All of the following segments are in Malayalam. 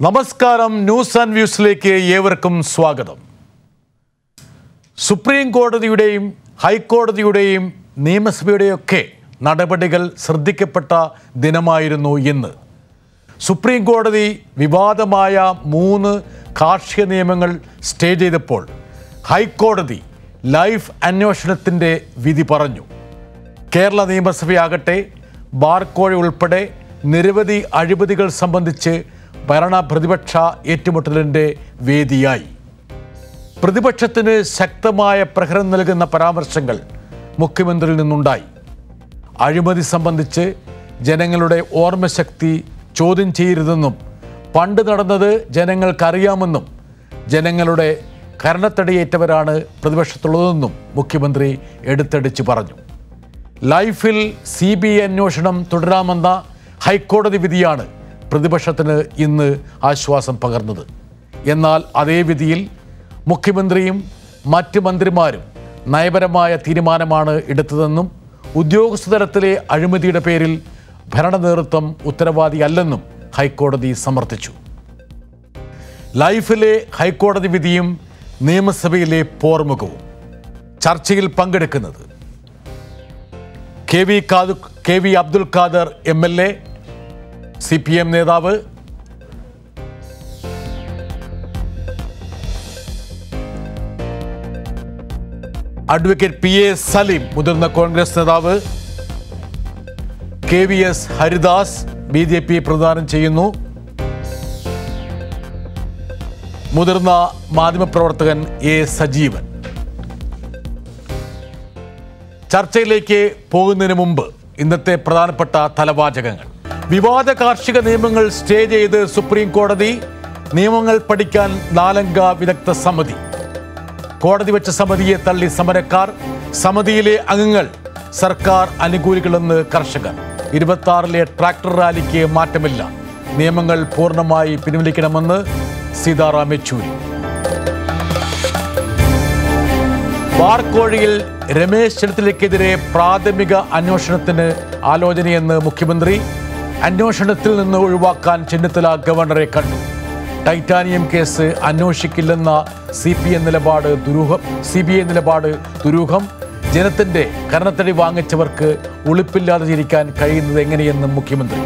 നമസ്കാരം ന്യൂസ് ആൻഡ് വ്യൂസിലേക്ക് ഏവർക്കും സ്വാഗതം സുപ്രീം കോടതിയുടെയും ഹൈക്കോടതിയുടെയും നിയമസഭയുടെയൊക്കെ നടപടികൾ ശ്രദ്ധിക്കപ്പെട്ട ദിനമായിരുന്നു ഇന്ന് സുപ്രീം കോടതി വിവാദമായ മൂന്ന് കാർഷിക നിയമങ്ങൾ സ്റ്റേ ചെയ്തപ്പോൾ ഹൈക്കോടതി ലൈഫ് അന്വേഷണത്തിൻ്റെ വിധി പറഞ്ഞു കേരള നിയമസഭയാകട്ടെ ബാർക്കോഴ ഉൾപ്പെടെ നിരവധി അഴിമതികൾ സംബന്ധിച്ച് ഭരണ പ്രതിപക്ഷ ഏറ്റുമുട്ടലിൻ്റെ വേദിയായി പ്രതിപക്ഷത്തിന് ശക്തമായ പ്രഹരം നൽകുന്ന പരാമർശങ്ങൾ മുഖ്യമന്ത്രിയിൽ നിന്നുണ്ടായി അഴിമതി സംബന്ധിച്ച് ജനങ്ങളുടെ ഓർമ്മശക്തി ചോദ്യം ചെയ്യരുതെന്നും പണ്ട് നടന്നത് ജനങ്ങൾക്കറിയാമെന്നും ജനങ്ങളുടെ കരണത്തടിയേറ്റവരാണ് പ്രതിപക്ഷത്തുള്ളതെന്നും മുഖ്യമന്ത്രി എടുത്തടിച്ച് പറഞ്ഞു ലൈഫിൽ സി ബി ഐ അന്വേഷണം തുടരാമെന്ന ഹൈക്കോടതി വിധിയാണ് പ്രതിപക്ഷത്തിന് ഇന്ന് ആശ്വാസം പകർന്നത് എന്നാൽ അതേ വിധിയിൽ മുഖ്യമന്ത്രിയും മറ്റ് മന്ത്രിമാരും നയപരമായ തീരുമാനമാണ് എടുത്തതെന്നും ഉദ്യോഗസ്ഥ തലത്തിലെ അഴിമതിയുടെ പേരിൽ ഭരണ നേതൃത്വം ഉത്തരവാദിയല്ലെന്നും ഹൈക്കോടതി സമർത്ഥിച്ചു ലൈഫിലെ ഹൈക്കോടതി വിധിയും നിയമസഭയിലെ പോർമുഖവും ചർച്ചയിൽ പങ്കെടുക്കുന്നത് കെ വി കാദു K V Abdul Khader M L A C P M നേതാവ് അഡ്വക്കേറ്റ് പി എ സലീം മുതിർന്ന കോൺഗ്രസ് നേതാവ് K V S Haridas B J P പ്രദാനം ചെയ്യുന്നു മുതിർന്ന മാധ്യമപ്രവർത്തകൻ എ സജീവൻ ചർച്ചയിലേക്ക് പോകുന്നതിന് മുമ്പ് ഇന്നത്തെ പ്രധാനപ്പെട്ട തലവാചകങ്ങൾ വിവാദ കാർഷിക നിയമങ്ങൾ സ്റ്റേ ചെയ്ത് സുപ്രീം കോടതി നിയമങ്ങൾ പഠിക്കാൻ നാലംഗ വിദഗ്ധ സമിതി കോടതി വെച്ച സമിതിയെ തള്ളി സമരക്കാർ സമിതിയിലെ അംഗങ്ങൾ സർക്കാർ അനുകൂലികളെന്ന് കർഷകർ ഇരുപത്തി ആറിലെ ട്രാക്ടർ റാലിക്ക് മാറ്റമില്ല നിയമങ്ങൾ പൂർണ്ണമായി പിൻവലിക്കണമെന്ന് സീതാറാം യെച്ചൂരി ബാർക്കോഴിയിൽ രമേശ് ചെന്നിത്തലയ്ക്കെതിരെ പ്രാഥമിക അന്വേഷണത്തിന് ആലോചനയെന്ന് മുഖ്യമന്ത്രി അന്വേഷണത്തിൽ നിന്ന് ഒഴിവാക്കാൻ ചെന്നിത്തല ഗവർണറെ കണ്ടു ടൈറ്റാനിയം കേസ് അന്വേഷിക്കില്ലെന്ന സി പി എം നിലപാട് ദുരൂഹം സി ബി ഐ നിലപാട് ദുരൂഹം ജനത്തിന്റെ കരണത്തടി വാങ്ങിച്ചവർക്ക് ഉളിപ്പില്ലാതെ ചിരിക്കാൻ കഴിയുന്നത് എങ്ങനെയെന്നും മുഖ്യമന്ത്രി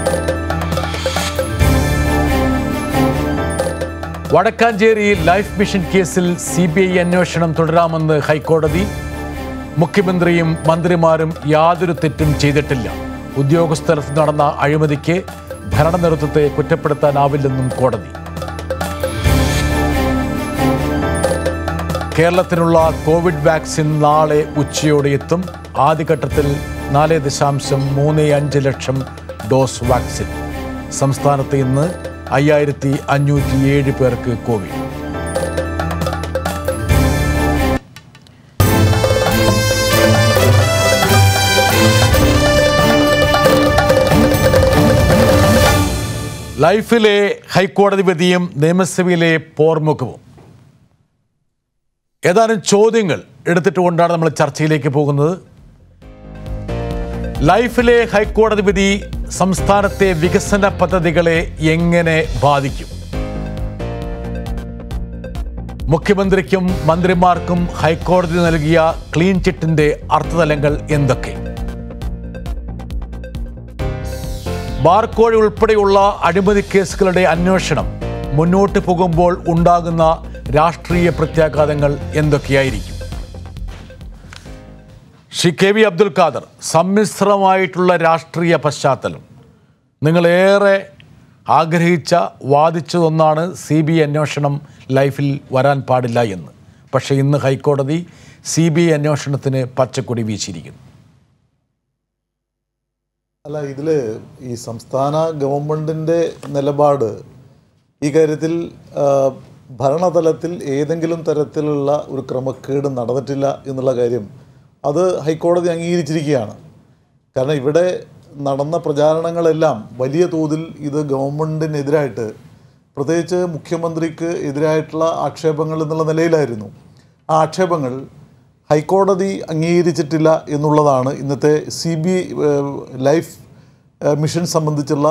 വടക്കാഞ്ചേരി ലൈഫ് മിഷൻ കേസിൽ സി ബി ഐ അന്വേഷണം തുടരാമെന്ന് ഹൈക്കോടതി മുഖ്യമന്ത്രിയും മന്ത്രിമാരും യാതൊരു തെറ്റും ചെയ്തിട്ടില്ല ഉദ്യോഗസ്ഥലത്ത് നടന്ന അഴിമതിക്ക് ഭരണ നേതൃത്വത്തെ കുറ്റപ്പെടുത്താനാവില്ലെന്നും കോടതി കേരളത്തിനുള്ള കോവിഡ് വാക്സിൻ നാളെ ഉച്ചയോടെ എത്തും ആദ്യഘട്ടത്തിൽ നാല് ദശാംശം മൂന്ന് അഞ്ച് ലക്ഷം ഡോസ് വാക്സിൻ സംസ്ഥാനത്ത് ഇന്ന് അയ്യായിരത്തി അഞ്ഞൂറ്റി ഏഴ് പേർക്ക് കോവിഡ് ലൈഫിലെ ഹൈക്കോടതി വിധിയും നിയമസഭയിലെ പോർമുഖവും ഏതാനും ചോദ്യങ്ങൾ എടുത്തിട്ടുകൊണ്ടാണ് നമ്മൾ ചർച്ചയിലേക്ക് പോകുന്നത് ലൈഫിലെ ഹൈക്കോടതി വിധി സംസ്ഥാനത്തെ വികസന പദ്ധതികളെ എങ്ങനെ ബാധിക്കും മുഖ്യമന്ത്രിക്കും മന്ത്രിമാർക്കും ഹൈക്കോടതി നൽകിയ ക്ലീൻ ചിറ്റിന്റെ അർത്ഥതലങ്ങൾ എന്തൊക്കെ ബാർക്കോഴി ഉൾപ്പെടെയുള്ള അഴിമതി കേസുകളുടെ അന്വേഷണം മുന്നോട്ട് പോകുമ്പോൾ ഉണ്ടാകുന്ന രാഷ്ട്രീയ പ്രത്യാഘാതങ്ങൾ എന്തൊക്കെയായിരിക്കും ശ്രീ കെ വി അബ്ദുൽ ഖാദർ സമ്മിശ്രമായിട്ടുള്ള രാഷ്ട്രീയ പശ്ചാത്തലം നിങ്ങളേറെ ആഗ്രഹിച്ച വാദിച്ചതൊന്നാണ് സി ബി ഐ അന്വേഷണം ലൈഫിൽ വരാൻ പാടില്ല എന്ന് പക്ഷേ ഇന്ന് ഹൈക്കോടതി സി ബി ഐ അന്വേഷണത്തിന് പച്ചക്കൊടി വീശിയിരിക്കുന്നു അല്ല ഇതിൽ ഈ സംസ്ഥാന ഗവൺമെൻറ്റിൻ്റെ നിലപാട് ഈ കാര്യത്തിൽ ആ, ഭരണതലത്തിൽ ഏതെങ്കിലും തരത്തിലുള്ള ഒരു ക്രമക്കേട് നടന്നിട്ടില്ല എന്നുള്ള കാര്യം അത് ഹൈക്കോടതി അംഗീകരിച്ചിരിക്കുകയാണ് കാരണം ഇവിടെ നടന്ന പ്രചാരണങ്ങളെല്ലാം വലിയ തോതിൽ ഇത് ഗവൺമെൻറ്റിനെതിരായിട്ട് പ്രത്യേകിച്ച് മുഖ്യമന്ത്രിക്ക് എതിരായിട്ടുള്ള ആക്ഷേപങ്ങൾ എന്നുള്ള നിലയിലായിരുന്നു ആ ആക്ഷേപങ്ങൾ ഹൈക്കോടതി അംഗീകരിച്ചിട്ടില്ല എന്നുള്ളതാണ് ഇന്നത്തെ സി ബി ലൈഫ് ഏഹ്, മിഷൻ സംബന്ധിച്ചുള്ള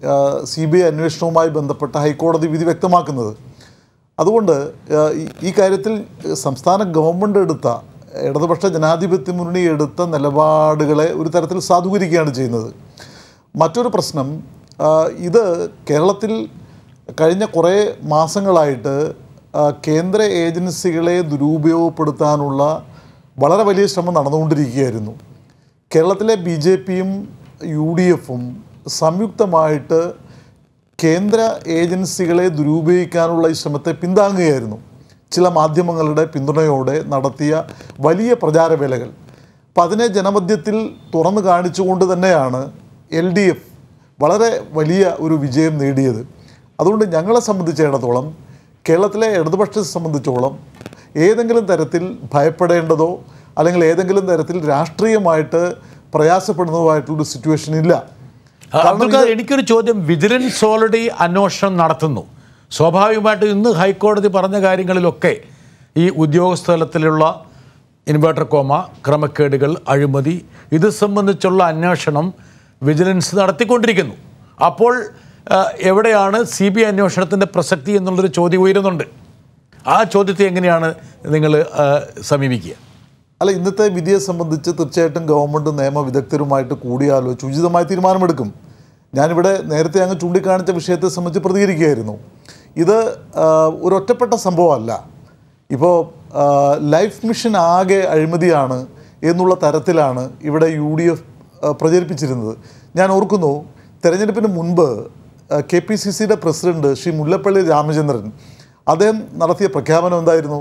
സി ബി ഐ അന്വേഷണവുമായി ബന്ധപ്പെട്ട ഹൈക്കോടതി വിധി വ്യക്തമാക്കുന്നത് അതുകൊണ്ട് ആ, ഈ- ഈ കാര്യത്തിൽ സംസ്ഥാന ഗവൺമെൻറ് എടുത്ത ഇടതുപക്ഷ ജനാധിപത്യ മുന്നണി എടുത്ത നിലപാടുകളെ ഒരു തരത്തിൽ സാധൂകരിക്കുകയാണ് ചെയ്യുന്നത് മറ്റൊരു പ്രശ്നം ആ, ഇത് കേരളത്തിൽ കഴിഞ്ഞ കുറേ മാസങ്ങളായിട്ട് ആ, കേന്ദ്ര ഏജൻസികളെ ദുരുപയോഗപ്പെടുത്താനുള്ള വളരെ വലിയ ശ്രമം നടന്നുകൊണ്ടിരിക്കുകയായിരുന്നു കേരളത്തിലെ ബി ജെ പിയും യു ഡി എഫും സംയുക്തമായിട്ട് കേന്ദ്ര ഏജൻസികളെ ദുരുപയോഗിക്കാനുള്ള ഈ ശ്രമത്തെ പിന്താങ്ങുകയായിരുന്നു ചില മാധ്യമങ്ങളുടെ പിന്തുണയോടെ നടത്തിയ വലിയ പ്രചാരവേലകൾ അപ്പം അതിനെ ജനമധ്യത്തിൽ തുറന്നു കാണിച്ചുകൊണ്ട് തന്നെയാണ് എൽ ഡി എഫ് വളരെ വലിയ ഒരു വിജയം നേടിയത് അതുകൊണ്ട് ഞങ്ങളെ സംബന്ധിച്ചിടത്തോളം കേരളത്തിലെ ഇടതുപക്ഷത്തെ സംബന്ധിച്ചോളം ഏതെങ്കിലും തരത്തിൽ ഭയപ്പെടേണ്ടതോ അല്ലെങ്കിൽ ഏതെങ്കിലും തരത്തിൽ രാഷ്ട്രീയമായിട്ട് പ്രയാസപ്പെടുന്നതുമായിട്ടുള്ളൊരു സിറ്റുവേഷൻ ഇല്ല അബ്ദുൽ ഖാദർ എനിക്കൊരു ചോദ്യം വിജിലൻസ് ഓൾറെഡി അന്വേഷണം നടത്തുന്നു സ്വാഭാവികമായിട്ടും ഇന്ന് ഹൈക്കോടതി പറഞ്ഞ കാര്യങ്ങളിലൊക്കെ ഈ ഉദ്യോഗസ്ഥ തലത്തിലുള്ള ഇൻവേർട്ടർ കോമ ക്രമക്കേടുകൾ അഴിമതി ഇത് സംബന്ധിച്ചുള്ള അന്വേഷണം വിജിലൻസ് നടത്തിക്കൊണ്ടിരിക്കുന്നു അപ്പോൾ ആ, എവിടെയാണ് സി ബി ഐ അന്വേഷണത്തിൻ്റെ പ്രസക്തി എന്നുള്ളൊരു ചോദ്യം ഉയരുന്നുണ്ട് ആ ചോദ്യത്തെ എങ്ങനെയാണ് നിങ്ങൾ ആ, സമീപിക്കുക അല്ല ഇന്നത്തെ വിധിയെ സംബന്ധിച്ച് തീർച്ചയായിട്ടും ഗവൺമെൻറ് നിയമവിദഗ്ധരുമായിട്ട് കൂടിയാലോചിച്ച് ഉചിതമായ തീരുമാനമെടുക്കും ഞാനിവിടെ നേരത്തെ അങ്ങ് ചൂണ്ടിക്കാണിച്ച വിഷയത്തെ സംബന്ധിച്ച് പ്രതികരിക്കുകയായിരുന്നു ഇത് ആ, ഒരു ഒറ്റപ്പെട്ട സംഭവമല്ല ഇപ്പോൾ ആ, ലൈഫ് മിഷൻ ആകെ അഴിമതിയാണ് എന്നുള്ള തരത്തിലാണ് ഇവിടെ യു ഡി എഫ് പ്രചരിപ്പിച്ചിരുന്നത് ഞാൻ ഓർക്കുന്നു തെരഞ്ഞെടുപ്പിന് മുൻപ് കെ പി സി സിയുടെ പ്രസിഡന്റ് ശ്രീ മുല്ലപ്പള്ളി രാമചന്ദ്രൻ അദ്ദേഹം നടത്തിയ പ്രഖ്യാപനം എന്തായിരുന്നു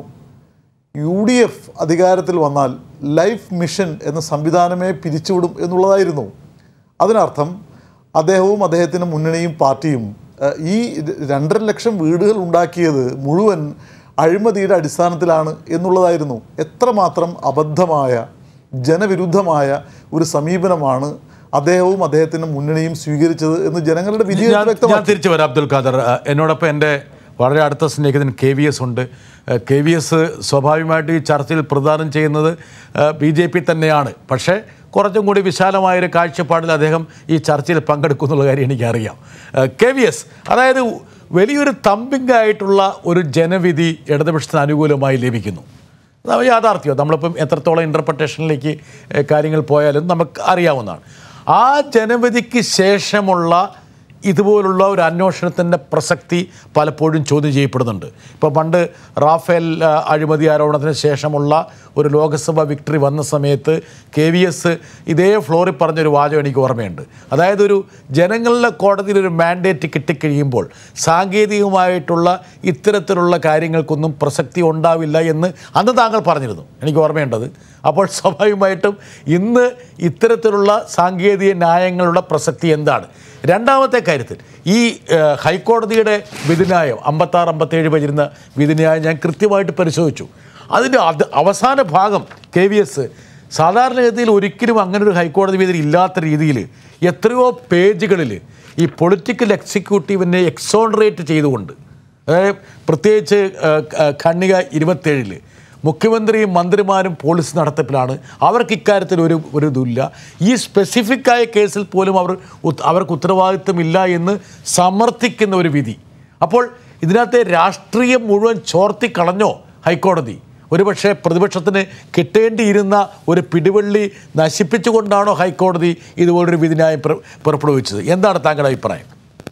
യു ഡി എഫ് അധികാരത്തിൽ വന്നാൽ ലൈഫ് മിഷൻ എന്ന സംവിധാനമേ പിരിച്ചുവിടും എന്നുള്ളതായിരുന്നു അതിനർത്ഥം അദ്ദേഹവും അദ്ദേഹത്തിൻ്റെ മുന്നണിയും പാർട്ടിയും ഏഹ്, ഈ ര- രണ്ടര ലക്ഷം വീടുകൾ ഉണ്ടാക്കിയത് മുഴുവൻ അഴിമതിയുടെ അടിസ്ഥാനത്തിലാണ് എന്നുള്ളതായിരുന്നു എത്രമാത്രം അബദ്ധമായ ജനവിരുദ്ധമായ ഒരു സമീപനമാണ് അദ്ദേഹവും അദ്ദേഹത്തിൻ്റെ മുന്നണിയും സ്വീകരിച്ചത് എന്ന് ജനങ്ങളുടെ വിധി ഞാൻ ഞാൻ വ്യക്തമാക്കി തിരിച്ചു വരാം അബ്ദുൽ ഖാദർ അഹ് എന്നോടൊപ്പം എൻ്റെ വളരെ അടുത്ത സ്നേഹിതൻ കെ വി എസ് ഉണ്ട് കെ വി എസ് സ്വാഭാവികമായിട്ട് ഈ ചർച്ചയിൽ പ്രദാനം ചെയ്യുന്നത് ബി ജെ പി തന്നെയാണ് പക്ഷേ കുറച്ചും കൂടി വിശാലമായൊരു കാഴ്ചപ്പാടിൽ അദ്ദേഹം ഈ ചർച്ചയിൽ പങ്കെടുക്കുന്നുള്ള കാര്യം എനിക്കറിയാം കെ വി എസ് അതായത് വലിയൊരു തമ്പിംഗ് ആയിട്ടുള്ള ഒരു ജനവിധി ഇടതുപക്ഷത്തിന് അനുകൂലമായി ലഭിക്കുന്നു അത് യാഥാർത്ഥ്യം നമ്മളിപ്പം എത്രത്തോളം ഇൻ്റർപ്രട്ടേഷനിലേക്ക് ഏഹ്, കാര്യങ്ങൾ പോയാലും നമുക്ക് അറിയാവുന്നതാണ് ആ ജനവിധിക്ക് ശേഷമുള്ള ഇതുപോലുള്ള ഒരു അന്വേഷണത്തിൻ്റെ പ്രസക്തി പലപ്പോഴും ചോദ്യം ചെയ്യപ്പെടുന്നുണ്ട് ഇപ്പോൾ പണ്ട് റാഫേൽ ആ, അഴിമതി ആരോപണത്തിന് ശേഷമുള്ള ഒരു ലോക്സഭ വിക്ടറി വന്ന സമയത്ത് കെ വി എസ് ഇതേ ഫ്ലോറിൽ പറഞ്ഞൊരു വാചകം എനിക്ക് ഓർമ്മയുണ്ട് അതായത് ഒരു ജനങ്ങളുടെ കോടതിയിൽ ഒരു മാൻഡേറ്റ് കിട്ടിക്കഴിയുമ്പോൾ സാങ്കേതികമായിട്ടുള്ള ഇത്തരത്തിലുള്ള കാര്യങ്ങൾക്കൊന്നും പ്രസക്തി ഉണ്ടാവില്ല എന്ന് അന്ന് താങ്കൾ പറഞ്ഞിരുന്നു എനിക്ക് ഓർമ്മയുണ്ടത് അപ്പോൾ സ്വാഭാവികമായിട്ടും ഇന്ന് ഇത്തരത്തിലുള്ള സാങ്കേതിക ന്യായങ്ങളുടെ പ്രസക്തി എന്താണ് രണ്ടാമത്തെ കാര്യത്തിൽ ഈ ഏഹ്, ഹൈക്കോടതിയുടെ വിധിന്യായം അമ്പത്താറ് അമ്പത്തേഴ് വരുന്ന വിധിന്യായം ഞാൻ കൃത്യമായിട്ട് പരിശോധിച്ചു അതിൻ്റെ അത് അവസാന ഭാഗം കെ വി എസ് സാധാരണഗതിയിൽ ഒരിക്കലും അങ്ങനെ ഒരു ഹൈക്കോടതി വിധി ഇല്ലാത്ത രീതിയിൽ എത്രയോ പേജുകളിൽ ഈ പൊളിറ്റിക്കൽ എക്സിക്യൂട്ടീവിനെ എക്സോണറേറ്റ് ചെയ്തുകൊണ്ട് അതായത് പ്രത്യേകിച്ച് ഏഹ്, ക- ഖണ്ണിക ഇരുപത്തേഴിൽ മുഖ്യമന്ത്രിയും മന്ത്രിമാരും പോലീസ് നടത്തിപ്പിലാണ് അവർക്ക് ഇക്കാര്യത്തിൽ ഒരു ഒരു ഇതുമില്ല ഈ സ്പെസിഫിക് ആയ കേസിൽ പോലും അവർ ഉത്ത- അവർക്ക് ഉത്തരവാദിത്വമില്ല എന്ന് സമർത്ഥിക്കുന്ന ഒരു വിധി അപ്പോൾ ഇതിനകത്തെ രാഷ്ട്രീയം മുഴുവൻ ചോർത്തി കളഞ്ഞോ ഹൈക്കോടതി ഒരുപക്ഷെ പ്രതിപക്ഷത്തിന് കിട്ടേണ്ടിയിരുന്ന ഒരു പിടിവള്ളി നശിപ്പിച്ചുകൊണ്ടാണോ ഹൈക്കോടതി ഇതുപോലൊരു വിധിന്യായം പുറ- പുറപ്പെടുവിച്ചത് എന്താണ് താങ്കളുടെ അഭിപ്രായം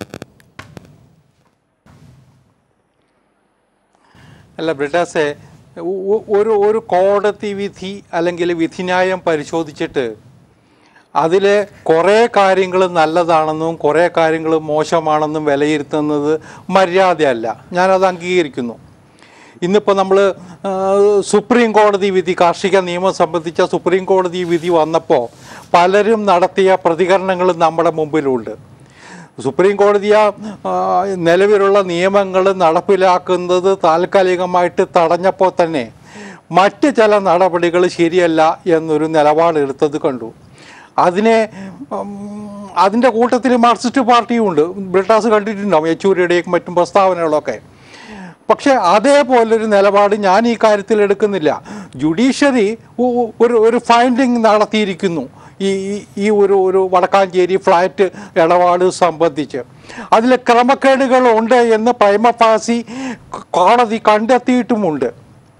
അല്ല ബ്രിട്ടാസെ ഒ- ഒ- ഒരു ഒരു കോടതി വിധി അല്ലെങ്കിൽ വിധിന്യായം പരിശോധിച്ചിട്ട് അതിലെ കുറേ കാര്യങ്ങൾ നല്ലതാണെന്നും കുറേ കാര്യങ്ങൾ മോശമാണെന്നും വിലയിരുത്തുന്നത് മര്യാദയല്ല ഞാനത് അംഗീകരിക്കുന്നു ഇന്നിപ്പോൾ നമ്മൾ സുപ്രീം കോടതി വിധി കാർഷിക നിയമം സംബന്ധിച്ച സുപ്രീം കോടതി വിധി വന്നപ്പോൾ പലരും നടത്തിയ പ്രതികരണങ്ങൾ നമ്മുടെ മുമ്പിലുണ്ട് സുപ്രീം കോടതി ആ ആ, നിലവിലുള്ള നിയമങ്ങൾ നടപ്പിലാക്കുന്നത് താൽക്കാലികമായിട്ട് തടഞ്ഞപ്പോൾ തന്നെ മറ്റ് ചില നടപടികൾ ശരിയല്ല എന്നൊരു നിലപാടെടുത്തത് കണ്ടു അതിനെ ഉം, അതിൻ്റെ കൂട്ടത്തിൽ മാർക്സിസ്റ്റ് പാർട്ടിയും ഉണ്ട് ബ്രിട്ടാസ് കണ്ടിട്ടുണ്ടാവും യെച്ചൂരിയുടെയും മറ്റും പ്രസ്താവനകളൊക്കെ പക്ഷേ അതേപോലൊരു നിലപാട് ഞാൻ ഈ കാര്യത്തിൽ എടുക്കുന്നില്ല ജുഡീഷ്യറി ഒരു ഒരു ഫൈൻഡിങ് നടത്തിയിരിക്കുന്നു ഈ ഈ- ഈ ഒരു ഒരു വടക്കാഞ്ചേരി ഫ്ലാറ്റ് ഇടപാട് സംബന്ധിച്ച് അതിൽ ക്രമക്കേടുകൾ ഉണ്ട് എന്ന് പ്രൈമഫാസി കോടതി കണ്ടെത്തിയിട്ടുമുണ്ട്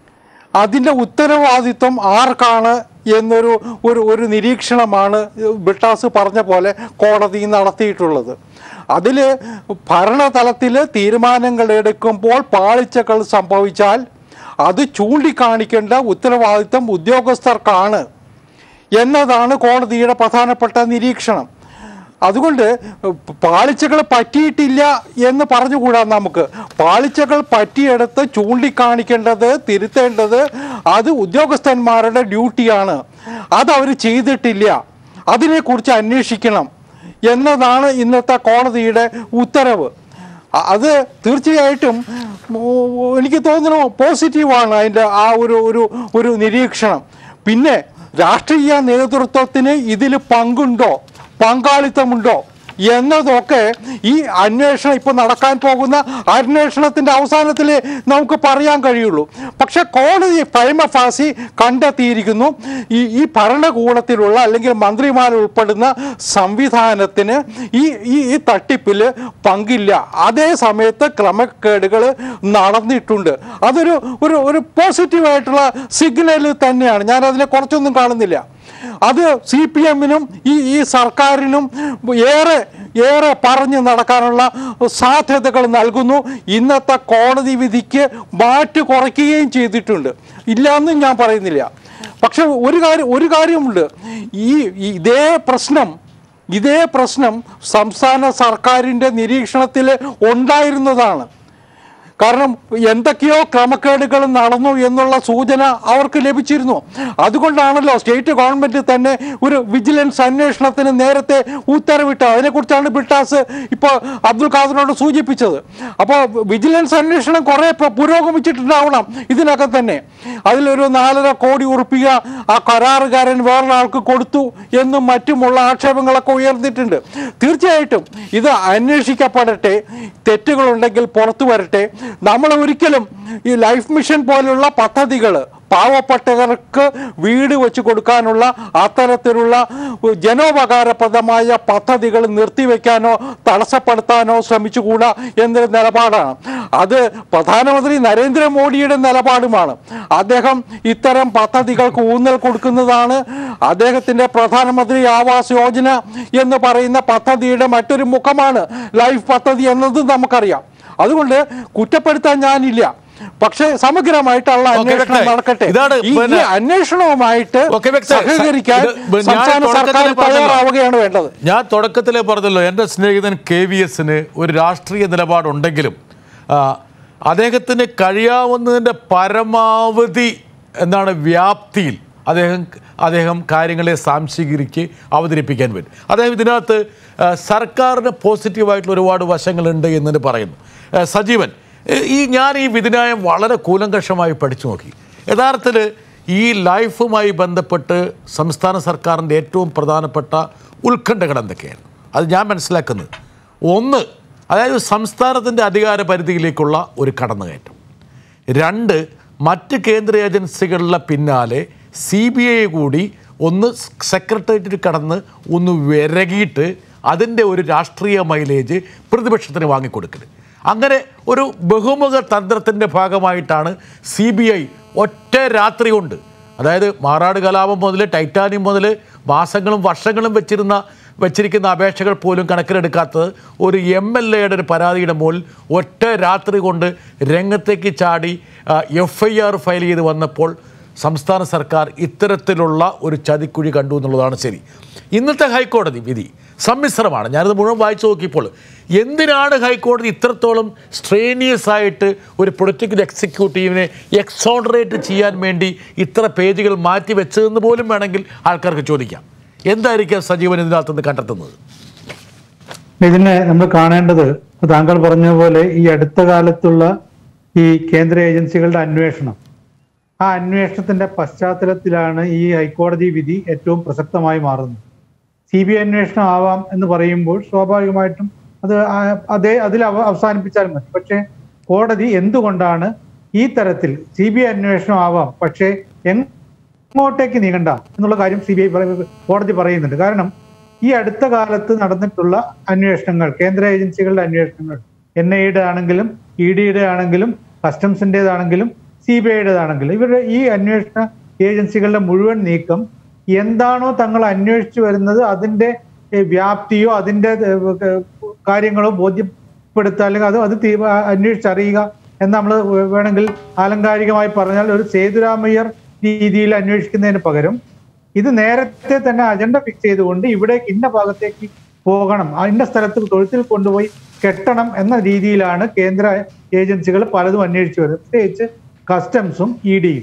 അതിൻ്റെ ഉത്തരവാദിത്വം ആർക്കാണ് എന്നൊരു ഒരു ഒരു നിരീക്ഷണമാണ് ബിട്ടാസ് പറഞ്ഞ പോലെ കോടതി നടത്തിയിട്ടുള്ളത് അതിൽ ഭരണതലത്തിൽ തീരുമാനങ്ങൾ എടുക്കുമ്പോൾ പാളിച്ചകൾ സംഭവിച്ചാൽ അത് ചൂണ്ടിക്കാണിക്കേണ്ട ഉത്തരവാദിത്വം ഉദ്യോഗസ്ഥർക്കാണ് എന്നതാണ് കോടതിയുടെ പ്രധാനപ്പെട്ട നിരീക്ഷണം അതുകൊണ്ട് പാളിച്ചകൾ പറ്റിയിട്ടില്ല എന്ന് പറഞ്ഞുകൂടാ നമുക്ക് പാളിച്ചകൾ പറ്റിയെടുത്ത് ചൂണ്ടിക്കാണിക്കേണ്ടത് തിരുത്തേണ്ടത് അത് ഉദ്യോഗസ്ഥന്മാരുടെ ഡ്യൂട്ടിയാണ് അത് അവർ ചെയ്തിട്ടില്ല അതിനെക്കുറിച്ച് അന്വേഷിക്കണം എന്നതാണ് ഇന്നത്തെ കോടതിയുടെ ഉത്തരവ് അ- അത് തീർച്ചയായിട്ടും ഉം, എനിക്ക് തോന്നുന്നു പോസിറ്റീവാണ് അതിൻ്റെ ആ ഒരു ഒരു ഒരു നിരീക്ഷണം പിന്നെ രാഷ്ട്രീയ നേതൃത്വത്തിന് ഇതിൽ പങ്കുണ്ടോ പങ്കാളിത്തമുണ്ടോ എന്നതൊക്കെ ഈ അന്വേഷണം ഇപ്പോൾ നടക്കാൻ പോകുന്ന അന്വേഷണത്തിൻ്റെ അവസാനത്തിൽ നമുക്ക് പറയാൻ കഴിയുള്ളൂ പക്ഷെ കോടതി ഫൈമഫാസി കണ്ടെത്തിയിരിക്കുന്നു ഈ ഈ ഭരണകൂടത്തിലുള്ള അല്ലെങ്കിൽ മന്ത്രിമാർ ഉൾപ്പെടുന്ന സംവിധാനത്തിന് ഈ ഈ ഈ തട്ടിപ്പിൽ പങ്കില്ല അതേ സമയത്ത് ക്രമക്കേടുകൾ നടന്നിട്ടുണ്ട് അതൊരു ഒരു ഒരു പോസിറ്റീവായിട്ടുള്ള സിഗ്നൽ തന്നെയാണ് ഞാൻ അതിനെ കുറച്ചൊന്നും കാണുന്നില്ല അത് സി പി എമ്മിനും ഈ ഈ സർക്കാരിനും ഏറെ ഏറെ പറഞ്ഞു നടക്കാനുള്ള സാധ്യതകൾ നൽകുന്നു ഇന്നത്തെ കോടതി വിധിക്ക് മാറ്റ് കുറയ്ക്കുകയും ചെയ്തിട്ടുണ്ട് ഇല്ലയെന്നും ഞാൻ പറയുന്നില്ല പക്ഷെ ഒരു കാര്യം ഒരു കാര്യമുണ്ട് ഈ ഈ ഇതേ പ്രശ്നം ഇതേ പ്രശ്നം സംസ്ഥാന സർക്കാരിൻ്റെ നിരീക്ഷണത്തിൽ ഉണ്ടായിരുന്നതാണ് കാരണം എന്തൊക്കെയോ ക്രമക്കേടുകൾ നടന്നു എന്നുള്ള സൂചന അവർക്ക് ലഭിച്ചിരുന്നു അതുകൊണ്ടാണല്ലോ സ്റ്റേറ്റ് ഗവൺമെന്റ് തന്നെ ഒരു വിജിലൻസ് അന്വേഷണത്തിന് നേരത്തെ ഉത്തരവിട്ടത് അതിനെക്കുറിച്ചാണ് ബിട്ടാസ് ഇപ്പോൾ അബ്ദുൽ ഖാദറിനോട് സൂചിപ്പിച്ചത് അപ്പോൾ വിജിലൻസ് അന്വേഷണം കുറേ പ- പുരോഗമിച്ചിട്ടുണ്ടാവണം ഇതിനകം തന്നെ അതിലൊരു നാലര കോടി ഉറപ്പിക ആ കരാറുകാരൻ വേറൊരാൾക്ക് കൊടുത്തു എന്നും മറ്റുമുള്ള ആക്ഷേപങ്ങളൊക്കെ ഉയർന്നിട്ടുണ്ട് തീർച്ചയായിട്ടും ഇത് അന്വേഷിക്കപ്പെടട്ടെ തെറ്റുകളുണ്ടെങ്കിൽ പുറത്തു വരട്ടെ നമ്മൾ ഒരിക്കലും ഈ ലൈഫ് മിഷൻ പോലുള്ള പദ്ധതികൾ പാവപ്പെട്ടവർക്ക് വീട് വെച്ച് കൊടുക്കാനുള്ള അത്തരത്തിലുള്ള ജനോപകാരപ്രദമായ പദ്ധതികൾ നിർത്തിവെക്കാനോ തടസ്സപ്പെടുത്താനോ ശ്രമിച്ചുകൂടാ എന്നൊരു നിലപാടാണ് അത് പ്രധാനമന്ത്രി നരേന്ദ്രമോദിയുടെ നിലപാടുമാണ് അദ്ദേഹം ഇത്തരം പദ്ധതികൾക്ക് ഊന്നൽ കൊടുക്കുന്നതാണ് അദ്ദേഹത്തിൻ്റെ പ്രധാനമന്ത്രി ആവാസ് യോജന എന്ന് പറയുന്ന പദ്ധതിയുടെ മറ്റൊരു മുഖമാണ് ലൈഫ് പദ്ധതി എന്നതും നമുക്കറിയാം അതുകൊണ്ട് കുറ്റപ്പെടുത്താൻ ഞാനില്ല പക്ഷേ സമഗ്രമായിട്ടുള്ള ഓക്കേ, അന്വേഷണം വ്യക്തമായി. നടക്കട്ടെ ഇതാണ് ഈ ഈ പിന്നെ- അന്വേഷണവുമായിട്ട് ഓക്കേ, വ്യക്തമായി. സഹകരിക്കാൻ ഇത് ഞാൻ സംസ്ഥാന തുടക്കത്തിലേ സർക്കാർ പറഞ്ഞല്ലോ. തയ്യാറാവുകയാണ് വേണ്ടത് ഞാൻ തുടക്കത്തിലേ പറഞ്ഞല്ലോ എൻ്റെ സ്നേഹിതൻ കെ വി എസിന് ഒരു രാഷ്ട്രീയ നിലപാടുണ്ടെങ്കിലും ആ, അദ്ദേഹത്തിന് കഴിയാവുന്നതിൻ്റെ പരമാവധി എന്താണ് വ്യാപ്തിയിൽ അദ്ദേഹം അദ്ദേഹം കാര്യങ്ങളെ സാംശീകരിക്ക് അവതരിപ്പിക്കാൻ പറ്റും അദ്ദേഹം ഇതിനകത്ത് ആ, സർക്കാരിന് പോസിറ്റീവായിട്ടുള്ള ഒരുപാട് വശങ്ങളുണ്ട് എന്നതിന് പറയുന്നു ആ, സജീവൻ ഏ, ഈ ഞാൻ ഈ വിധിന്യായം വളരെ കൂലങ്കഷമായി പഠിച്ചു നോക്കി യഥാർത്ഥത്തിൽ ഈ ലൈഫുമായി ബന്ധപ്പെട്ട് സംസ്ഥാന സർക്കാരിൻ്റെ ഏറ്റവും പ്രധാനപ്പെട്ട ഉത്കണ്ഠകൾ എന്തൊക്കെയാണ് അത് ഞാൻ മനസ്സിലാക്കുന്നത് ഒന്ന് അതായത് സംസ്ഥാനത്തിൻ്റെ അധികാര പരിധിയിലേക്കുള്ള ഒരു കടന്നുകയറ്റം രണ്ട് മറ്റ് കേന്ദ്ര ഏജൻസികളുടെ പിന്നാലെ സി ബി ഐ കൂടി ഒന്ന് സെക്രട്ടേറിയറ്റിൽ കടന്ന് ഒന്ന് വിരകിയിട്ട് അതിൻ്റെ ഒരു രാഷ്ട്രീയ മൈലേജ് പ്രതിപക്ഷത്തിന് വാങ്ങിക്കൊടുക്കൽ അങ്ങനെ ഒരു ബഹുമുഖ തന്ത്രത്തിൻ്റെ ഭാഗമായിട്ടാണ് സി ബി ഐ ഒറ്റ രാത്രി കൊണ്ട് അതായത് മാറാട് കലാപം മുതൽ ടൈറ്റാനിയം മുതൽ മാസങ്ങളും വർഷങ്ങളും വെച്ചിരുന്ന വെച്ചിരിക്കുന്ന അപേക്ഷകൾ പോലും കണക്കിലെടുക്കാത്തത് ഒരു എം എൽ എയുടെ ഒരു പരാതിയുടെ മുകളിൽ ഒറ്റ രാത്രി കൊണ്ട് രംഗത്തേക്ക് ചാടി എഫ് ഐ ആർ ഫയൽ ചെയ്ത് വന്നപ്പോൾ സംസ്ഥാന സർക്കാർ ഇത്തരത്തിലുള്ള ഒരു ചതിക്കുഴി കണ്ടു എന്നുള്ളതാണ് ശരി ഇന്നത്തെ ഹൈക്കോടതി വിധി സമ്മിശ്രമാണ് ഞാനത് മുഴുവൻ വായിച്ചു നോക്കിയപ്പോൾ എന്തിനാണ് ഹൈക്കോടതി ഇത്രത്തോളം സ്ട്രേനിയസ് ആയിട്ട് ഒരു പൊളിറ്റിക്കൽ എക്സിക്യൂട്ടീവിനെ എക്സോണറേറ്റ് ചെയ്യാൻ വേണ്ടി ഇത്ര പേജുകൾ മാറ്റി വെച്ചതെന്ന് പോലും വേണമെങ്കിൽ ആൾക്കാർക്ക് ചോദിക്കാം എന്തായിരിക്കാം സജീവൻ ഇതിനകത്തുനിന്ന് കണ്ടെത്തുന്നത് ഇതിനെ നമ്മൾ കാണേണ്ടത് ഇപ്പൊ താങ്കൾ പറഞ്ഞ പോലെ ഈ അടുത്ത കാലത്തുള്ള ഈ കേന്ദ്ര ഏജൻസികളുടെ അന്വേഷണം ആ അന്വേഷണത്തിന്റെ പശ്ചാത്തലത്തിലാണ് ഈ ഹൈക്കോടതി വിധി ഏറ്റവും പ്രസക്തമായി മാറുന്നത് സി ബി ഐ അന്വേഷണം ആവാം എന്ന് പറയുമ്പോൾ സ്വാഭാവികമായിട്ടും അത് ആ- അതേ അതിൽ അവ അവസാനിപ്പിച്ചാൽ മതി പക്ഷേ കോടതി എന്തുകൊണ്ടാണ് ഈ തരത്തിൽ സി ബി ഐ അന്വേഷണം ആവാം പക്ഷേ എങ് അങ്ങോട്ടേക്ക് നീങ്ങണ്ട എന്നുള്ള കാര്യം സി ബി ഐ കോടതി പറയുന്നുണ്ട് കാരണം ഈ അടുത്ത കാലത്ത് നടന്നിട്ടുള്ള അന്വേഷണങ്ങൾ കേന്ദ്ര ഏജൻസികളുടെ അന്വേഷണങ്ങൾ എൻ ഐയുടെ ആണെങ്കിലും ഇ ഡിയുടെ ആണെങ്കിലും കസ്റ്റംസിൻ്റെതാണെങ്കിലും സി ബി ഐയുടേതാണെങ്കിലും ഇവരുടെ ഈ അന്വേഷണ ഏജൻസികളുടെ മുഴുവൻ നീക്കം എന്താണോ തങ്ങൾ അന്വേഷിച്ചു വരുന്നത് അതിന്റെ ഏഹ്, വ്യാപ്തിയോ അതിന്റെ ഏഹ്, ഏഹ്, കാര്യങ്ങളോ ബോധ്യപ്പെടുത്തുക അല്ലെങ്കിൽ അത് അത് തീ- അന്വേഷിച്ചറിയുക എന്ന് നമ്മൾ വേണമെങ്കിൽ ആലങ്കാരികമായി പറഞ്ഞാൽ ഒരു സേതുരാമയ്യർ രീതിയിൽ അന്വേഷിക്കുന്നതിന് പകരം ഇത് നേരത്തെ തന്നെ അജണ്ട ഫിക്സ് ചെയ്തുകൊണ്ട് ഇവിടെ ഇന്ന ഭാഗത്തേക്ക് പോകണം ആ ഇന്ന സ്ഥലത്ത് തൊഴുത്തിൽ കൊണ്ടുപോയി കെട്ടണം എന്ന രീതിയിലാണ് കേന്ദ്ര ഏജൻസികൾ പലതും അന്വേഷിച്ചു വരുന്നത് പ്രത്യേകിച്ച് കസ്റ്റംസും ഇ ഡിയും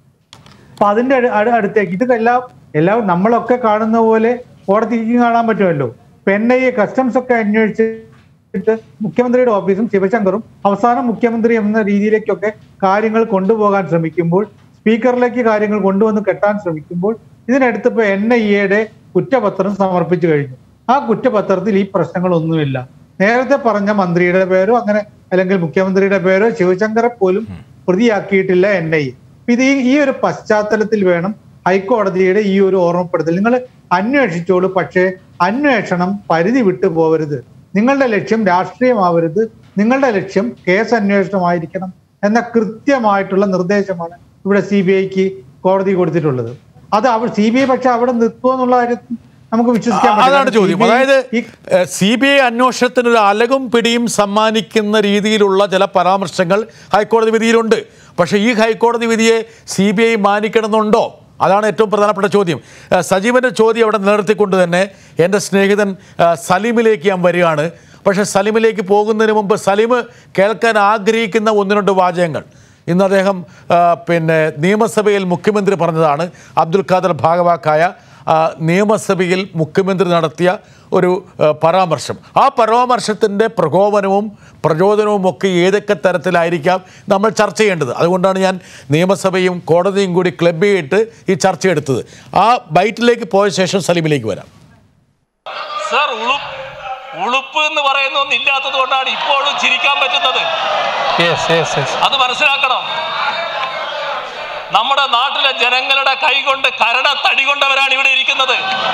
അപ്പൊ അതിന്റെ അട്- അട്- അടുത്തേക്ക് ഇത് എല്ലാം എല്ലാം നമ്മളൊക്കെ കാണുന്ന പോലെ കോടതിക്ക് കാണാൻ പറ്റുമല്ലോ ഇപ്പൊ എൻ ഐ എ കസ്റ്റംസ് ഒക്കെ അന്വേഷിച്ചിട്ട് മുഖ്യമന്ത്രിയുടെ ഓഫീസും ശിവശങ്കറും അവസാനം മുഖ്യമന്ത്രി എന്ന രീതിയിലേക്കൊക്കെ കാര്യങ്ങൾ കൊണ്ടുപോകാൻ ശ്രമിക്കുമ്പോൾ സ്പീക്കറിലേക്ക് കാര്യങ്ങൾ കൊണ്ടുവന്ന് കെട്ടാൻ ശ്രമിക്കുമ്പോൾ ഇതിനടുത്ത് ഇപ്പൊ എൻ ഐ എയുടെ കുറ്റപത്രം സമർപ്പിച്ചു കഴിഞ്ഞു ആ കുറ്റപത്രത്തിൽ ഈ പ്രശ്നങ്ങളൊന്നുമില്ല നേരത്തെ പറഞ്ഞ മന്ത്രിയുടെ പേരോ അങ്ങനെ അല്ലെങ്കിൽ മുഖ്യമന്ത്രിയുടെ പേരോ ശിവശങ്കറെ പോലും പ്രതിയാക്കിയിട്ടില്ല എൻ ഐ എ ഇത് ഈ ഈ ഒരു പശ്ചാത്തലത്തിൽ വേണം ഹൈക്കോടതിയുടെ ഈ ഒരു ഓർമ്മപ്പെടുത്തൽ നിങ്ങൾ അന്വേഷിച്ചോളൂ പക്ഷേ അന്വേഷണം പരിധി വിട്ടു പോകരുത് നിങ്ങളുടെ ലക്ഷ്യം രാഷ്ട്രീയമാവരുത് നിങ്ങളുടെ ലക്ഷ്യം കേസ് അന്വേഷണമായിരിക്കണം എന്ന കൃത്യമായിട്ടുള്ള നിർദ്ദേശമാണ് ഇവിടെ സി ബി ഐക്ക് കോടതി കൊടുത്തിട്ടുള്ളത് അത് അവർ സി ബി ഐ പക്ഷെ അവിടെ നിർത്തുമോ എന്നുള്ള കാര്യത്തിൽ നമുക്ക് വിശ്വസിക്കാൻ പറ്റില്ല. അതാണ് ചോദ്യം CBI അതായത് ഈ സി ബി ഐ അന്വേഷണത്തിന് ഒരു അലകും പിടിയും സമ്മാനിക്കുന്ന രീതിയിലുള്ള ചില പരാമർശങ്ങൾ ഹൈക്കോടതി വിധിയിലുണ്ട് പക്ഷേ ഈ ഹൈക്കോടതി വിധിയെ സി ബി ഐ മാനിക്കണമെന്നുണ്ടോ അതാണ് ഏറ്റവും പ്രധാനപ്പെട്ട ചോദ്യം ഏഹ് സജീവൻ്റെ ചോദ്യം അവിടെ നിലനിർത്തിക്കൊണ്ട് തന്നെ എൻ്റെ സ്നേഹിതൻ ഏഹ് സലീമിലേക്ക് ഞാൻ വരികയാണ് പക്ഷേ സലീമിലേക്ക് പോകുന്നതിന് മുമ്പ് സലീം കേൾക്കാൻ ആഗ്രഹിക്കുന്ന ഒന്ന് രണ്ട് വാചകങ്ങൾ ഇന്ന് അദ്ദേഹം ആ, പിന്നെ നിയമസഭയിൽ മുഖ്യമന്ത്രി പറഞ്ഞതാണ് അബ്ദുൽ ഖാദർ ഭാഗവാക്കായ ആ, നിയമസഭയിൽ മുഖ്യമന്ത്രി നടത്തിയ ഒരു ആ, പരാമർശം ആ പരാമർശത്തിൻ്റെ പ്രകോപനവും പ്രചോദനവും ഒക്കെ ഏതൊക്കെ തരത്തിലായിരിക്കാം നമ്മൾ ചർച്ച ചെയ്യേണ്ടത് അതുകൊണ്ടാണ് ഞാൻ നിയമസഭയും കോടതിയും കൂടി ക്ലബ് ചെയ്തിട്ട് ഈ ചർച്ച എടുത്തത് ആ ബൈറ്റിലേക്ക് പോയ ശേഷം സലീമിലേക്ക് വരാം സർ ഉളുപ്പ് ഉളുപ്പ് എന്ന് പറയുന്ന ഒന്നും ഇല്ലാത്തത് കൊണ്ടാണ് ഇപ്പോഴും ചിരിക്കാൻ പറ്റുന്നത് അത് മനസ്സിലാക്കണം നമ്മുടെ നാട്ടിലെ ജനങ്ങളുടെ കൈകൊണ്ട് കരട തടി കൊണ്ടവരാണ് ഇവിടെ ഇരിക്കുന്നത്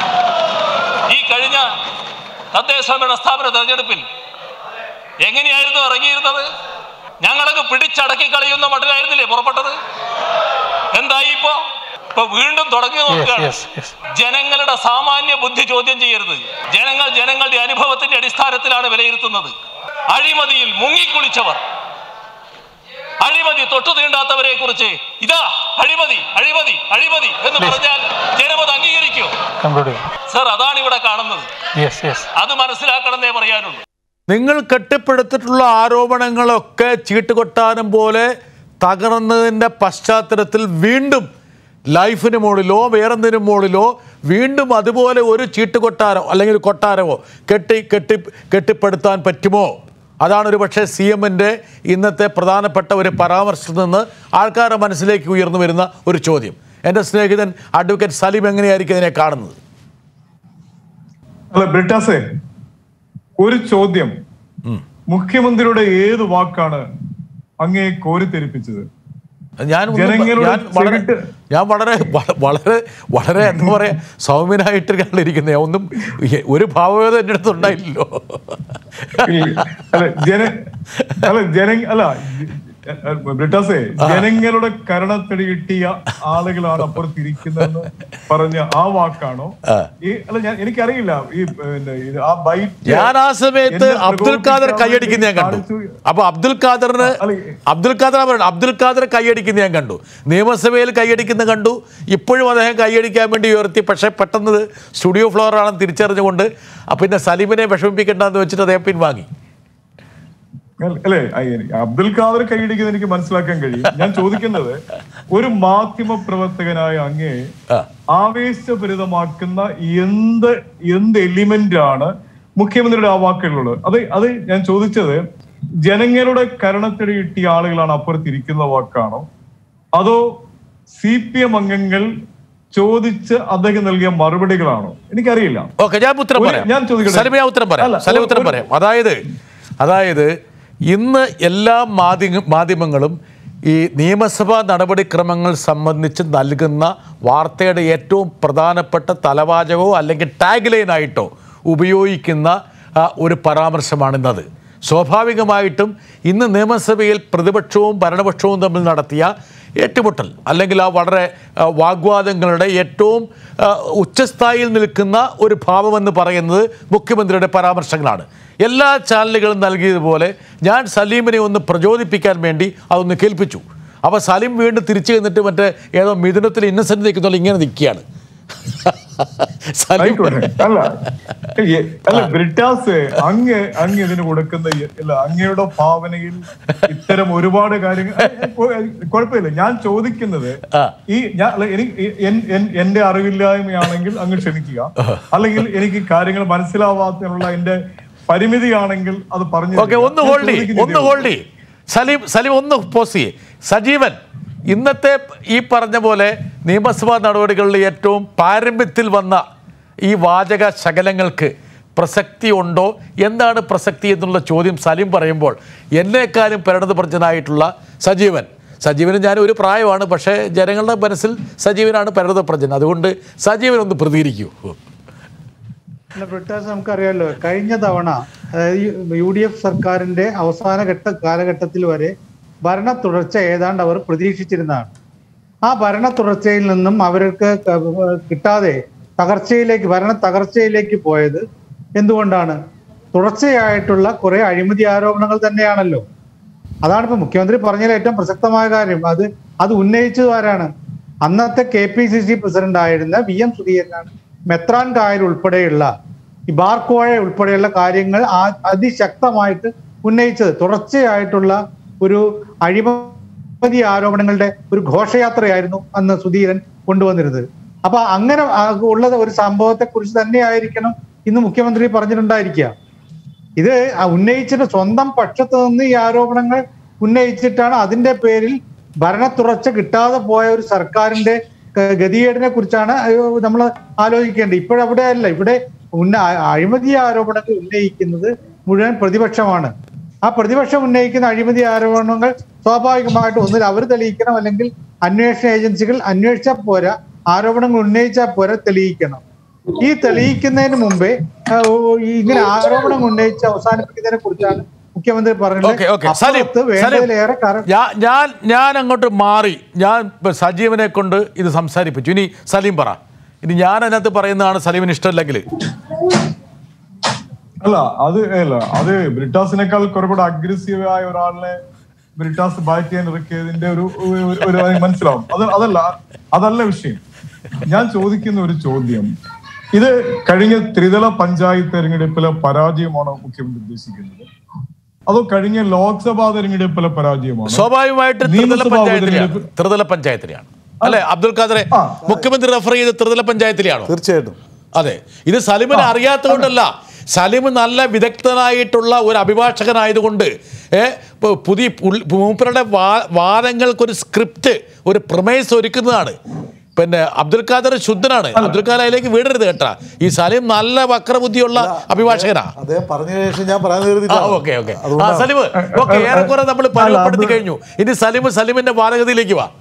ഈ കഴിഞ്ഞ തദ്ദേശ ഭരണ സ്ഥാപന തെരഞ്ഞെടുപ്പിൽ എങ്ങനെയായിരുന്നു ഇറങ്ങിയിരുന്നത് ഞങ്ങളൊക്കെ പിടിച്ചടക്കി കളയുന്ന മട്ടിലായിരുന്നില്ലേ പുറപ്പെട്ടത് എന്തായി ഇപ്പോ ഇപ്പൊ വീണ്ടും തുടങ്ങി നോക്കുകയാണ് ജനങ്ങളുടെ സാമാന്യ ബുദ്ധി ചോദ്യം ചെയ്യരുത് ജനങ്ങൾ ജനങ്ങളുടെ അനുഭവത്തിന്റെ അടിസ്ഥാനത്തിലാണ് വിലയിരുത്തുന്നത് അഴിമതിയിൽ മുങ്ങിക്കുളിച്ചവർ അഴിമതി തൊട്ടു തീണ്ടാത്തവരെ കുറിച്ച് ഇതാ അഴിമതി അഴിമതി അഴിമതി എന്ന് പറഞ്ഞാൽ ജനമത് അംഗീകരിക്കോ സർ അതാണ് ഇവിടെ കാണുന്നത് അത് മനസ്സിലാക്കണമെന്നേ പറയാനുള്ളൂ നിങ്ങൾ കെട്ടിപ്പടുത്തിട്ടുള്ള ആരോപണങ്ങളൊക്കെ ചീട്ടുകൊട്ടാരം പോലെ തകർന്നതിൻ്റെ പശ്ചാത്തലത്തിൽ വീണ്ടും ലൈഫിന് മുകളിലോ വേറെന്തിനും മുകളിലോ വീണ്ടും അതുപോലെ ഒരു ചീട്ടുകൊട്ടാരോ അല്ലെങ്കിൽ ഒരു കൊട്ടാരമോ കെട്ടി കെട്ടി കെട്ടിപ്പടുത്താൻ പറ്റുമോ അതാണ് ഒരു പക്ഷേ സി എമ്മിൻ്റെ ഇന്നത്തെ പ്രധാനപ്പെട്ട ഒരു പരാമർശത്തിൽ നിന്ന് ആൾക്കാരുടെ മനസ്സിലേക്ക് ഉയർന്നു വരുന്ന ഒരു ചോദ്യം എൻ്റെ സ്നേഹിതൻ അഡ്വക്കേറ്റ് സലീം എങ്ങനെയായിരിക്കും ഇതിനെ കാണുന്നത് അല്ല ബ്രിട്ടാസേ ഒരു ചോദ്യം മുഖ്യമന്ത്രിയുടെ ഏത് വാക്കാണ് അങ്ങേ കോരിത്തെരിപ്പിച്ചത് ഞാൻ ഒന്നും പ- ജനങ്ങളുടെ ഞാൻ വളരെ ചെവിട്ട് ഞാൻ വളരെ വള- വളരെ വളരെ എന്താ പറയാ സൗമ്യനായിട്ടാണ് ഇരിക്കുന്നത് ഞാൻ ഒന്നും ഈ- ഒരു ഭാവവേദന എൻ്റെ അടുത്ത് ഉണ്ടായില്ലല്ലോ അല്ല ജന അല്ല ജന അല്ല ബ്രിട്ടാസേ ജനങ്ങളുടെ കരണത്തടി കിട്ടിയ ആളുകളാണ് അപ്പുറത്തിരിക്കുന്നതെന്ന് പറഞ്ഞ ആ വാക്കാണോ ഈ അല്ല ഞാൻ എനിക്കറിയില്ല ഈ പിന്നെ ഇത് ആ ബൈറ്റ് ഞാൻ ആ സമയത്ത് എന്നെ അബ്ദുൽ ഖാദർ പ്രകോപിപ്പിക്കാൻ കൈയടിക്കുന്ന ഞാൻ കണ്ടു കാണിച്ചു. അപ്പൊ അബ്ദുൽ ഖാദറിന് അല്ല, അബ്ദുൽ ഖാദർ പറയുന്നത് അബ്ദുൽ ഖാദർ കൈയടിക്കുന്ന ഞാൻ കണ്ടു നിയമസഭയിൽ കൈയടിക്കുന്ന കണ്ടു ഇപ്പോഴും അദ്ദേഹം കൈയടിക്കാൻ വേണ്ടി ഉയർത്തി പക്ഷേ പെട്ടെന്ന് ഇത് സ്റ്റുഡിയോ ഫ്ലോർ ആണെന്ന് തിരിച്ചറിഞ്ഞുകൊണ്ട് ആ പിന്നെ സലീമിനെ വിഷമിപ്പിക്കേണ്ടെന്ന് വെച്ചിട്ട് അദ്ദേഹം പിൻവാങ്ങി അല്ല- അല്ലേ ആ, എനിക്ക് അബ്ദുൽ ഖാദർ കൈയടിക്കുന്നത് എനിക്ക് മനസ്സിലാക്കാൻ കഴിയും ഞാൻ ചോദിക്കുന്നത് ഒരു മാധ്യമ പ്രവർത്തകനായ അങ്ങേ ആ. ആവേശഭരിതമാക്കുന്ന എന്ത് എന്ത് എലിമെന്റ് ആണ് മുഖ്യമന്ത്രിയുടെ ആ വാക്കുകളിലുള്ളത് അത് അത് ഞാൻ ചോദിച്ചത് ജനങ്ങളുടെ കരണത്തടി കിട്ടിയ ആളുകളാണ് അപ്പുറത്തിരിക്കുന്ന വാക്കാണോ അതോ സി പി എം അംഗങ്ങൾ ചോദിച്ച് അദ്ദേഹം നൽകിയ മറുപടികളാണോ എനിക്കറിയില്ല ഓക്കെ ഞാൻ ഉത്തരം ഒരു- പറയാം ഞാൻ ചോദിക്കട്ടെ? സലമി ഞാൻ ഉത്തരം പറയാം അല്ല, സലമി ഒരു- ഉത്തരം ഒരു- പറയാം അതായത് അതായത് ഇന്ന് എല്ലാ മാധ്യമ മാധ്യമങ്ങളും ഈ നിയമസഭാ നടപടിക്രമങ്ങൾ സംബന്ധിച്ച് നൽകുന്ന വാർത്തയുടെ ഏറ്റവും പ്രധാനപ്പെട്ട തലവാചകമോ അല്ലെങ്കിൽ ടാഗ് ലൈനായിട്ടോ ഉപയോഗിക്കുന്ന ആ, ഒരു പരാമർശമാണിന്നത് സ്വാഭാവികമായിട്ടും ഇന്ന് നിയമസഭയിൽ പ്രതിപക്ഷവും ഭരണപക്ഷവും തമ്മിൽ നടത്തിയ ഏറ്റുമുട്ടൽ അല്ലെങ്കിൽ ആ വളരെ ആ, വാഗ്വാദങ്ങളുടെ ഏറ്റവും ആ, ഉച്ചസ്ഥായിയിൽ നിൽക്കുന്ന ഒരു ഭാവമെന്ന് പറയുന്നത് മുഖ്യമന്ത്രിയുടെ പരാമർശങ്ങളാണ് എല്ലാ ചാനലുകളും നൽകിയതുപോലെ ഞാൻ സലീമിനെ ഒന്ന് പ്രചോദിപ്പിക്കാൻ വേണ്ടി അതൊന്ന് കേൾപ്പിച്ചു അപ്പോൾ സലീം വീണ്ടും തിരിച്ചു എന്നിട്ട് മറ്റേ ഏതോ മിഥുനത്തിൽ ഇന്നസെൻ്റ് നിൽക്കുന്ന ഇങ്ങനെ നിൽക്കുകയാണ് സലീം ആയിക്കോട്ടെ അല്ല ഏ, അല്ല ബ്രിട്ടാസ് അങ്ങ് അങ്ങ് ഇതിന് കൊടുക്കുന്ന ഈ- അല്ല അങ്ങയുടെ ഭാവനയിൽ ഇത്തരം ഒരുപാട് കാര്യങ്ങൾ ഏ, ഏ, കൊ- ഏ, കുഴപ്പമില്ല ഞാൻ ചോദിക്കുന്നത് ആ. ഈ ഞാൻ അല്ല, എനിക്ക് ഈ- എൻ- എൻ- എന്റെ അറിവില്ലായ്മയാണെങ്കിൽ അങ്ങ് ക്ഷമിക്കുക അല്ലെങ്കിൽ എനിക്ക് കാര്യങ്ങൾ മനസ്സിലാവാത്തതിനുള്ള എന്റെ പരിമിതിയാണെങ്കിൽ അത് പറഞ്ഞു ഓക്കെ ഒന്ന് ഞാൻ ഹോൾഡ് ചെയ്യ്, ചോദിക്കുന്നത് ഒന്ന് ഹോൾഡ് ചെയ്യ്. സലീം സലീം ഒന്ന് പോസ് ചെയ്യേ സജീവൻ ഇന്നത്തെ ഈ പറഞ്ഞ പോലെ നിയമസഭാ നടപടികളിൽ ഏറ്റവും പാരമ്യത്തിൽ വന്ന ഈ വാചക ശകലങ്ങൾക്ക് പ്രസക്തി ഉണ്ടോ എന്താണ് പ്രസക്തി എന്നുള്ള ചോദ്യം സലീം പറയുമ്പോൾ എന്നേക്കാളും പരിണതപ്രജ്ഞനായിട്ടുള്ള സജീവൻ സജീവന് ഞാൻ ഒരു പ്രായമാണ് പക്ഷേ ജനങ്ങളുടെ മനസ്സിൽ സജീവനാണ് പരിണതപ്രജ്ഞൻ അതുകൊണ്ട് സജീവൻ ഒന്ന് പ്രതികരിക്കൂ അല്ല ബ്രിട്ടാസ് നമുക്കറിയാലോ കഴിഞ്ഞ തവണ അതായത് യു ഡി എഫ് സർക്കാരിന്റെ അവസാന ഘട്ട കാലഘട്ടത്തിൽ വരെ ഭരണ തുടർച്ച ഏതാണ്ട് അവർ പ്രതീക്ഷിച്ചിരുന്നതാണ് ആ ഭരണ തുടർച്ചയിൽ നിന്നും അവർക്ക് ക- കിട്ടാതെ തകർച്ചയിലേക്ക് ഭരണ തകർച്ചയിലേക്ക് പോയത് എന്തുകൊണ്ടാണ് തുടർച്ചയായിട്ടുള്ള കുറെ അഴിമതി ആരോപണങ്ങൾ തന്നെയാണല്ലോ അതാണ് ഇപ്പൊ മുഖ്യമന്ത്രി പറഞ്ഞതിൽ ഏറ്റവും പ്രസക്തമായ കാര്യം അത് അത് ഉന്നയിച്ചത് ആരാണ് അന്നത്തെ K P C C president ആയിരുന്ന വി എം സുധീരനാണ് മെത്രാൻ കായൽ ഉൾപ്പെടെയുള്ള ഈ ബാർക്കോഴ ഉൾപ്പെടെയുള്ള കാര്യങ്ങൾ ആ- അതിശക്തമായിട്ട് ഉന്നയിച്ചത് തുടർച്ചയായിട്ടുള്ള ഒരു അഴിമതി ആരോപണങ്ങളുടെ ഒരു ഘോഷയാത്രയായിരുന്നു അന്ന് സുധീരൻ കൊണ്ടുവന്നിരുന്നത് അപ്പൊ അങ്ങനെ ആ ഉള്ളത് ഒരു സംഭവത്തെ കുറിച്ച് തന്നെയായിരിക്കണം ഇന്ന് മുഖ്യമന്ത്രി പറഞ്ഞിട്ടുണ്ടായിരിക്കുക ഇത് ആ ഉന്നയിച്ചിട്ട് സ്വന്തം പക്ഷത്ത് നിന്ന് ഈ ആരോപണങ്ങൾ ഉന്നയിച്ചിട്ടാണ് അതിന്റെ പേരിൽ ഭരണ തുടർച്ച കിട്ടാതെ പോയ ഒരു സർക്കാരിന്റെ ക- ഗതികേടിനെ കുറിച്ചാണ് നമ്മൾ ആലോചിക്കേണ്ടത് ഇപ്പോഴവിടെ അല്ല ഇവിടെ ഉന്ന അഴിമതി ആരോപണങ്ങൾ ഉന്നയിക്കുന്നത് മുഴുവൻ പ്രതിപക്ഷമാണ് ആ പ്രതിപക്ഷം ഉന്നയിക്കുന്ന അഴിമതി ആരോപണങ്ങൾ സ്വാഭാവികമായിട്ടും ഒന്നിൽ അവർ തെളിയിക്കണം അല്ലെങ്കിൽ അന്വേഷണ ഏജൻസികൾ അന്വേഷിച്ചാൽ പോരാ ആരോപണങ്ങൾ ഉന്നയിച്ചാൽ പോരാ തെളിയിക്കണം ഈ തെളിയിക്കുന്നതിന് മുമ്പേ ആ, ഓ, ഈ ഇങ്ങനെ ആരോപണം ഉന്നയിച്ച് അവസാനിപ്പിക്കുന്നതിനെ കുറിച്ചാണ് മുഖ്യമന്ത്രി ഓക്കെ ഓക്കെ പറഞ്ഞത് സലീം അപ്പുറത്ത് സലീം വേണ്ടതിലേറെ കാരണം ഞാൻ ഞാൻ ഞാൻ അങ്ങോട്ട് മാറി ഞാൻ ഇപ്പൊ സജീവനെ കൊണ്ട് ഇത് സംസാരിപ്പിച്ചു ഇനി സലീം പറ ഇനി ഞാൻ അതിനകത്ത് പറയുന്നതാണ് സലീമിന് ഇഷ്ടമല്ലെങ്കിൽ അല്ല അത് അല്ല അത് ബ്രിട്ടാസിനേക്കാൾ കുറെ കൂടെ അഗ്രസീവ് ആയ ഒരാളിനെ ബ്രിട്ടാസ് ബാറ്റ് ചെയ്യാൻ ഇറക്കിയതിന്റെ ഒരു ഒരു- ഒരു അത് മനസ്സിലാവും അത് അതല്ല അതല്ല വിഷയം ഞാൻ ചോദിക്കുന്ന ഒരു ചോദ്യം ഇത് കഴിഞ്ഞ ത്രിതല പഞ്ചായത്ത് തെരഞ്ഞെടുപ്പിലെ പരാജയമാണോ മുഖ്യമന്ത്രി ഉദ്ദേശിക്കുന്നത് അതോ കഴിഞ്ഞ ലോക്സഭാ തെരഞ്ഞെടുപ്പിലെ പരാജയമാണോ സ്വാഭാവികമായിട്ട് ത്രിതല നിയമസഭാ പഞ്ചായത്തിലെയാണ് ഉപതെരഞ്ഞെടുപ്പ്- ത്രിതല പഞ്ചായത്തിലെയാണ് അല്ലെ അബ്ദുൽ ഖാദറെ ആ. മുഖ്യമന്ത്രി റെഫർ ചെയ്ത് ത്രിതല പഞ്ചായത്തിലെയാണോ തീർച്ചയായിട്ടും അതെ ഇത് സലിമിനെ അറിയാത്തതുകൊണ്ടല്ല സലിം നല്ല വിദഗ്ധനായിട്ടുള്ള ഒരു അഭിഭാഷകനായതുകൊണ്ട് ഏ, ഇപ്പൊ പുതിയ പുൾ- മൂപ്പരുടെ വാ വാദങ്ങൾക്കൊരു സ്ക്രിപ്റ്റ് ഒരു പ്രമേസ് ഒരുക്കുന്നതാണ് പിന്നെ അബ്ദുൽ ഖാദർ ശുദ്ധനാണ് അബ്ദുൽ ഖാദർ അതിലേക്ക് വീടരുത് കേട്ടാ ഈ സലിം നല്ല വക്രബുദ്ധിയുള്ള അഭിഭാഷകനാ അദ്ദേഹം പറഞ്ഞ ശേഷം ഞാൻ പറയാൻ ആ കരുതിയിട്ടാണ്. ഓക്കെ ഓക്കെ ആ അതുകൊണ്ടാണ്. സലിം ഓക്കെ ഏറെക്കുറെ നമ്മൾ പരുവപ്പെടുത്തി കഴിഞ്ഞു ഇനി സലിം സലിമിന്റെ വാദഗതിയിലേക്ക് വാ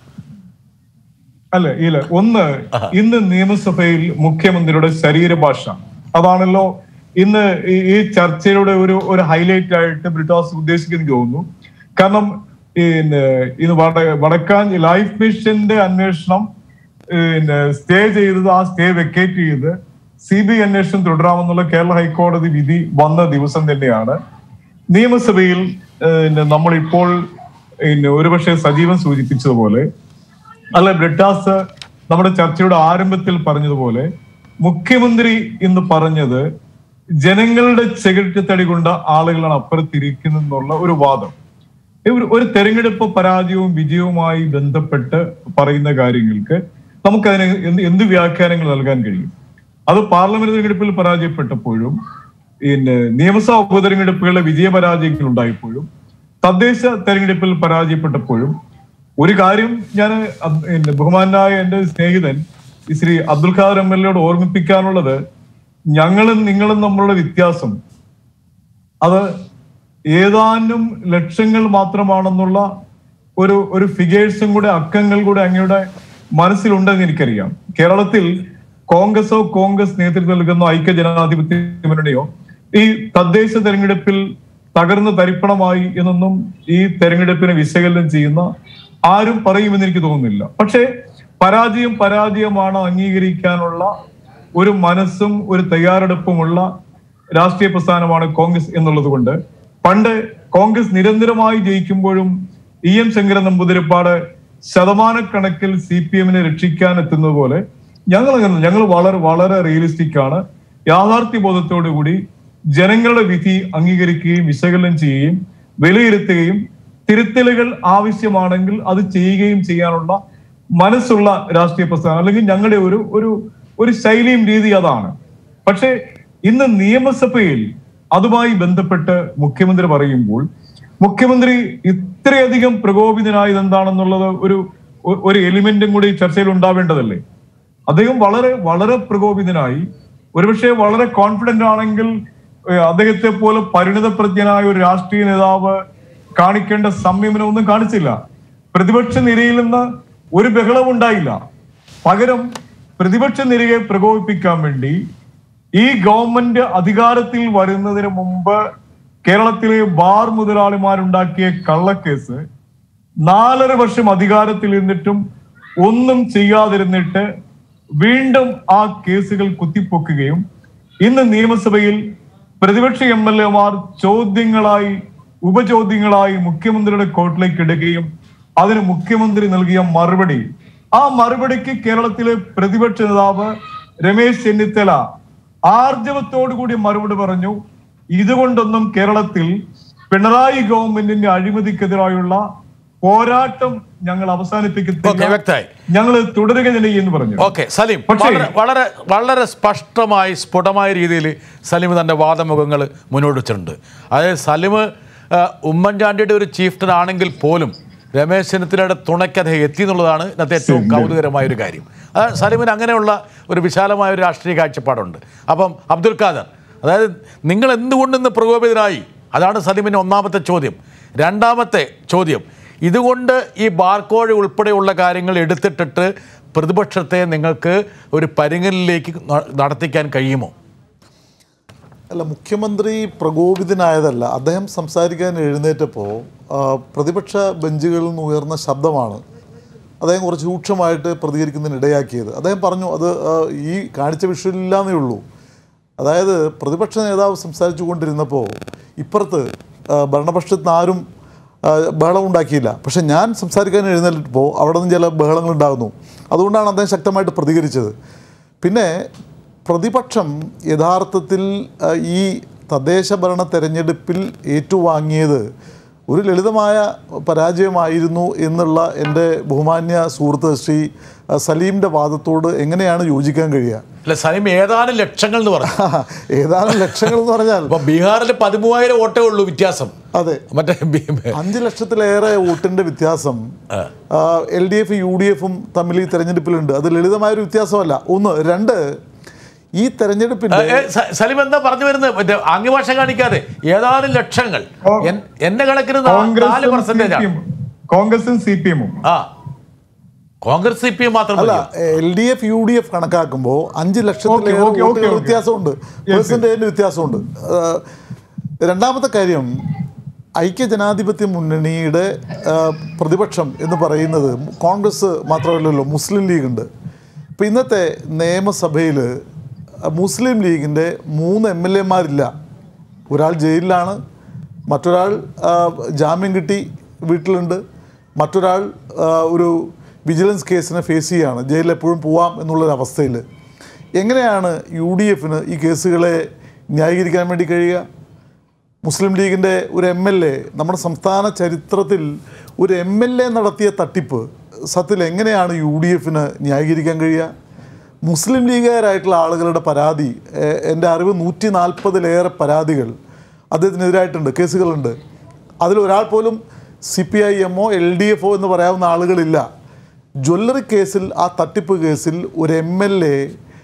അല്ല ഇല്ല ഒന്ന് ഇന്ന് നിയമസഭയിൽ മുഖ്യമന്ത്രിയുടെ ശരീരഭാഷ അതാണല്ലോ ഇന്ന് ഈ- ഈ ചർച്ചയുടെ ഒരു ഒരു ഹൈലൈറ്റ് ആയിട്ട് ബ്രിട്ടാസ് ഉദ്ദേശിക്കുന്നു തോന്നുന്നു കാരണം പിന്നെ ഇത് വട- വടക്കാൻ ലൈഫ് മിഷന്റെ അന്വേഷണം പിന്നെ സ്റ്റേ ചെയ്തത് ആ സ്റ്റേ വെക്കേറ്റ് ചെയ്ത് സി ബി ഐ അന്വേഷണം തുടരാമെന്നുള്ള കേരള ഹൈക്കോടതി വിധി വന്ന ദിവസം തന്നെയാണ് നിയമസഭയിൽ പിന്നെ നമ്മളിപ്പോൾ പിന്നെ ഒരുപക്ഷെ സജീവൻ സൂചിപ്പിച്ചതുപോലെ അല്ല ബ്രിട്ടാസ് നമ്മുടെ ചർച്ചയുടെ ആരംഭത്തിൽ പറഞ്ഞതുപോലെ മുഖ്യമന്ത്രി ഇന്ന് പറഞ്ഞത് ജനങ്ങളുടെ ചെകിട്ടത്തടി കൊണ്ട ആളുകളാണ് അപ്പുറത്തിരിക്കുന്നെന്നുള്ള ഒരു വാദം ഒരു ഒരു തെരഞ്ഞെടുപ്പ് പരാജയവും വിജയവുമായി ബന്ധപ്പെട്ട് പറയുന്ന കാര്യങ്ങൾക്ക് നമുക്കതിന് എന്ത് എന്ത് വ്യാഖ്യാനങ്ങൾ നൽകാൻ കഴിയും അത് പാർലമെന്റ് തെരഞ്ഞെടുപ്പിൽ പരാജയപ്പെട്ടപ്പോഴും പിന്നെ നിയമസഭാ ഉപതെരഞ്ഞെടുപ്പുകളിലെ വിജയപരാജയങ്ങൾ ഉണ്ടായപ്പോഴും തദ്ദേശ തെരഞ്ഞെടുപ്പിൽ പരാജയപ്പെട്ടപ്പോഴും ഒരു കാര്യം ഞാൻ ബഹുമാനായ എന്റെ സ്നേഹിതൻ ഈ ശ്രീ അബ്ദുൽ ഖാദർ എം എൽ എയോട് ഓർമ്മിപ്പിക്കാനുള്ളത് ഞങ്ങളും നിങ്ങളും തമ്മിലുള്ള വ്യത്യാസം അത് ഏതാനും ലക്ഷങ്ങൾ മാത്രമാണെന്നുള്ള ഒരു ഒരു ഫിഗേഴ്സും കൂടെ അക്കങ്ങൾ കൂടെ അങ്ങയുടെ മനസ്സിലുണ്ടെന്ന് എനിക്കറിയാം കേരളത്തിൽ കോൺഗ്രസോ കോൺഗ്രസ് നേതൃത്വം നൽകുന്ന ഐക്യ ജനാധിപത്യ മുന്നണിയോ ഈ തദ്ദേശ തെരഞ്ഞെടുപ്പിൽ തകർന്ന് തരിപ്പണമായി എന്നൊന്നും ഈ തെരഞ്ഞെടുപ്പിനെ വിശകലനം ചെയ്യുന്ന ആരും പറയുമെന്ന് എനിക്ക് തോന്നുന്നില്ല പക്ഷേ പരാജയം പരാജയമാണ് അംഗീകരിക്കാനുള്ള ഒരു മനസ്സും ഒരു തയ്യാറെടുപ്പുമുള്ള രാഷ്ട്രീയ പ്രസ്ഥാനമാണ് കോൺഗ്രസ് എന്നുള്ളത് കൊണ്ട് പണ്ട് കോൺഗ്രസ് നിരന്തരമായി ജയിക്കുമ്പോഴും ഇ എം ശങ്കരൻ നമ്പൂതിരിപ്പാട് ശതമാനക്കണക്കിൽ സി പി എമ്മിനെ രക്ഷിക്കാൻ എത്തുന്നത് പോലെ ഞങ്ങൾ അങ്ങനെ ഞങ്ങൾ വളരെ വളരെ റിയലിസ്റ്റിക് ആണ് യാഥാർത്ഥ്യ ബോധത്തോടു കൂടി ജനങ്ങളുടെ വിധി അംഗീകരിക്കുകയും വിശകലനം ചെയ്യുകയും വിലയിരുത്തുകയും തിരുത്തലുകൾ ആവശ്യമാണെങ്കിൽ അത് ചെയ്യുകയും ചെയ്യാനുള്ള മനസ്സുള്ള രാഷ്ട്രീയ പ്രസ്ഥാനം അല്ലെങ്കിൽ ഞങ്ങളുടെ ഒരു ഒരു ഒരു ശൈലിയും രീതി അതാണ് പക്ഷേ ഇന്ന് നിയമസഭയിൽ അതുമായി ബന്ധപ്പെട്ട് മുഖ്യമന്ത്രി പറയുമ്പോൾ മുഖ്യമന്ത്രി ഇത്രയധികം പ്രകോപിതനായത് എന്താണെന്നുള്ളത് ഒരു ഒ- ഒരു എലിമെന്റും കൂടി ചർച്ചയിൽ ഉണ്ടാവേണ്ടതല്ലേ അദ്ദേഹം വളരെ വളരെ പ്രകോപിതനായി ഒരുപക്ഷെ വളരെ കോൺഫിഡന്റ് ആണെങ്കിൽ ഏഹ്, അദ്ദേഹത്തെ പോലെ പരിണിതപ്രജ്ഞനായ ഒരു രാഷ്ട്രീയ നേതാവ് കാണിക്കേണ്ട സംയമനം ഒന്നും കാണിച്ചില്ല പ്രതിപക്ഷ നിരയിൽ നിന്ന് ഒരു ബഹളവും ഉണ്ടായില്ല പകരം പ്രതിപക്ഷ നിരയെ പ്രകോപിപ്പിക്കാൻ വേണ്ടി ഈ ഗവൺമെന്റ് അധികാരത്തിൽ വരുന്നതിന് മുമ്പ് കേരളത്തിലെ ബാർ മുതലാളിമാരുണ്ടാക്കിയ കള്ളക്കേസ് നാലര വർഷം അധികാരത്തിൽ ഇരുന്നിട്ടും ഒന്നും ചെയ്യാതിരുന്നിട്ട് വീണ്ടും ആ കേസുകൾ കുത്തിപ്പൊക്കുകയും ഇന്ന് നിയമസഭയിൽ പ്രതിപക്ഷ എം എൽ എമാർ ചോദ്യങ്ങളായി ഉപചോദ്യങ്ങളായി മുഖ്യമന്ത്രിയുടെ കോർട്ടിലേക്ക് ഇടുകയും അതിന് മുഖ്യമന്ത്രി നൽകിയ മറുപടി ആ മറുപടിക്ക് കേരളത്തിലെ പ്രതിപക്ഷ നേതാവ് രമേശ് ചെന്നിത്തല ആർജവത്തോടുകൂടി മറുപടി പറഞ്ഞു ഇതുകൊണ്ടൊന്നും കേരളത്തിൽ പിണറായി ഗവൺമെന്റിന്റെ അഴിമതിക്കെതിരായുള്ള പോരാട്ടം ഞങ്ങൾ ഓക്കേ, അവസാനിപ്പിക്കത്തില്ല വ്യക്തമായി. ഞങ്ങൾ തുടരുക തന്നെ എന്ന് പറഞ്ഞു ഓക്കെ സലീം പക്ഷേ- വളരെ വളരെ വളരെ സ്പഷ്ടമായി സ്ഫുടമായ രീതിയിൽ സലീം തൻ്റെ വാദമുഖങ്ങൾ മുന്നോട്ട് വെച്ചിട്ടുണ്ട് അതായത് സലീം ആ, ഉമ്മൻചാണ്ടിയുടെ ഒരു ചീഫ്റ്റൻ ആണെങ്കിൽ പോലും രമേശ് ചെന്നിത്തലയുടെ തുണയ്ക്ക് അദ്ദേഹം എത്തി എന്നുള്ളതാണ് ഇന്നത്തെ ഏറ്റവും കൗതുകരമായ ഒരു കാര്യം അത് സലീമിന് അങ്ങനെയുള്ള ഒരു വിശാലമായ ഒരു രാഷ്ട്രീയ കാഴ്ചപ്പാടുണ്ട് അപ്പം അബ്ദുൽ ഖാദർ അതായത് നിങ്ങൾ എന്തുകൊണ്ട് ഇന്ന് പ്രകോപിതരായി അതാണ് സലീമിൻ്റെ ഒന്നാമത്തെ ചോദ്യം രണ്ടാമത്തെ ചോദ്യം ഇതുകൊണ്ട് ഈ ബാർക്കോഴ ഉൾപ്പെടെയുള്ള കാര്യങ്ങൾ എടുത്തിട്ടിട്ട് പ്രതിപക്ഷത്തെ നിങ്ങൾക്ക് ഒരു പരിങ്ങലിലേക്ക് ന- നടത്തിക്കാൻ കഴിയുമോ അല്ല മുഖ്യമന്ത്രി പ്രകോപിതനായതല്ല അദ്ദേഹം സംസാരിക്കാൻ എഴുന്നേറ്റപ്പോൾ ആ, പ്രതിപക്ഷ ബെഞ്ചുകളിൽ നിന്ന് ഉയർന്ന ശബ്ദമാണ് അദ്ദേഹം കുറച്ച് രൂക്ഷമായിട്ട് പ്രതികരിക്കുന്നതിന് ഇടയാക്കിയത് അദ്ദേഹം പറഞ്ഞു അത് ആ, ഈ കാണിച്ച വിഷയമില്ലാന്നേ ഉള്ളൂ അതായത് പ്രതിപക്ഷ നേതാവ് സംസാരിച്ചു കൊണ്ടിരുന്നപ്പോൾ ഇപ്പുറത്ത് ആ, ഭരണപക്ഷത്ത് നിന്ന് ആരും ആ, ബഹളം ഉണ്ടാക്കിയില്ല പക്ഷെ ഞാൻ സംസാരിക്കാൻ എഴുന്നേറ്റപ്പോൾ അവിടെ നിന്ന് ചില ബഹളങ്ങൾ ഉണ്ടാകുന്നു അതുകൊണ്ടാണ് അദ്ദേഹം ശക്തമായിട്ട് പ്രതികരിച്ചത് പിന്നെ പ്രതിപക്ഷം യഥാർത്ഥത്തിൽ ആ, ഈ തദ്ദേശ ഭരണ തെരഞ്ഞെടുപ്പിൽ ഏറ്റുവാങ്ങിയത് ഒരു ലളിതമായ പരാജയമായിരുന്നു എന്നുള്ള എൻ്റെ ബഹുമാന്യ സുഹൃത്ത് ശ്രീ ആ, സലീമിൻ്റെ വാദത്തോട് എങ്ങനെയാണ് യോജിക്കാൻ കഴിയുക അല്ല സലീം ഏതാനും ലക്ഷങ്ങൾ എന്ന് പറഞ്ഞു ഏതാനും ലക്ഷങ്ങൾ എന്ന് പറഞ്ഞാൽ അപ്പൊ ബീഹാറിൽ പതിമൂവായിരം വോട്ടേ ഉള്ളൂ വ്യത്യാസം അതെ മറ്റേ ബി- അഞ്ച് ലക്ഷത്തിലേറെ വോട്ടിന്റെ വ്യത്യാസം L D F U D എഫും തമ്മിൽ ഈ തെരഞ്ഞെടുപ്പിലുണ്ട് അത് ലളിതമായൊരു വ്യത്യാസമല്ല ഒന്ന് രണ്ട് ഈ തെരഞ്ഞെടുപ്പിന്റെ ഏ, സ- സലീം എന്താ പറഞ്ഞു വരുന്നത് മറ്റേ ആംഗ്യഭാഷ കാണിക്കാതെ ഏതാനും ലക്ഷങ്ങൾ എൻ- എന്റെ കണക്കിന് നാ- നാല് കോൺഗ്രസും പെർസെന്റേജ് ആണ് CPM കോൺഗ്രസും സി പി എമ്മും ആ കോൺഗ്രസ് സി പി എം മാത്രം അല്ല മതിയോ? L D F U D F കണക്കാക്കുമ്പോൾ അഞ്ച് ഓക്കേ, ലക്ഷത്തിലേറെ ഓക്കേ, വോട്ടുകൾ ഓക്കേ. വ്യത്യാസമുണ്ട് പെർസെൻറ്റേജിൻ്റെ വ്യത്യാസമുണ്ട് ആ, രണ്ടാമത്തെ കാര്യം ഐക്യ ജനാധിപത്യ മുന്നണിയുടെ ആ, പ്രതിപക്ഷം എന്ന് പറയുന്നത് കോൺഗ്രസ് മാത്രമല്ലല്ലോ മുസ്ലിം ലീഗ് ഉണ്ട് ഇപ്പം ഇന്നത്തെ നിയമസഭയിൽ മുസ്ലിം ലീഗിൻ്റെ മൂന്ന് എം എൽ എമാരില്ല ഒരാൾ ജയിലിലാണ് മറ്റൊരാൾ ആ, ജാമ്യം കിട്ടി വീട്ടിലുണ്ട് മറ്റൊരാൾ ആ, ഒരു വിജിലൻസ് കേസിനെ ഫേസ് ചെയ്യുകയാണ് ജയിലിൽ എപ്പോഴും പോവാം എന്നുള്ളൊരവസ്ഥയിൽ എങ്ങനെയാണ് യു ഡി എഫിന് ഈ കേസുകളെ ന്യായീകരിക്കാൻ വേണ്ടി കഴിയുക മുസ്ലിം ലീഗിൻ്റെ ഒരു എം എൽ എ നമ്മുടെ സംസ്ഥാന ചരിത്രത്തിൽ ഒരു എം എൽ എ നടത്തിയ തട്ടിപ്പ് സത്യത്തിൽ എങ്ങനെയാണ് യു ഡി എഫിന് ന്യായീകരിക്കാൻ കഴിയുക മുസ്ലിം ലീഗുകാരായിട്ടുള്ള ആളുകളുടെ പരാതി എ- എൻ്റെ അറിവ് നൂറ്റി നാൽപ്പതിലേറെ പരാതികൾ അദ്ദേഹത്തിനെതിരായിട്ടുണ്ട് കേസുകളുണ്ട് അതിലൊരാൾ പോലും സി പി ഐ എമ്മോ എൽ ഡി എഫോ എന്ന് പറയാവുന്ന ആളുകളില്ല ജ്വല്ലറി കേസിൽ ആ തട്ടിപ്പ് കേസിൽ ഒരു എം എൽ എ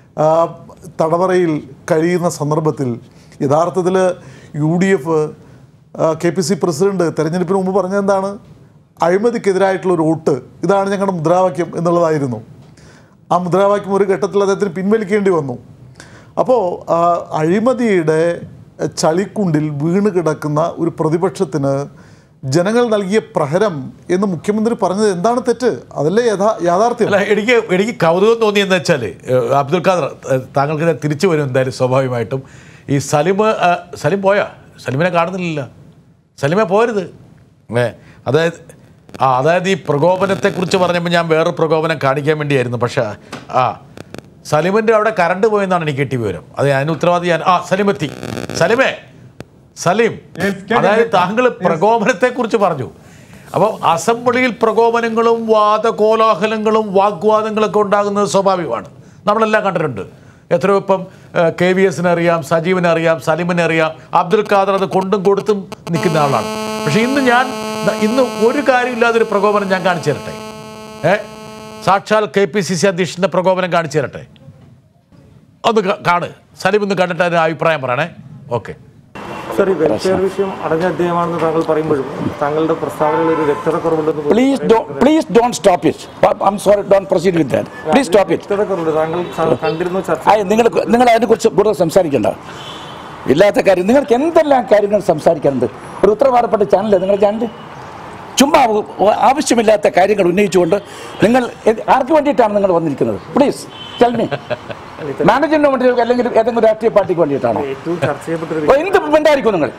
തടവറയിൽ കഴിയുന്ന സന്ദർഭത്തിൽ യഥാർത്ഥത്തിൽ U D F K P C president തെരഞ്ഞെടുപ്പിന് മുമ്പ് പറഞ്ഞത് എന്താണ് അഴിമതിക്കെതിരായിട്ടുള്ള ഒരു വോട്ട് ഇതാണ് ഞങ്ങളുടെ മുദ്രാവാക്യം എന്നുള്ളതായിരുന്നു ആ മുദ്രാവാക്യം ഒരു ഘട്ടത്തിൽ അദ്ദേഹത്തിന് പിൻവലിക്കേണ്ടി വന്നു അപ്പോൾ ആ, അഴിമതിയുടെ ചളിക്കുണ്ടിൽ വീണ് കിടക്കുന്ന ഒരു പ്രതിപക്ഷത്തിന് ജനങ്ങൾ നൽകിയ പ്രഹരം എന്ന് മുഖ്യമന്ത്രി പറഞ്ഞത് എന്താണ് തെറ്റ് അതല്ലേ യഥാ യാഥാർത്ഥ്യം അല്ല എനിക്ക് എനിക്ക് കൗതുകം തോന്നിയെന്ന് വെച്ചാൽ അബ്ദുൽ ഖാദർ ഏഹ്, താങ്കൾക്ക് ഇത് തിരിച്ചു വരും എന്തായാലും സ്വാഭാവികമായിട്ടും ഈ സലിം ഏഹ്, സലിം പോയാ സലിമിനെ കാണുന്നില്ല സലിമെ പോരുത് ഏ അതായത് ആ അതായത് ഈ പ്രകോപനത്തെക്കുറിച്ച് പറഞ്ഞപ്പോൾ ഞാൻ വേറൊരു പ്രകോപനം കാണിക്കാൻ വേണ്ടിയായിരുന്നു പക്ഷേ ആ സലിമിൻ്റെ അവിടെ കറണ്ട് പോയെന്നാണ് എനിക്ക് കിട്ടിയ വിവരം അത് അതിന് ഉത്തരവാദി ഞാൻ ആ സലിം എത്തി സലിമേ സലീം Yes, കേൾക്കാം, അതായത് കേൾക്കാം. താങ്കൾ പ്രകോപനത്തെക്കുറിച്ച് പറഞ്ഞു അപ്പോൾ അസംബ്ലിയിൽ പ്രകോപനങ്ങളും വാദകോലാഹലങ്ങളും വാഗ്വാദങ്ങളൊക്കെ ഉണ്ടാകുന്നത് സ്വാഭാവികമാണ് നമ്മളെല്ലാം കണ്ടിട്ടുണ്ട് എത്രയോ ഇപ്പം ഏഹ്, കെ വി എസിനെ അറിയാം സജീവിനെ അറിയാം സലീമിനെ അറിയാം അബ്ദുൽ ഖാദർ അത് കൊണ്ടും കൊടുത്തും നിൽക്കുന്ന ആളാണ് പക്ഷേ ഇന്ന് ഞാൻ ഇന്ന് ഒരു കാര്യമില്ലാതൊരു പ്രകോപനം ഞാൻ കാണിച്ചു തരട്ടെ ഏ സാക്ഷാൽ കെ പി സി സി അധ്യക്ഷൻ്റെ പ്രകോപനം കാണിച്ചു തരട്ടെ ഒന്ന് കാ- കാണ് സലീം ഒന്ന് കണ്ടിട്ട് അതിന് അഭിപ്രായം പറയണേ ഓക്കെ സർ ഈ വെൽഫെയർ വിഷയം അടഞ്ഞ അധ്യായമാണെന്ന് താങ്കൾ പറയുമ്പോഴും താങ്കളുടെ പ്രസ്താവനയിൽ ഒരു വ്യക്തത കുറവുണ്ടെന്ന് പോലും Please don't, please don't stop it. I'm sorry, don't proceed with that. Please stop it. വ്യക്തത കുറവുണ്ട് താങ്കൾ സ- കണ്ടിരുന്നു ചർച്ച ആ, നിങ്ങൾ നിങ്ങൾ അതിനെക്കുറിച്ച് കൂടുതൽ സംസാരിക്കണ്ട ഇല്ലാത്ത കാര്യം നിങ്ങൾക്ക് എന്തെല്ലാം കാര്യങ്ങൾ സംസാരിക്കാനുണ്ട് ഒരു ഉത്തരവാദപ്പെട്ട ചാനലേ നിങ്ങളുടെ ചാനൽ ചുമ്മാ ഉ- ഉ- ആവശ്യമില്ലാത്ത കാര്യങ്ങൾ ഉന്നയിച്ചുകൊണ്ട് നിങ്ങൾ എ- ആർക്ക് വേണ്ടിയിട്ടാണ് നിങ്ങൾ വന്നിരിക്കുന്നത് പ്ലീസ് ടെൽമി മാനേജ്മെന്റിന് വേണ്ടി അല്ലെങ്കിൽ ഏതെങ്കിലും രാഷ്ട്രീയ പാർട്ടിക്ക് വേണ്ടിയിട്ടാണോ ഏറ്റവും ചർച്ച ചെയ്യപ്പെട്ടൊരു ഓ, എന്ത് മിണ്ടായിരിക്കും നിങ്ങൾ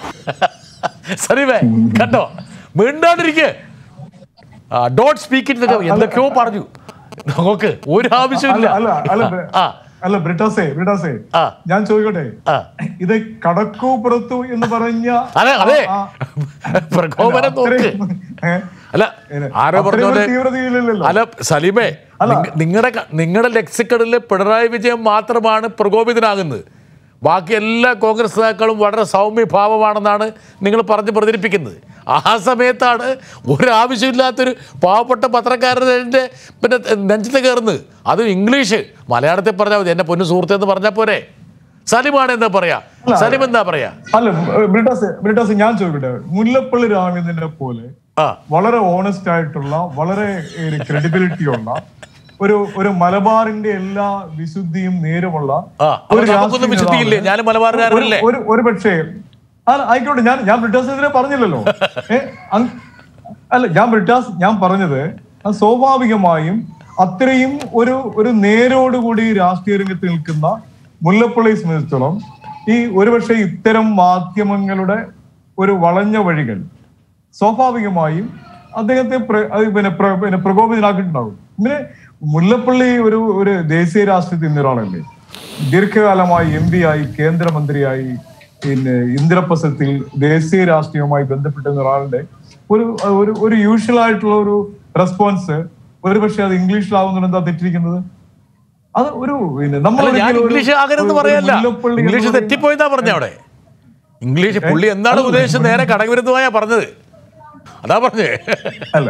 സലീമേ കണ്ടോ മിണ്ടാണ്ടിരിക്കേ ഡോട്ട് സ്പീക്ക് ഇറ്റ് എന്തൊക്കെയോ പറഞ്ഞു നോക്ക് ഒരു ആവശ്യമില്ല അല്ല അല്ല അല്ല ആ അല്ല ബ്രിട്ടാസേ ബ്രിട്ടാസേ ആ. ഞാൻ ചോദിക്കട്ടെ ആ. ഇത് കടക്കു പുറത്തു എന്ന് പറഞ്ഞ അതെ അതെ ആ, ആ, പ്രകോപനം നോക്ക് അത്രയും, ഏ, അല്ല ഏ, ആരോ അത്രയും പറഞ്ഞ ഒരു പോലെ തീവ്രതയില്ലല്ലോ. അല്ല സലീമേ നിങ്ങളുടെ നിങ്ങളുടെ ലെക്സിക്കണിൽ പിണറായി വിജയൻ മാത്രമാണ് പ്രകോപിതനാകുന്നത് ബാക്കി എല്ലാ കോൺഗ്രസ് നേതാക്കളും വളരെ സൗമ്യഭാവമാണെന്നാണ് നിങ്ങൾ പറഞ്ഞ് പ്രചരിപ്പിക്കുന്നത് ആ സമയത്താണ് ഒരാവശ്യമില്ലാത്തൊരു പാവപ്പെട്ട പത്രക്കാരൻ്റെ പിന്നെ നെഞ്ചത്ത് കയറുന്നത് അതും ഇംഗ്ലീഷ് മലയാളത്തിൽ പറഞ്ഞാൽ മതി എൻ്റെ പൊന്നു സുഹൃത്തെ എന്ന് പറഞ്ഞാൽ പോരെ സലിമാണ് എന്താ പറയാ സലിം എന്താ പറയാ അല്ല ബ്രിട്ടാസ് ബ്രിട്ടാസ് ഞാൻ ചോദിക്കട്ടെ മുല്ലപ്പള്ളി രാമചന്ദ്രനെ പോലെ ആ വളരെ ഓണസ്റ്റ് ആയിട്ടുള്ള വളരെ ക്രെഡിബിലിറ്റി ഉള്ള ഒരു ഒരു മലബാറിന്റെ എല്ലാ വിശുദ്ധിയും നേരുമുള്ള ആ, അപ്പൊ നമുക്കൊന്നും വിശുദ്ധിയില്ലേ? ഞാനും മലബാറുകാരനല്ലേ? ഒരു ഒരു പക്ഷേ അല്ല ആയിക്കോട്ടെ ഞാൻ ഞാൻ ബ്രിട്ടാസിനെതിരെ പറഞ്ഞില്ലല്ലോ ഏ, അങ്- അല്ല ഞാൻ ബ്രിട്ടാസ് ഞാൻ പറഞ്ഞത് അത് സ്വാഭാവികമായും അത്രയും ഒരു ഒരു നേരോടുകൂടി രാഷ്ട്രീയ രംഗത്ത് നിൽക്കുന്ന മുല്ലപ്പള്ളിയെ സംബന്ധിച്ചിടത്തോളം ഈ ഒരുപക്ഷെ ഇത്തരം മാധ്യമങ്ങളുടെ ഒരു വളഞ്ഞ വഴികൾ സ്വാഭാവികമായും അദ്ദേഹത്തെ പ്ര- അത് പിന്നെ പ്ര- പിന്നെ പ്രകോപിതനാക്കിയിട്ടുണ്ടാവും പിന്നെ മുല്ലപ്പള്ളി ഒരു ഒരു ദേശീയ രാഷ്ട്രീയത്തിൽ നിന്ന ഒരാളല്ലേ ദീർഘകാലമായി എം പി ആയി കേന്ദ്രമന്ത്രിയായി പിന്നെ ഇന്ദ്രപ്രസത്തിൽ ദേശീയ രാഷ്ട്രീയവുമായി ബന്ധപ്പെട്ടിരുന്ന ഒരാളുടെ ഒരു ഒരു ഒരു യൂഷ്വൽ ആയിട്ടുള്ള ഒരു റെസ്പോൺസ് ഒരു പക്ഷെ അത് ഇംഗ്ലീഷിലാവുന്നുണ്ട് എന്താ തെറ്റിരിക്കുന്നത് അത് ഒരു പിന്നെ നമ്മൾ അല്ല ഞാൻ ഒരിക്കലും ഒരു- ഇംഗ്ലീഷ് ആകരുതെന്ന് ഒരു പറയല്ല മുല്ലപ്പള്ളി എന്ന് ഇംഗ്ലീഷ് പറയുന്ന- തെറ്റിപ്പോയെന്നാ പറഞ്ഞ അവിടെ ഇംഗ്ലീഷ് പുള്ളി എന്താണ് ഉദ്ദേശിച്ചത് നേരെ കടകവിരുദ്ധമായാ പറഞ്ഞത് അതാ പറഞ്ഞേ അല്ല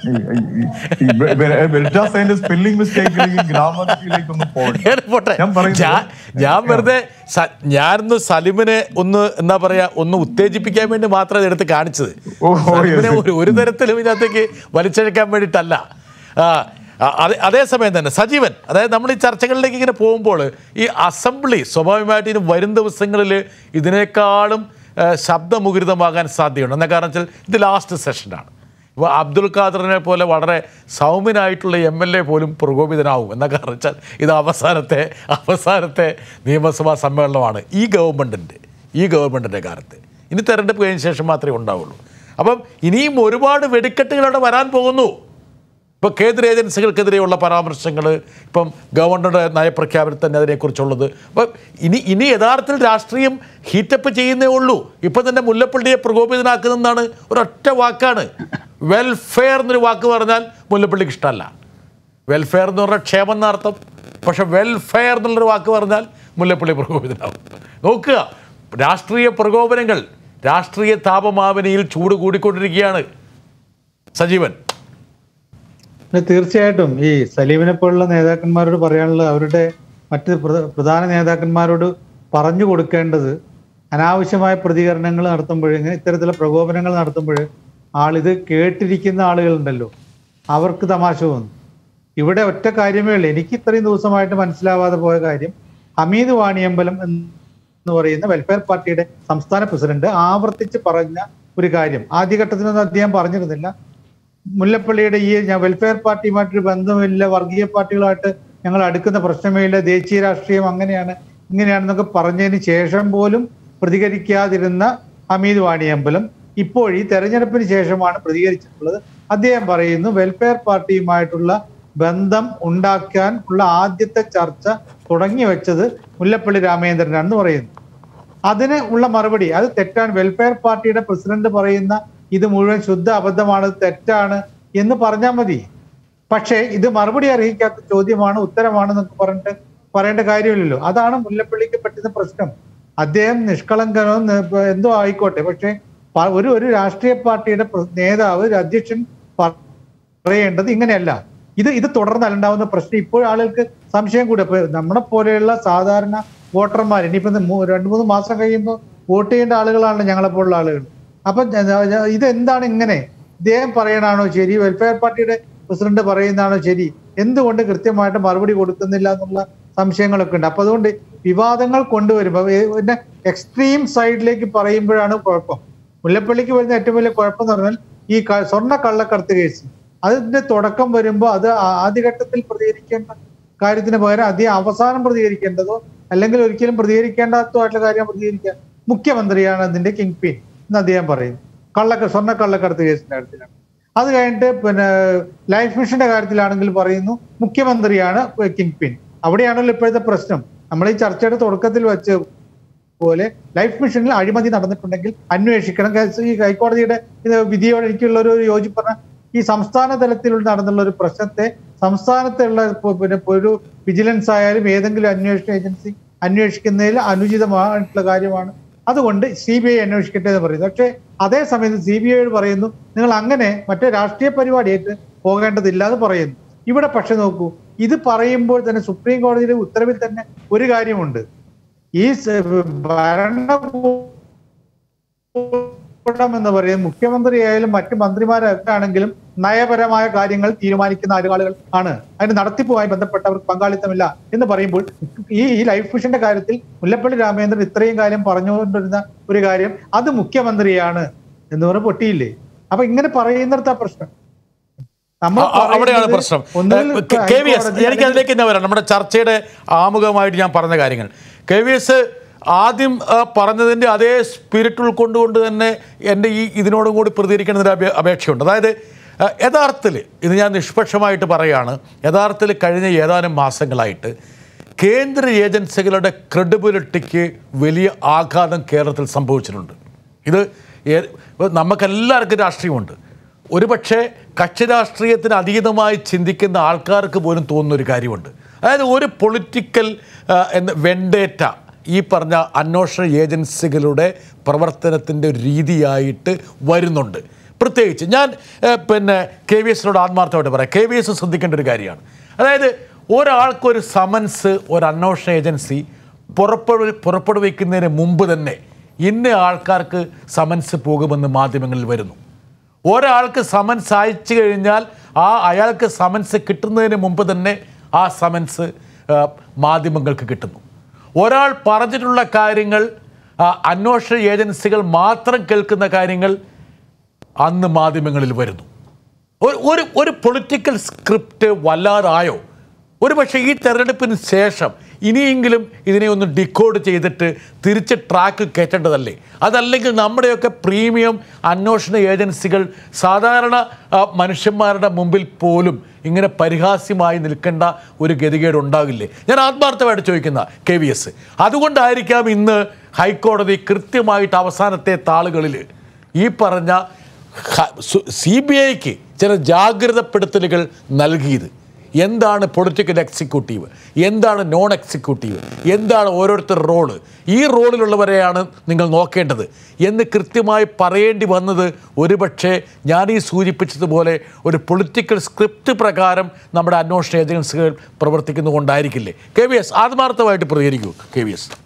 അതിന്റെ സ്പെല്ലിംഗ് മിസ്റ്റേക്കിലേക്ക് ഗ്രാമത്തിലേക്ക് ഒന്ന് പോകണം നേരെ പോട്ടെ ഞാൻ പറയുന്നത് ഞാൻ ഞാൻ വെറുതെ സ- ഞാനൊന്ന് സലിമിനെ ഒന്ന് എന്താ പറയാ ഒന്ന് ഉത്തേജിപ്പിക്കാൻ വേണ്ടി മാത്രം ഇത് എടുത്ത് കാണിച്ചത് ഓ, ഓ, സലിമിനെ yes. ഒരു ഒരു തരത്തിലും ഇതിനകത്തേക്ക് വലിച്ചഴക്കാൻ വേണ്ടിയിട്ടല്ല ആ, ആ, അതേ അതേസമയം തന്നെ സജീവൻ അതായത് നമ്മൾ ഈ ചർച്ചകളിലേക്ക് ഇങ്ങനെ പോകുമ്പോൾ ഈ അസംബ്ലി സ്വാഭാവികമായിട്ട് ഇനി വരും ദിവസങ്ങളിൽ ഇതിനേക്കാളും ആ, ശബ്ദമുഖരിതമാകാൻ സാധ്യതയുണ്ട് എന്താ കാരണം വെച്ചാൽ ഇത് ലാസ്റ്റ് സെഷനാണ് ഇപ്പോൾ അബ്ദുൽ ഖാദറിനെ പോലെ വളരെ സൗമ്യനായിട്ടുള്ള എം എൽ എ പോലും പ്രകോപിതനാവും എന്ന കാരണം വെച്ചാൽ ഇത് അവസാനത്തെ അവസാനത്തെ നിയമസഭാ സമ്മേളനമാണ് ഈ ഗവൺമെൻറ്റിൻ്റെ ഈ ഗവൺമെൻറ്റിൻ്റെ കാലത്ത് ഇനി തെരഞ്ഞെടുപ്പ് കഴിഞ്ഞ ശേഷം മാത്രമേ ഉണ്ടാവുള്ളൂ അപ്പം ഇനിയും ഒരുപാട് വെടിക്കെട്ടുകൾ അവിടെ വരാൻ പോകുന്നു ഇപ്പോൾ കേന്ദ്ര ഏജൻസികൾക്കെതിരെയുള്ള പരാമർശങ്ങൾ ഇപ്പം ഗവർണറുടെ നയപ്രഖ്യാപനത്തിൽ തന്നെ അതിനെക്കുറിച്ചുള്ളത് അപ്പം ഇനി ഇനി യഥാർത്ഥത്തിൽ രാഷ്ട്രീയം ഹീറ്റപ്പ് ചെയ്യുന്നേ ഉള്ളൂ ഇപ്പം തന്നെ മുല്ലപ്പള്ളിയെ പ്രകോപിതനാക്കുന്നതാണ് ഒരൊറ്റ വാക്കാണ് വെൽഫെയർ എന്നൊരു വാക്ക് പറഞ്ഞാൽ മുല്ലപ്പള്ളിക്ക് ഇഷ്ടമല്ല വെൽഫെയർ എന്ന് പറഞ്ഞാൽ ക്ഷേമം എന്നർത്ഥം പക്ഷെ വെൽഫെയർ എന്നുള്ളൊരു വാക്ക് പറഞ്ഞാൽ മുല്ലപ്പള്ളി പ്രകോപിതനാവും നോക്കുക രാഷ്ട്രീയ പ്രകോപനങ്ങൾ രാഷ്ട്രീയ താപമാവനിയിൽ ചൂട് കൂടിക്കൊണ്ടിരിക്കുകയാണ് സജീവൻ പിന്നെ തീർച്ചയായിട്ടും ഈ സലീമിനെ പോലുള്ള നേതാക്കന്മാരോട് പറയാനുള്ളത് അവരുടെ മറ്റ് പ്ര- പ്രധാന നേതാക്കന്മാരോട് പറഞ്ഞു കൊടുക്കേണ്ടത് അനാവശ്യമായ പ്രതികരണങ്ങൾ നടത്തുമ്പോൾ ഇങ്ങനെ ഇത്തരത്തിലുള്ള പ്രകോപനങ്ങൾ നടത്തുമ്പോൾ ആളിത് കേട്ടിരിക്കുന്ന ആളുകളുണ്ടല്ലോ അവർക്ക് തമാശ തോന്നും ഇവിടെ ഒറ്റ കാര്യമേ ഉള്ളൂ എനിക്ക് ഇത്രയും ദിവസമായിട്ട് മനസ്സിലാവാതെ പോയ കാര്യം ഹമീദ് വാണിയമ്പലം എന്ന് പറയുന്ന വെൽഫെയർ പാർട്ടിയുടെ സംസ്ഥാന പ്രസിഡന്റ് ആവർത്തിച്ച് പറഞ്ഞ ഒരു കാര്യം ആദ്യഘട്ടത്തിലൊന്നും അദ്ദേഹം പറഞ്ഞിരുന്നില്ല മുല്ലപ്പള്ളിയുടെ ഈ ഞാൻ വെൽഫെയർ പാർട്ടിയുമായിട്ടൊരു ബന്ധമില്ല വർഗീയ പാർട്ടികളുമായിട്ട് ഞങ്ങൾ അടുക്കുന്ന പ്രശ്നമേ ഇല്ല ദേശീയ രാഷ്ട്രീയം അങ്ങനെയാണ് ഇങ്ങനെയാണെന്നൊക്കെ പറഞ്ഞതിന് ശേഷം പോലും പ്രതികരിക്കാതിരുന്ന ഹമീദ് വാണിയമ്പലം ഇപ്പോൾ ഈ തെരഞ്ഞെടുപ്പിന് ശേഷമാണ് പ്രതികരിച്ചിട്ടുള്ളത് അദ്ദേഹം പറയുന്നു വെൽഫെയർ പാർട്ടിയുമായിട്ടുള്ള ബന്ധം ഉണ്ടാക്കാൻ ഉള്ള ആദ്യത്തെ ചർച്ച തുടങ്ങി വെച്ചത് മുല്ലപ്പള്ളി രാമചന്ദ്രനാണെന്ന് പറയുന്നു അതിന് ഉള്ള മറുപടി അത് തെറ്റാണ് വെൽഫെയർ പാർട്ടിയുടെ പ്രസിഡന്റ് പറയുന്ന ഇത് മുഴുവൻ ശുദ്ധ അബദ്ധമാണ് ഇത് തെറ്റാണ് എന്ന് പറഞ്ഞാൽ മതി പക്ഷേ ഇത് മറുപടി അർഹിക്കാത്ത ചോദ്യമാണ് ഉത്തരമാണ് എന്നൊക്കെ പറഞ്ഞിട്ട് പറയേണ്ട കാര്യമില്ലല്ലോ അതാണ് മുല്ലപ്പള്ളിക്ക് പറ്റുന്ന പ്രശ്നം അദ്ദേഹം നിഷ്കളങ്കനോ ന- എന്തോ ആയിക്കോട്ടെ പക്ഷേ പ- ഒരു ഒരു രാഷ്ട്രീയ പാർട്ടിയുടെ പ്ര- നേതാവ് ഒരു അധ്യക്ഷൻ പ- പറയേണ്ടത് ഇങ്ങനെയല്ല ഇത് ഇത് തുടർന്ന് ഉണ്ടാവുന്ന പ്രശ്നം ഇപ്പോൾ ആളുകൾക്ക് സംശയം കൂടെ ഇപ്പൊ നമ്മളെ പോലെയുള്ള സാധാരണ വോട്ടർമാർ ഇനിയിപ്പോ ഇത് മൂ- രണ്ട് മൂന്ന് മാസം കഴിയുമ്പോൾ വോട്ട് ചെയ്യേണ്ട ആളുകളാണല്ലോ ഞങ്ങളെ പോലുള്ള ആളുകൾ അപ്പൊ ഞ- ഞ- ഇത് എന്താണ് ഇങ്ങനെ ഇദ്ദേഹം പറയണാണോ ശരി വെൽഫെയർ പാർട്ടിയുടെ പ്രസിഡന്റ് പറയുന്നതാണോ ശരി എന്തുകൊണ്ട് കൃത്യമായിട്ട് മറുപടി കൊടുക്കുന്നില്ല എന്നുള്ള സംശയങ്ങളൊക്കെ ഉണ്ട് അപ്പൊ അതുകൊണ്ട് വിവാദങ്ങൾ കൊണ്ടുവരുമ്പോൾ ഏ- പിന്നെ എക്സ്ട്രീം സൈഡിലേക്ക് പറയുമ്പോഴാണ് കുഴപ്പം മുല്ലപ്പള്ളിക്ക് വരുന്ന ഏറ്റവും വലിയ കുഴപ്പം എന്ന് പറഞ്ഞാൽ ഈ ക- സ്വർണ്ണ കള്ളക്കടത്ത് കേസ് അതിന്റെ തുടക്കം വരുമ്പോൾ അത് ആ- ആദ്യഘട്ടത്തിൽ പ്രതികരിക്കേണ്ട കാര്യത്തിന് പകരം അധികം അവസാനം പ്രതികരിക്കേണ്ടതോ അല്ലെങ്കിൽ ഒരിക്കലും പ്രതികരിക്കേണ്ടാത്തോ ആയിട്ടുള്ള കാര്യം പ്രതികരിക്കാൻ മുഖ്യമന്ത്രിയാണ് അതിന്റെ കിങ് പിൻ എന്ന് അദ്ദേഹം പറയുന്നു കള്ളക്ക സ്വർണ്ണ കള്ളക്കടത്ത് കേസിന്റെ കാര്യത്തിലാണ് അത് കഴിഞ്ഞിട്ട് പിന്നെ ലൈഫ് മിഷന്റെ കാര്യത്തിലാണെങ്കിൽ പറയുന്നു മുഖ്യമന്ത്രിയാണ് കിങ് പിൻ അവിടെയാണല്ലോ ഇപ്പോഴത്തെ പ്രശ്നം നമ്മൾ ഈ ചർച്ചയുടെ തുടക്കത്തിൽ വെച്ച് പോലെ ലൈഫ് മിഷനിൽ അഴിമതി നടന്നിട്ടുണ്ടെങ്കിൽ അന്വേഷിക്കണം കേസ് ഈ ഹൈക്കോടതിയുടെ ഇത് വിധിയോട് എനിക്കുള്ള ഒരു യോജിപ്പ് പറഞ്ഞ ഈ സംസ്ഥാന തലത്തിൽ നടന്നുള്ള ഒരു പ്രശ്നത്തെ സംസ്ഥാനത്തുള്ള ഇപ്പൊ പിന്നെ ഇപ്പൊ ഒരു വിജിലൻസ് ആയാലും ഏതെങ്കിലും അന്വേഷണ ഏജൻസി അന്വേഷിക്കുന്നതിൽ അനുചിതമായിട്ടുള്ള കാര്യമാണ് അതുകൊണ്ട് സി ബി ഐ അന്വേഷിക്കട്ടെ എന്ന് പറയുന്നു പക്ഷേ അതേ സമയത്ത് സി ബി ഐയോട് പറയുന്നു നിങ്ങൾ അങ്ങനെ മറ്റേ രാഷ്ട്രീയ പരിപാടിയായിട്ട് പോകേണ്ടതില്ല എന്ന് പറയുന്നു ഇവിടെ പക്ഷെ നോക്കൂ ഇത് പറയുമ്പോൾ തന്നെ സുപ്രീം കോടതിയുടെ ഉത്തരവിൽ തന്നെ ഒരു കാര്യമുണ്ട് ഈ സ- ഭരണകൂടം എന്ന് പറയുന്നത് മുഖ്യമന്ത്രി ആയാലും മറ്റ് മന്ത്രിമാരൊക്കെ ആണെങ്കിലും നയപരമായ കാര്യങ്ങൾ തീരുമാനിക്കുന്ന ആളുകൾ ആണ് അതിന് നടത്തിപ്പുമായി ബന്ധപ്പെട്ടവർക്ക് പങ്കാളിത്തമില്ല എന്ന് പറയുമ്പോൾ ഈ ഈ ലൈഫ് മിഷന്റെ കാര്യത്തിൽ മുല്ലപ്പള്ളി രാമചന്ദ്രൻ ഇത്രയും കാര്യം പറഞ്ഞുകൊണ്ടിരുന്ന ഒരു കാര്യം അത് മുഖ്യമന്ത്രിയാണ് എന്ന് പറഞ്ഞ് പൊട്ടിയില്ലേ അപ്പൊ ഇങ്ങനെ പറയുന്നിടത്താ പ്രശ്നം നമ്മൾ ആ, ആ, അവിടെയാണ് പറയുന്നത് പ്രശ്നം ഒന്നുകിൽ ഏ, കെ വി എസ് ഹൈക്കോടതി എനിക്ക് അതിലേക്ക് തന്നെ വരാം നമ്മുടെ ചർച്ചയുടെ ആമുഖമായിട്ട് ഞാൻ പറഞ്ഞ കാര്യങ്ങൾ കെ വി എസ് ആദ്യം ആ, പറഞ്ഞതിൻ്റെ അതേ സ്പിരിറ്റ് ഉൾക്കൊണ്ടുകൊണ്ട് തന്നെ എൻ്റെ ഈ ഇതിനോടും കൂടി പ്രതികരിക്കുന്നതിന് അപേ അപേക്ഷയുണ്ട് അതായത് ആ, യഥാർത്ഥത്തിൽ ഇത് ഞാൻ നിഷ്പക്ഷമായിട്ട് പറയുകയാണ് യഥാർത്ഥത്തിൽ കഴിഞ്ഞ ഏതാനും മാസങ്ങളായിട്ട് കേന്ദ്ര ഏജൻസികളുടെ ക്രെഡിബിലിറ്റിക്ക് വലിയ ആഘാതം കേരളത്തിൽ സംഭവിച്ചിട്ടുണ്ട് ഇത് ഏ- നമുക്കെല്ലാവർക്കും രാഷ്ട്രീയമുണ്ട് ഒരുപക്ഷെ കക്ഷി രാഷ്ട്രീയത്തിന് അതീതമായി ചിന്തിക്കുന്ന ആൾക്കാർക്ക് പോലും തോന്നുന്ന ഒരു കാര്യമുണ്ട് അതായത് ഒരു പൊളിറ്റിക്കൽ എന്ന വെണ്ടേറ്റ ഈ പറഞ്ഞ അന്വേഷണ ഏജൻസികളുടെ പ്രവർത്തനത്തിൻ്റെ ഒരു രീതിയായിട്ട് വരുന്നുണ്ട് പ്രത്യേകിച്ച് ഞാൻ ആ, പിന്നെ കെ വി എസിനോട് ആത്മാർത്ഥമായിട്ട് പറയാം കെ വി എസ് ശ്രദ്ധിക്കേണ്ട ഒരു കാര്യമാണ് അതായത് ഒരാൾക്കൊരു സമൻസ് ഒരു അന്വേഷണ ഏജൻസി പുറപ്പെടു പുറപ്പെടുവിക്കുന്നതിന് മുമ്പ് തന്നെ ഇന്ന ആൾക്കാർക്ക് സമൻസ് പോകുമെന്ന് മാധ്യമങ്ങളിൽ വരുന്നു ഒരാൾക്ക് സമൻസ് അയച്ചു കഴിഞ്ഞാൽ ആ അയാൾക്ക് സമൻസ് കിട്ടുന്നതിന് മുമ്പ് തന്നെ ആ സമൻസ് ആ, മാധ്യമങ്ങൾക്ക് കിട്ടുന്നു ഒരാൾ പറഞ്ഞിട്ടുള്ള കാര്യങ്ങൾ ആ, അന്വേഷണ ഏജൻസികൾ മാത്രം കേൾക്കുന്ന കാര്യങ്ങൾ അന്ന് മാധ്യമങ്ങളിൽ വരുന്നു ഒരു ഒരു ഒരു പൊളിറ്റിക്കൽ സ്ക്രിപ്റ്റ് വല്ലാതായോ ഒരു പക്ഷേ ഈ തെരഞ്ഞെടുപ്പിന് ശേഷം ഇനിയെങ്കിലും ഇതിനെ ഒന്ന് ഡിക്കോഡ് ചെയ്തിട്ട് തിരിച്ച് ട്രാക്ക് കയറ്റേണ്ടതല്ലേ അതല്ലെങ്കിൽ നമ്മുടെയൊക്കെ പ്രീമിയം അന്വേഷണ ഏജൻസികൾ സാധാരണ ആ, മനുഷ്യന്മാരുടെ മുമ്പിൽ പോലും ഇങ്ങനെ പരിഹാസ്യമായി നിൽക്കേണ്ട ഒരു ഗതികേട് ഉണ്ടാകില്ലേ ഞാൻ ആത്മാർത്ഥമായിട്ട് ചോദിക്കുന്ന കെ വി എസ് അതുകൊണ്ടായിരിക്കാം ഇന്ന് ഹൈക്കോടതി കൃത്യമായിട്ട് അവസാനത്തെ താളുകളിൽ ഈ പറഞ്ഞ സി ബി ഐക്ക് ചില ജാഗ്രതപ്പെടുത്തലുകൾ നൽകിയത് എന്താണ് പൊളിറ്റിക്കൽ എക്സിക്യൂട്ടീവ് എന്താണ് നോൺ എക്സിക്യൂട്ടീവ് എന്താണ് ഓരോരുത്തർ റോള് ഈ റോളിലുള്ളവരെയാണ് നിങ്ങൾ നോക്കേണ്ടത് എന്ന് കൃത്യമായി പറയേണ്ടി വന്നത് ഒരുപക്ഷെ ഞാൻ ഈ സൂചിപ്പിച്ചതുപോലെ ഒരു പൊളിറ്റിക്കൽ സ്ക്രിപ്റ്റ് പ്രകാരം നമ്മുടെ അന്വേഷണ ഏജൻസികൾ പ്രവർത്തിക്കുന്നതുകൊണ്ടായിരിക്കില്ലേ കെ വി എസ് ആത്മാർത്ഥമായിട്ട് പ്രതികരിക്കൂ കെ വി എസ്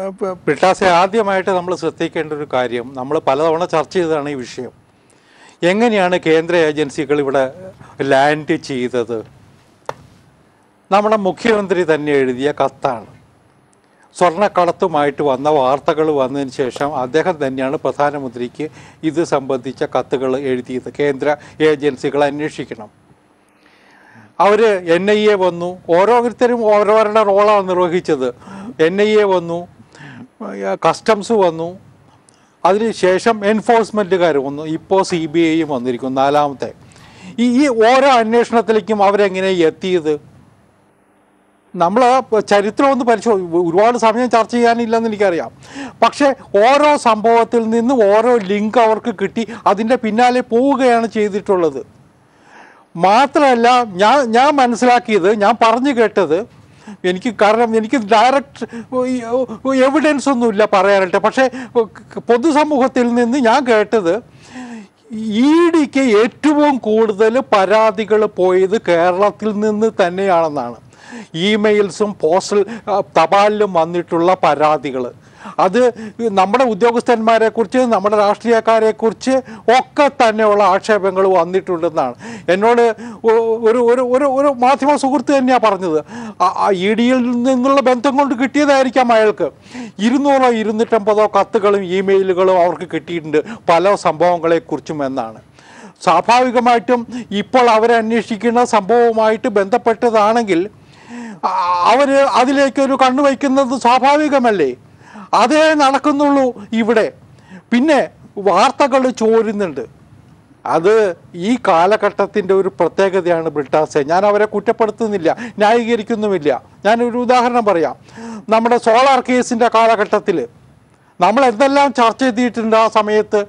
പ- ബ്രിട്ടാസെ ആദ്യമായിട്ട് നമ്മൾ ശ്രദ്ധിക്കേണ്ട ഒരു കാര്യം നമ്മൾ പലതവണ ചർച്ച ചെയ്തതാണ് ഈ വിഷയം എങ്ങനെയാണ് കേന്ദ്ര ഏജൻസികൾ ഇവിടെ ലാൻഡ് ചെയ്തത് നമ്മുടെ മുഖ്യമന്ത്രി തന്നെ എഴുതിയ കത്താണ് സ്വർണ്ണക്കടത്തുമായിട്ട് വന്ന വാർത്തകൾ വന്നതിന് ശേഷം അദ്ദേഹം തന്നെയാണ് പ്രധാനമന്ത്രിക്ക് ഇത് സംബന്ധിച്ച കത്തുകൾ എഴുതിയത് കേന്ദ്ര ഏജൻസികൾ അന്വേഷിക്കണം അവർ എൻ ഐ എ വന്നു ഓരോരുത്തരും ഓരോരുടെ റോളാണ് നിർവഹിച്ചത് എൻ ഐ എ വന്നു കസ്റ്റംസ് വന്നു അതിനുശേഷം എൻഫോഴ്സ്മെൻറ്റുകാർ വന്നു ഇപ്പോൾ സി ബി ഐയും വന്നിരിക്കുന്നു നാലാമത്തെ ഈ ഈ ഓരോ അന്വേഷണത്തിലേക്കും അവരെങ്ങനെ എത്തിയത് നമ്മൾ ചരിത്രം ഒന്ന് പരിശോധി ഒരുപാട് സമയം ചർച്ച ചെയ്യാനില്ലെന്ന് എനിക്കറിയാം പക്ഷേ ഓരോ സംഭവത്തിൽ നിന്നും ഓരോ ലിങ്ക് അവർക്ക് കിട്ടി അതിൻ്റെ പിന്നാലെ പോവുകയാണ് ചെയ്തിട്ടുള്ളത് മാത്രമല്ല ഞാൻ ഞാൻ മനസ്സിലാക്കിയത് ഞാൻ പറഞ്ഞു കേട്ടത് എനിക്ക് കാരണം എനിക്ക് ഡയറക്റ്റ് എവിഡൻസ് ഒന്നുമില്ല പറയാനായിട്ട് പക്ഷേ പൊതുസമൂഹത്തിൽ നിന്ന് ഞാൻ കേട്ടത് ഇ ഡിക്ക് ഏറ്റവും കൂടുതൽ പരാതികൾ പോയത് കേരളത്തിൽ നിന്ന് തന്നെയാണെന്നാണ് ഇമെയിൽസും പോസ്റ്റൽ ആ, തപാലിലും വന്നിട്ടുള്ള പരാതികൾ അത് നമ്മുടെ ഉദ്യോഗസ്ഥന്മാരെ കുറിച്ച് നമ്മുടെ രാഷ്ട്രീയക്കാരെ കുറിച്ച് ഒക്കെ തന്നെയുള്ള ആക്ഷേപങ്ങൾ വന്നിട്ടുണ്ടെന്നാണ് എന്നോട് ഒ- ഒരു ഒരു ഒരു ഒരു മാധ്യമ സുഹൃത്ത് തന്നെയാണ് പറഞ്ഞത് ഇ ഡിയിൽ നിന്നുള്ള ബന്ധം കൊണ്ട് കിട്ടിയതായിരിക്കാം അയാൾക്ക് ഇരുന്നൂറോ ഇരുന്നൂറ്റമ്പതോ കത്തുകളും ഇമെയിലുകളും അവർക്ക് കിട്ടിയിട്ടുണ്ട് പല സംഭവങ്ങളെക്കുറിച്ചും എന്നാണ് സ്വാഭാവികമായിട്ടും ഇപ്പോൾ അവരന്വേഷിക്കുന്ന സംഭവവുമായിട്ട് ബന്ധപ്പെട്ടതാണെങ്കിൽ അവർ അതിലേക്കൊരു കണ്ണു വയ്ക്കുന്നത് സ്വാഭാവികമല്ലേ അതേ നടക്കുന്നുള്ളൂ ഇവിടെ പിന്നെ വാർത്തകൾ ചോരുന്നുണ്ട് അത് ഈ കാലഘട്ടത്തിൻ്റെ ഒരു പ്രത്യേകതയാണ് ബ്രിട്ടാസെ ഞാൻ അവരെ കുറ്റപ്പെടുത്തുന്നില്ല ന്യായീകരിക്കുന്നുമില്ല ഞാനൊരു ഉദാഹരണം പറയാം നമ്മുടെ സോളാർ കേസിൻ്റെ കാലഘട്ടത്തിൽ നമ്മൾ എന്തെല്ലാം ചർച്ച ചെയ്തിട്ടുണ്ട് ആ സമയത്ത്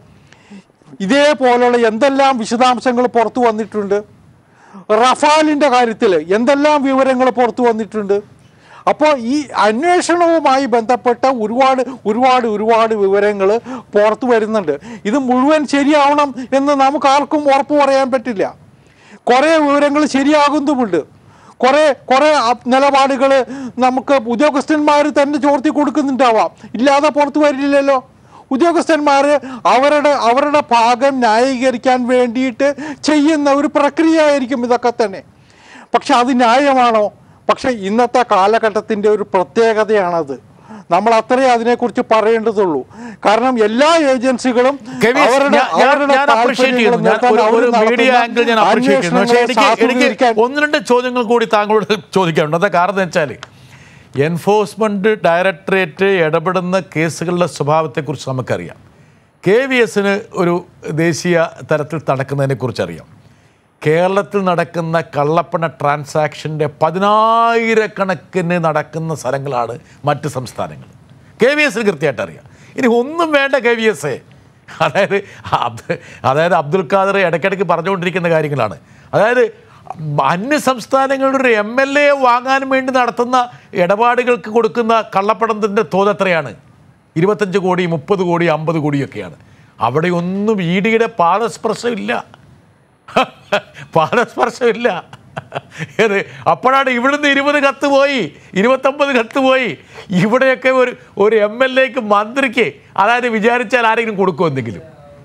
ഇതേപോലുള്ള എന്തെല്ലാം വിശദാംശങ്ങൾ പുറത്തു വന്നിട്ടുണ്ട് റഫാലിൻ്റെ കാര്യത്തിൽ എന്തെല്ലാം വിവരങ്ങൾ പുറത്തു വന്നിട്ടുണ്ട് അപ്പോൾ ഈ അന്വേഷണവുമായി ബന്ധപ്പെട്ട ഒരുപാട് ഒരുപാട് ഒരുപാട് വിവരങ്ങൾ പുറത്തു വരുന്നുണ്ട് ഇത് മുഴുവൻ ശരിയാവണം എന്ന് നമുക്ക് ആർക്കും ഉറപ്പ് പറയാൻ പറ്റില്ല കുറേ വിവരങ്ങൾ ശരിയാകുന്നുമുണ്ട് കുറേ കുറേ നിലപാടുകൾ നമുക്ക് ഉദ്യോഗസ്ഥന്മാർ തന്നെ ചോർത്തി കൊടുക്കുന്നുണ്ടാവാം ഇല്ലാതെ പുറത്തു വരില്ലല്ലോ ഉദ്യോഗസ്ഥന്മാർ അവരുടെ അവരുടെ ഭാഗം ന്യായീകരിക്കാൻ വേണ്ടിയിട്ട് ചെയ്യുന്ന ഒരു പ്രക്രിയ ആയിരിക്കും ഇതൊക്കെ തന്നെ പക്ഷെ അത് ന്യായമാണോ പക്ഷെ ഇന്നത്തെ കാലഘട്ടത്തിൻ്റെ ഒരു പ്രത്യേകതയാണത് നമ്മൾ അത്രേ അതിനെക്കുറിച്ച് പറയേണ്ടതുള്ളൂ കാരണം എല്ലാ ഏജൻസികളും കെ വി എസ്, അവരുടെ ഞാൻ- ഞാൻ- അവരുടെ ഞാൻ appreciate ചെയ്യുന്നു. ഞാൻ താല്പര്യങ്ങൾ ഒരു- ഒരു നിർത്താൻ മീഡിയ അവർ ആംഗിൾ ഞാൻ appreciate ചെയ്യുന്നു. പക്ഷേ എനിക്ക് അന്വേഷണങ്ങളെ എനിക്ക് സാധൂകരിക്കാൻ ഒന്ന് രണ്ട് ചോദ്യങ്ങൾ കൂടി താങ്കളോട് ചോദിക്കാനുണ്ട് അത് കാരണം എന്ന് വെച്ചാൽ എൻഫോഴ്സ്മെന്റ് ഡയറക്ടറേറ്റ് ഇടപെടുന്ന കേസുകളുടെ സ്വഭാവത്തെക്കുറിച്ച് നമുക്കറിയാം കെ വി എസിന് ഒരു ദേശീയ തലത്തിൽ നടക്കുന്നതിനെക്കുറിച്ച് അറിയാം കേരളത്തിൽ നടക്കുന്ന കള്ളപ്പണ ട്രാൻസാക്ഷൻ്റെ പതിനായിരക്കണക്കിന് നടക്കുന്ന സ്ഥലങ്ങളാണ് മറ്റ് സംസ്ഥാനങ്ങൾ കെ വി എസിന് കൃത്യമായിട്ട് അറിയാം ഇനി ഒന്നും വേണ്ട കെ വി എസ് അതായത് അബ്ദു അതായത് അബ്ദുൽ ഖാദർ ഇടയ്ക്കിടയ്ക്ക് പറഞ്ഞുകൊണ്ടിരിക്കുന്ന കാര്യങ്ങളാണ് അതായത് അന്യ സംസ്ഥാനങ്ങളുടെ ഒരു എം എൽ എ വാങ്ങാൻ വേണ്ടി നടത്തുന്ന ഇടപാടുകൾക്ക് കൊടുക്കുന്ന കള്ളപ്പണത്തിൻ്റെ തോത് എത്രയാണ് ഇരുപത്തഞ്ച് കോടി മുപ്പത് കോടി അമ്പത് കോടിയൊക്കെയാണ് അവിടെ ഒന്നും ഇ ഡിയുടെ പാദസ്പർശമില്ല പാദസ്പർശമില്ല ഏത് അപ്പോഴാണ് ഇവിടുന്ന് ഇരുപത് കത്ത് പോയി ഇരുപത്തൊമ്പത് കത്ത് പോയി ഇവിടെയൊക്കെ ഒരു ഒരു എം എൽ എക്ക് മന്ത്രിക്ക് അതായത് വിചാരിച്ചാൽ ആരെങ്കിലും കൊടുക്കുമോ എന്തെങ്കിലും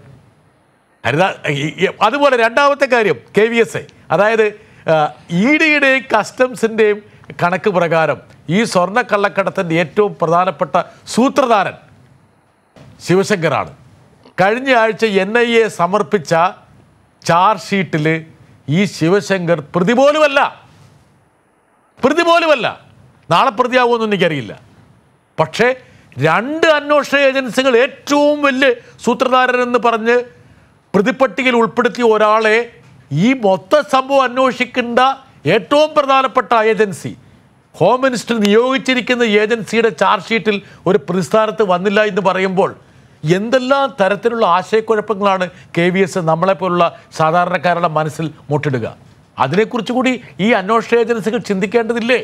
അരുതാ ഈ- ഈ- അതുപോലെ രണ്ടാമത്തെ കാര്യം കെ വി എസ് എ അതായത് ഇ ഡിയുടെയും കസ്റ്റംസിൻ്റെയും കണക്ക് പ്രകാരം ഈ സ്വർണ്ണ കള്ളക്കടത്തിൻ്റെ ഏറ്റവും പ്രധാനപ്പെട്ട സൂത്രധാരൻ ശിവശങ്കറാണ് കഴിഞ്ഞ ആഴ്ച എൻ ഐ എ സമർപ്പിച്ച ചാർജ് ഷീറ്റിൽ ഈ ശിവശങ്കർ പ്രതി പോലുമല്ല പ്രതി പോലുമല്ല നാളെ പ്രതിയാകുമെന്ന് എനിക്കറിയില്ല പക്ഷേ രണ്ട് അന്വേഷണ ഏജൻസികൾ ഏറ്റവും വലിയ സൂത്രധാരൻ എന്ന് പറഞ്ഞ് പ്രതിപട്ടികയിൽ ഉൾപ്പെടുത്തിയ ഒരാളെ ഈ മൊത്ത സംഭവം അന്വേഷിക്കേണ്ട ഏറ്റവും പ്രധാനപ്പെട്ട ഏജൻസി ഹോം മിനിസ്റ്റർ നിയോഗിച്ചിരിക്കുന്ന ഏജൻസിയുടെ ചാർജ് ഷീറ്റിൽ ഒരു പ്രതിസ്ഥാനത്ത് വന്നില്ല എന്ന് പറയുമ്പോൾ എന്തെല്ലാം തരത്തിലുള്ള ആശയക്കുഴപ്പങ്ങളാണ് കെ വി എസ് നമ്മളെപ്പോലുള്ള സാധാരണക്കാരുടെ മനസ്സിൽ മുട്ടിടുക അതിനെക്കുറിച്ച് കൂടി ഈ അന്വേഷണ ഏജൻസികൾ ചിന്തിക്കേണ്ടതില്ലേ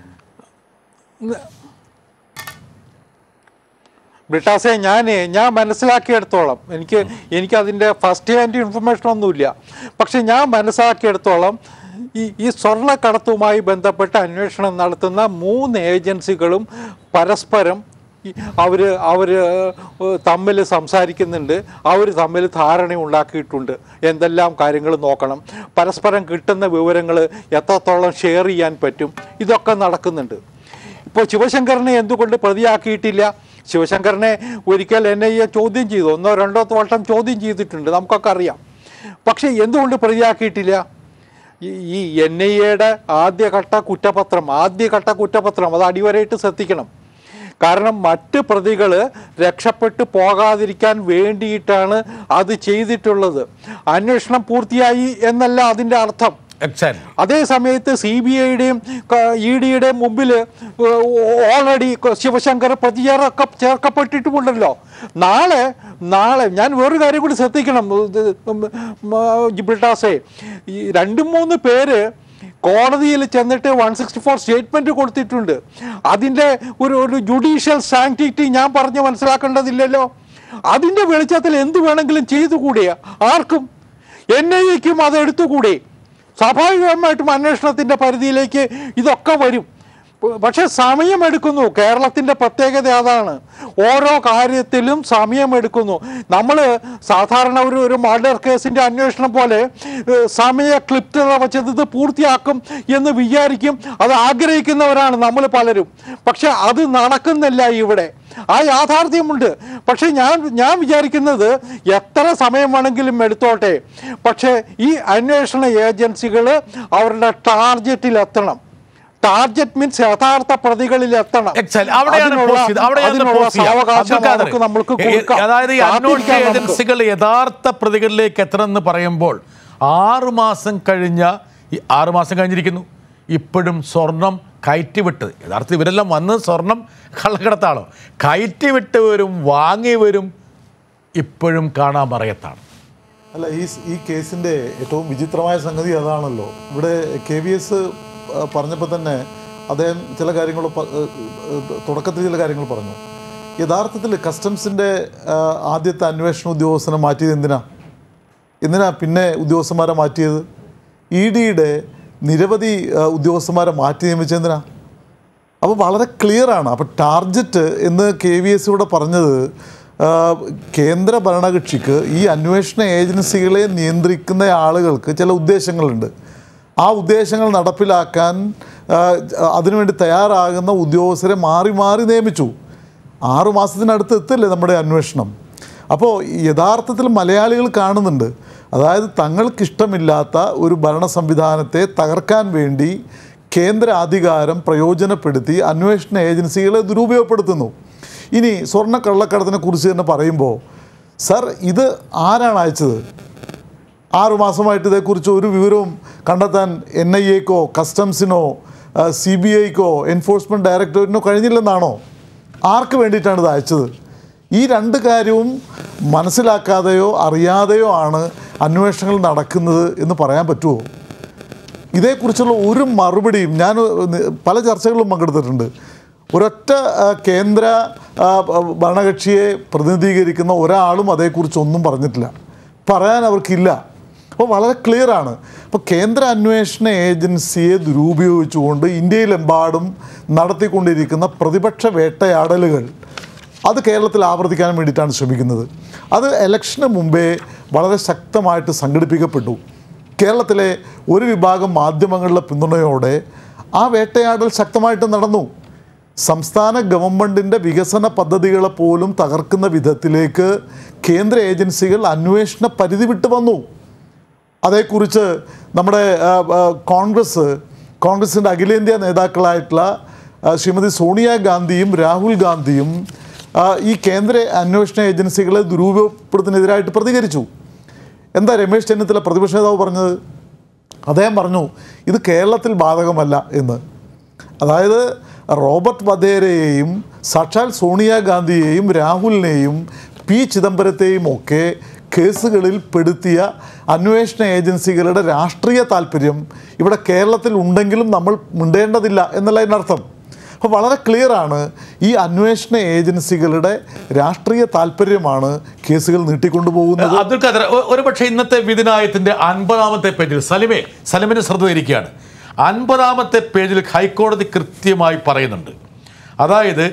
ബ്രിട്ടാസെ ഞാൻ ഞാൻ മനസ്സിലാക്കിയെടുത്തോളം എനിക്ക് എനിക്ക് അതിൻ്റെ ഫസ്റ്റ് ഹാൻഡ് ഇൻഫർമേഷൻ ഒന്നുമില്ല പക്ഷെ ഞാൻ മനസ്സിലാക്കിയെടുത്തോളം ഈ ഈ സ്വർണ്ണക്കടത്തുമായി ബന്ധപ്പെട്ട് അന്വേഷണം നടത്തുന്ന മൂന്ന് ഏജൻസികളും പരസ്പരം അവർ അവർ തമ്മിൽ സംസാരിക്കുന്നുണ്ട് അവർ തമ്മിൽ ധാരണ ഉണ്ടാക്കിയിട്ടുണ്ട് എന്തെല്ലാം കാര്യങ്ങൾ നോക്കണം പരസ്പരം കിട്ടുന്ന വിവരങ്ങൾ എത്രത്തോളം ഷെയർ ചെയ്യാൻ പറ്റും ഇതൊക്കെ നടക്കുന്നുണ്ട് ഇപ്പോൾ ശിവശങ്കറിനെ എന്തുകൊണ്ട് പ്രതിയാക്കിയിട്ടില്ല ശിവശങ്കറിനെ ഒരിക്കൽ എൻ ഐ എ ചോദ്യം ചെയ്തു ഒന്നോ രണ്ടോ വട്ടം ചോദ്യം ചെയ്തിട്ടുണ്ട് നമുക്കൊക്കെ അറിയാം പക്ഷേ എന്തുകൊണ്ട് പ്രതിയാക്കിയിട്ടില്ല ഈ- ഈ എൻ ഐ എയുടെ ആദ്യഘട്ട കുറ്റപത്രം ആദ്യഘട്ട കുറ്റപത്രം അത് അടിവരയിട്ട് ശ്രദ്ധിക്കണം കാരണം മറ്റ് പ്രതികൾ രക്ഷപ്പെട്ടു പോകാതിരിക്കാൻ വേണ്ടിയിട്ടാണ് അത് ചെയ്തിട്ടുള്ളത് അന്വേഷണം പൂർത്തിയായി എന്നല്ല അതിൻ്റെ അർത്ഥം എക്സാക്ട് അതേ സമയത്ത് സി ബി ഐയുടെയും ഇ ഡിയുടെയും മുമ്പിൽ ഓൾറെഡി ശിവശങ്കർ പ്രതി ചേർക്ക ചേർക്കപ്പെട്ടിട്ടുമുണ്ടല്ലോ നാളെ നാളെ ഞാൻ വേറൊരു കാര്യം കൂടി ശ്രദ്ധിക്കണം ഇത് ഉം, ഉം, ജിബ്രിട്ടാസേ ഈ രണ്ടും മൂന്ന് പേര് കോടതിയിൽ ചെന്നിട്ട് വൺ സിക്സ്റ്റി ഫോർ സ്റ്റേറ്റ്മെന്റ് കൊടുത്തിട്ടുണ്ട് അതിൻ്റെ ഒരു ഒരു ജുഡീഷ്യൽ സാങ്ക്ടിറ്റി ഞാൻ പറഞ്ഞ് മനസ്സിലാക്കേണ്ടതില്ലല്ലോ അതിൻ്റെ വെളിച്ചത്തിൽ എന്ത് വേണമെങ്കിലും ചെയ്തുകൂടെ ആർക്കും എൻ ഐ എക്കും അത് എടുത്തുകൂടെ സ്വാഭാവികമായിട്ടും അന്വേഷണത്തിൻ്റെ പരിധിയിലേക്ക് ഇതൊക്കെ വരും പ- പക്ഷെ സമയമെടുക്കുന്നു കേരളത്തിൻ്റെ പ്രത്യേകത അതാണ് ഓരോ കാര്യത്തിലും സമയമെടുക്കുന്നു നമ്മൾ സാധാരണ ഒരു ഒരു മർഡർ കേസിൻ്റെ അന്വേഷണം പോലെ ഏഹ്, സമയ ക്ലിപ്തത വെച്ചത് ഇത് പൂർത്തിയാക്കും എന്ന് വിചാരിക്കും അത് ആഗ്രഹിക്കുന്നവരാണ് നമ്മൾ പലരും പക്ഷെ അത് നടക്കുന്നില്ല ഇവിടെ ആ യാഥാർത്ഥ്യമുണ്ട് പക്ഷെ ഞാൻ ഞാൻ വിചാരിക്കുന്നത് എത്ര സമയം വേണമെങ്കിലും എടുത്തോട്ടെ പക്ഷേ ഈ അന്വേഷണ ഏജൻസികൾ അവരുടെ ടാർഗറ്റിൽ എത്തണം ടാർഗറ്റ് മീൻസ് യഥാർത്ഥ പ്രതികളിൽ എത്തണം എക്സൽ അവിടെയാണ് അതിനുള്ള- pause ചെയ്തത്. അവിടെയാണ് അതിനുള്ള pause ചെയ്യുക. സാവകാശം അബ്ദുൽ ഖാദർ, അവർക്ക് നമ്മൾക്ക് ഏ- കൊടുക്കാം. അതായത് ഈ അന്വേഷണ കാത്തിരിക്കാം നമുക്ക്. ഏജൻസികൾ യഥാർത്ഥ പ്രതികളിലേക്ക് എത്തണമെന്ന് പറയുമ്പോൾ ആറു മാസം കഴിഞ്ഞ ഈ ആറു മാസം കഴിഞ്ഞിരിക്കുന്നു ഇപ്പോഴും സ്വർണം കയറ്റിവിട്ട് യഥാർത്ഥത്തിൽ ഇവരെല്ലാം വന്ന് സ്വർണം കള്ളക്കടത്താണോ കയറ്റിവിട്ടവരും വാങ്ങിയവരും ഇപ്പോഴും കാണാൻ പറയത്താണ് അല്ല ഈ ഈ കേസിൻ്റെ ഏറ്റവും വിചിത്രമായ സംഗതി അതാണല്ലോ ഇവിടെ കെ വി എസ് പറഞ്ഞപ്പോൾ തന്നെ അദ്ദേഹം ചില കാര്യങ്ങൾ പ- ഏഹ്, ഏഹ്, തുടക്കത്തിൽ ചില കാര്യങ്ങൾ പറഞ്ഞു യഥാർത്ഥത്തിൽ കസ്റ്റംസിൻ്റെ ആദ്യത്തെ അന്വേഷണ ഉദ്യോഗസ്ഥനെ മാറ്റിയത് എന്തിനാ എന്തിനാ പിന്നെ ഉദ്യോഗസ്ഥന്മാരെ മാറ്റിയത് ഇ ഡിയുടെ നിരവധി ആ, ഉദ്യോഗസ്ഥന്മാരെ മാറ്റി നിയമിച്ചെന്തിനാ അപ്പോൾ വളരെ ക്ലിയറാണ് അപ്പോൾ ടാർജറ്റ് എന്ന് കെ വി എസ് ഇവിടെ പറഞ്ഞത് ആ, കേന്ദ്ര ഭരണകക്ഷിക്ക് ഈ അന്വേഷണ ഏജൻസികളെ നിയന്ത്രിക്കുന്ന ആളുകൾക്ക് ചില ഉദ്ദേശങ്ങളുണ്ട് ആ ഉദ്ദേശങ്ങൾ നടപ്പിലാക്കാൻ ആ, അതിനുവേണ്ടി തയ്യാറാകുന്ന ഉദ്യോഗസ്ഥരെ മാറി മാറി നിയമിച്ചു ആറു മാസത്തിനടുത്ത് എത്തില്ലേ നമ്മുടെ അന്വേഷണം അപ്പോൾ യഥാർത്ഥത്തിൽ മലയാളികൾ കാണുന്നുണ്ട് അതായത് തങ്ങൾക്കിഷ്ടമില്ലാത്ത ഒരു ഭരണ സംവിധാനത്തെ തകർക്കാൻ വേണ്ടി കേന്ദ്ര അധികാരം പ്രയോജനപ്പെടുത്തി അന്വേഷണ ഏജൻസികളെ ദുരുപയോഗപ്പെടുത്തുന്നു ഇനി സ്വർണ്ണ കള്ളക്കടത്തിനെ കുറിച്ച് തന്നെ പറയുമ്പോൾ സർ ഇത് ആരാണ് അയച്ചത് ആറു മാസമായിട്ട് ഇതേക്കുറിച്ച് ഒരു വിവരവും കണ്ടെത്താൻ എൻ ഐ എക്കോ കസ്റ്റംസിനോ സി ബി ഐക്കോ എൻഫോഴ്സ്മെൻറ്റ് ഡയറക്ടറേറ്റിനോ കഴിഞ്ഞില്ലെന്നാണോ ആർക്ക് വേണ്ടിയിട്ടാണ് ഇത് അയച്ചത് ഈ രണ്ട് കാര്യവും മനസ്സിലാക്കാതെയോ അറിയാതെയോ ആണ് അന്വേഷണങ്ങൾ നടക്കുന്നത് എന്ന് പറയാൻ പറ്റുമോ ഇതേക്കുറിച്ചുള്ള ഒരു മറുപടിയും ഞാൻ നി- പല ചർച്ചകളിലും പങ്കെടുത്തിട്ടുണ്ട് ഒരൊറ്റ ആ, കേന്ദ്ര ആ, ഭരണകക്ഷിയെ പ്രതിനിധീകരിക്കുന്ന ഒരാളും അതേക്കുറിച്ചൊന്നും പറഞ്ഞിട്ടില്ല പറയാൻ അവർക്കില്ല അപ്പോൾ വളരെ ക്ലിയറാണ് അപ്പോൾ കേന്ദ്ര അന്വേഷണ ഏജൻസിയെ ദുരുപയോഗിച്ചുകൊണ്ട് ഇന്ത്യയിലെമ്പാടും നടത്തിക്കൊണ്ടിരിക്കുന്ന പ്രതിപക്ഷ വേട്ടയാടലുകൾ അത് കേരളത്തിൽ ആവർത്തിക്കാൻ വേണ്ടിയിട്ടാണ് ശ്രമിക്കുന്നത് അത് ഇലക്ഷന് മുമ്പേ വളരെ ശക്തമായിട്ട് സംഘടിപ്പിക്കപ്പെട്ടു കേരളത്തിലെ ഒരു വിഭാഗം മാധ്യമങ്ങളുടെ പിന്തുണയോടെ ആ വേട്ടയാടൽ ശക്തമായിട്ട് നടന്നു സംസ്ഥാന ഗവൺമെൻറ്റിൻ്റെ വികസന പദ്ധതികളെ പോലും തകർക്കുന്ന വിധത്തിലേക്ക് കേന്ദ്ര ഏജൻസികൾ അന്വേഷണ പരിധി വിട്ട് വന്നു അതേക്കുറിച്ച് നമ്മുടെ ആ, ആ, കോൺഗ്രസ് കോൺഗ്രസിൻ്റെ അഖിലേന്ത്യാ നേതാക്കളായിട്ടുള്ള ആ, ശ്രീമതി സോണിയാഗാന്ധിയും രാഹുൽ ഗാന്ധിയും ആ, ഈ കേന്ദ്ര അന്വേഷണ ഏജൻസികളെ ദുരുപയോഗപ്പെടുത്തുന്നതിനെതിരായിട്ട് പ്രതികരിച്ചു എന്താ രമേശ് ചെന്നിത്തല പ്രതിപക്ഷ നേതാവ് പറഞ്ഞത് അദ്ദേഹം പറഞ്ഞു ഇത് കേരളത്തിൽ ബാധകമല്ല എന്ന് അതായത് റോബർട്ട് വധേരയെയും സാക്ഷാൽ സോണിയാഗാന്ധിയെയും രാഹുലിനെയും പി ചിദംബരത്തെയും ഒക്കെ കേസുകളിൽ പെടുത്തിയ അന്വേഷണ ഏജൻസികളുടെ രാഷ്ട്രീയ താല്പര്യം ഇവിടെ കേരളത്തിൽ ഉണ്ടെങ്കിലും നമ്മൾ മിണ്ടേണ്ടതില്ല എന്നല്ല അതിനർത്ഥം അപ്പോൾ വളരെ ക്ലിയറാണ് ഈ അന്വേഷണ ഏജൻസികളുടെ രാഷ്ട്രീയ താല്പര്യമാണ് കേസുകൾ നീട്ടിക്കൊണ്ടുപോകുന്നത് അബ്ദുൽ ഖാദർ ഒ- ഒരുപക്ഷെ ഇന്നത്തെ വിധിനായത്തിന്റെ അൻപതാമത്തെ പേജിൽ സലിമെ സലിമിന് ശ്രദ്ധ ഇരിക്കുകയാണ് അൻപതാമത്തെ പേജിൽ ഹൈക്കോടതി കൃത്യമായി പറയുന്നുണ്ട് അതായത്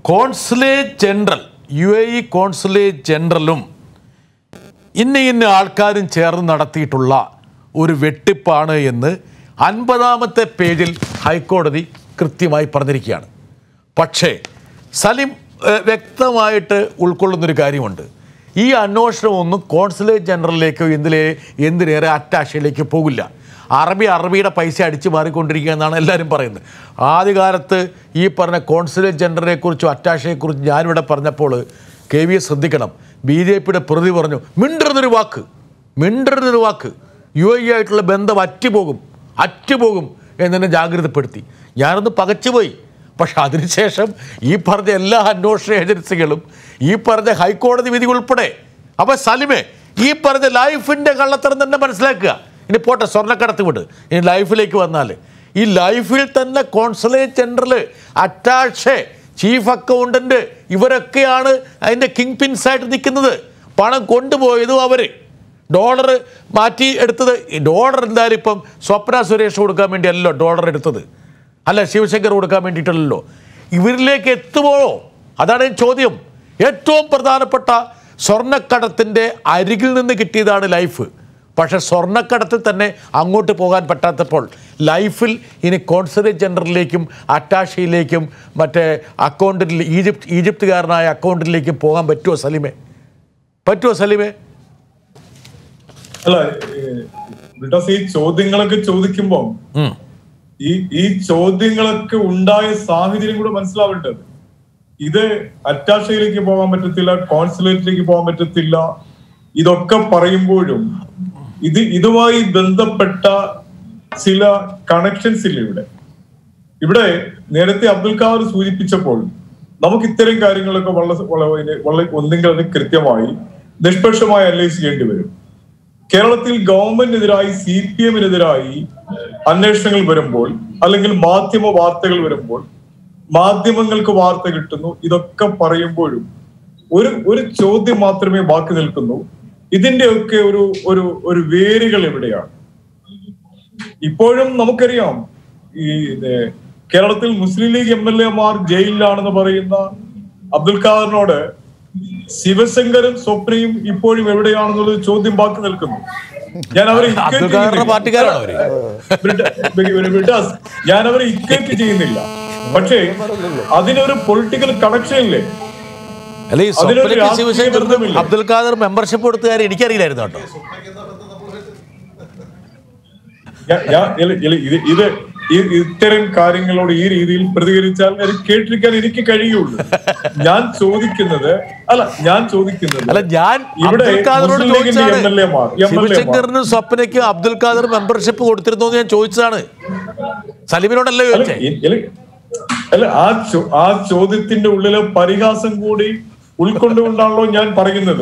consulate general U A E consulate ജനറലും ഇന്ന ഇന്ന ആൾക്കാരും ചേർന്ന് നടത്തിയിട്ടുള്ള ഒരു വെട്ടിപ്പാണ് എന്ന് അൻപതാമത്തെ പേജിൽ ഹൈക്കോടതി കൃത്യമായി പറഞ്ഞിരിക്കുകയാണ് പക്ഷേ സലിം ഏഹ്, വ്യക്തമായിട്ട് ഉൾക്കൊള്ളുന്നൊരു കാര്യമുണ്ട് ഈ അന്വേഷണം ഒന്നും കോൺസുലേറ്റ് ജനറലിലേക്കോ എന്തിലേ എന്തിനേറെ അറ്റാഷയിലേക്ക് പോകില്ല അറബി അറബിയുടെ പൈസ അടിച്ചു മാറിക്കൊണ്ടിരിക്കുക എന്നാണ് എല്ലാവരും പറയുന്നത് ആദ്യകാലത്ത് ഈ പറഞ്ഞ കോൺസുലേറ്റ് ജനറലിനെ കുറിച്ചും അറ്റാഷയെക്കുറിച്ചും ഞാനിവിടെ പറഞ്ഞപ്പോൾ കെ വി ശ്രദ്ധിക്കണം ബി ജെ പിയുടെ പ്രതി പറഞ്ഞു മിണ്ടരുന്നൊരു വാക്ക് മിണ്ടരുന്നൊരു വാക്ക് യു എ ആയിട്ടുള്ള ബന്ധം അറ്റുപോകും അറ്റുപോകും എന്നെ ജാഗ്രതപ്പെടുത്തി ഞാനൊന്ന് പകച്ചുപോയി പക്ഷെ അതിനുശേഷം ഈ പറഞ്ഞ എല്ലാ അന്വേഷണ ഏജൻസികളും ഈ പറഞ്ഞ ഹൈക്കോടതി വിധി ഉൾപ്പെടെ അപ്പോൾ സലിമേ ഈ പറഞ്ഞ ലൈഫിൻ്റെ കള്ളത്തരം തന്നെ മനസ്സിലാക്കുക ഇനി പോട്ടെ സ്വർണ്ണക്കടത്ത് വിട് ഇനി ലൈഫിലേക്ക് വന്നാൽ ഈ ലൈഫിൽ തന്നെ consulate general attache chief accountant ഇവരൊക്കെയാണ് അതിൻ്റെ കിങ് പിൻസ് ആയിട്ട് നിൽക്കുന്നത് പണം കൊണ്ടുപോയതും അവർ ഡോളർ മാറ്റി എടുത്തത് ഈ ഡോളർ എന്തായാലും ഇപ്പം സ്വപ്ന സുരേഷ് കൊടുക്കാൻ വേണ്ടിയല്ലോ ഡോളർ എടുത്തത് അല്ല ശിവശങ്കർ കൊടുക്കാൻ വേണ്ടിയിട്ടല്ലോ ഇവരിലേക്ക് എത്തുമോ അതാണ് ഈ ചോദ്യം ഏറ്റവും പ്രധാനപ്പെട്ട സ്വർണ്ണക്കടത്തിൻ്റെ അരികിൽ നിന്ന് കിട്ടിയതാണ് ലൈഫ് പക്ഷേ സ്വർണ്ണക്കടത്തിൽ തന്നെ അങ്ങോട്ട് പോകാൻ പറ്റാത്തപ്പോൾ ലൈഫിൽ ഇനി കോൺസുലേറ്റ് ജനറലിലേക്കും അറ്റാഷയിലേക്കും മറ്റേ അക്കൗണ്ടിൽ ഈജിപ്ത് ഈജിപ്തുകാരനായ അക്കൗണ്ടിലേക്കും പോകാൻ പറ്റുമോ സലിമേ പറ്റുമോ സലിമേ അല്ല ഏഹ്, ബ്രിട്ടാസ് ഈ ചോദ്യങ്ങളൊക്കെ ചോദിക്കുമ്പോ ഉം. ഈ ഈ ചോദ്യങ്ങളൊക്കെ ഉണ്ടായ സാഹചര്യം കൂടെ മനസ്സിലാവേണ്ടത് ഇത് അറ്റാഷയിലേക്ക് പോകാൻ പറ്റത്തില്ല കോൺസുലേറ്റിലേക്ക് പോകാൻ പറ്റത്തില്ല ഇതൊക്കെ പറയുമ്പോഴും ഇത് ഇതുമായി ബന്ധപ്പെട്ട ചില കണക്ഷൻസ് ഇല്ല ഇവിടെ ഇവിടെ നേരത്തെ അബ്ദുൽ ഖാദർ സൂചിപ്പിച്ചപ്പോൾ നമുക്ക് ഇത്തരം കാര്യങ്ങളൊക്കെ വളരെ വളരെ വളരെ ഒന്നെങ്കിൽ അത് കൃത്യമായി നിഷ്പക്ഷമായി അനലൈസ് ചെയ്യേണ്ടി വരും കേരളത്തിൽ ഗവൺമെന്റിനെതിരായി സി പി എമ്മിനെതിരായി അന്വേഷണങ്ങൾ വരുമ്പോൾ അല്ലെങ്കിൽ മാധ്യമ വാർത്തകൾ വരുമ്പോൾ മാധ്യമങ്ങൾക്ക് വാർത്ത കിട്ടുന്നു ഇതൊക്കെ പറയുമ്പോഴും ഒരു ഒരു ചോദ്യം മാത്രമേ ബാക്കി നിൽക്കുന്നു ഇതിന്റെയൊക്കെ ഒരു ഒരു ഒരു വേരുകൾ എവിടെയാണ് ഇപ്പോഴും നമുക്കറിയാം ഈ ഇത് കേരളത്തിൽ മുസ്ലിം ലീഗ് എം എൽ എമാർ ജയിലിലാണെന്ന് പറയുന്ന അബ്ദുൽ ഖാദറിനോട് ശിവശങ്കരും സ്വപ്നയും ഇപ്പോഴും എവിടെയാണെന്നുള്ള ചോദ്യം ബാക്കി നിൽക്കുന്നു ഞാൻ അവരെ equate അബ്ദുൽ ഖാദറിന്റെ ചെയ്യുന്നില്ല. പാർട്ടിക്കാരാണോ അവര്? ബ്രിട്ട- ബ്രിട്ടാസ്, ഞാൻ അവരെ ഇക്വേറ്റ് ചെയ്യുന്നില്ല പക്ഷേ അതിനൊരു പൊളിറ്റിക്കൽ കണക്ഷൻ ഇല്ലേ അല്ല ഈ അതിനൊരു സ്വപ്നയ്ക്ക് രാഷ്ട്രീയ ശിവശങ്കറിനും ബന്ധമില്ല. അബ്ദുൽ ഖാദർ മെമ്പർഷിപ്പ് കൊടുത്ത കാര്യം എനിക്കറിയില്ലായിരുന്നു കേട്ടോ ഞാൻ- ഞാൻ ഇല്ല- ഇല്ല, ഇത് ഇത് ഈ- ഇത്തരം കാര്യങ്ങളോട് ഈ രീതിയിൽ പ്രതികരിച്ചാൽ അത് കേട്ടിരിക്കാൻ എനിക്ക് കഴിയുള്ളൂ ഞാൻ ചോദിക്കുന്നത് അല്ല ഞാൻ ചോദിക്കുന്നത് അല്ല ഞാൻ ഇവിടെ അബ്ദുൽ ഖാദറിനോട് മുസ്ലിം ലീഗിന്റെ ചോദിച്ചതാണ് എം.എൽ.എമാർ, എം.എൽ.എമാർ. ശിവശങ്കറിനും സ്വപ്നയ്ക്കും അബ്ദുൽ ഖാദർ മെമ്പർഷിപ്പ് കൊടുത്തിരുന്നോ എന്ന് ഞാൻ ചോദിച്ചതാണ് സലീമിനോടല്ലേ അല്ല, ചോദിച്ചേ ഇ- ഇല്ല, അല്ല ആ ചോ- ആ ചോദ്യത്തിന്റെ ഉള്ളില് പരിഹാസം കൂടി ഉൾക്കൊണ്ടുകൊണ്ടാണല്ലോ ഞാൻ പറയുന്നത്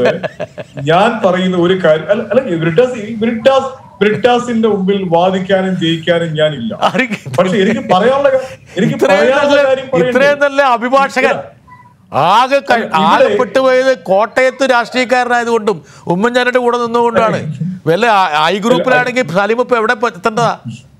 ഞാൻ പറയുന്ന ഒരു കാര്യം അല്ല അല്ല ബ്രിട്ടാസ് ബ്രിട്ടാസ് ബ്രിട്ടാസിന്റെ മുമ്പിൽ വാദിക്കാനും ജയിക്കാനും ഞാനില്ല ആർക്ക് പക്ഷെ എനിക്ക് പറയാനുള്ള കാ- എനിക്ക് ഇത്രയും പറയാനുള്ള നല്ല കാര്യം പറയണ്ടേ? ഇത്രയും നല്ല അഭിഭാഷകൻ ആകെ ക- ഇവിടെ- ആകെ പെട്ടുപോയത് കോട്ടയത്ത് രാഷ്ട്രീയക്കാരനായതുകൊണ്ടും ഉമ്മൻചാണ്ടിയുടെ കൂടെ നിന്നുകൊണ്ടാണ് വല്ല ഐ- ഐ ഗ്രൂപ്പിലാണെങ്കിൽ സലീം ഇപ്പൊ എവിടെ എത്തേണ്ടതാ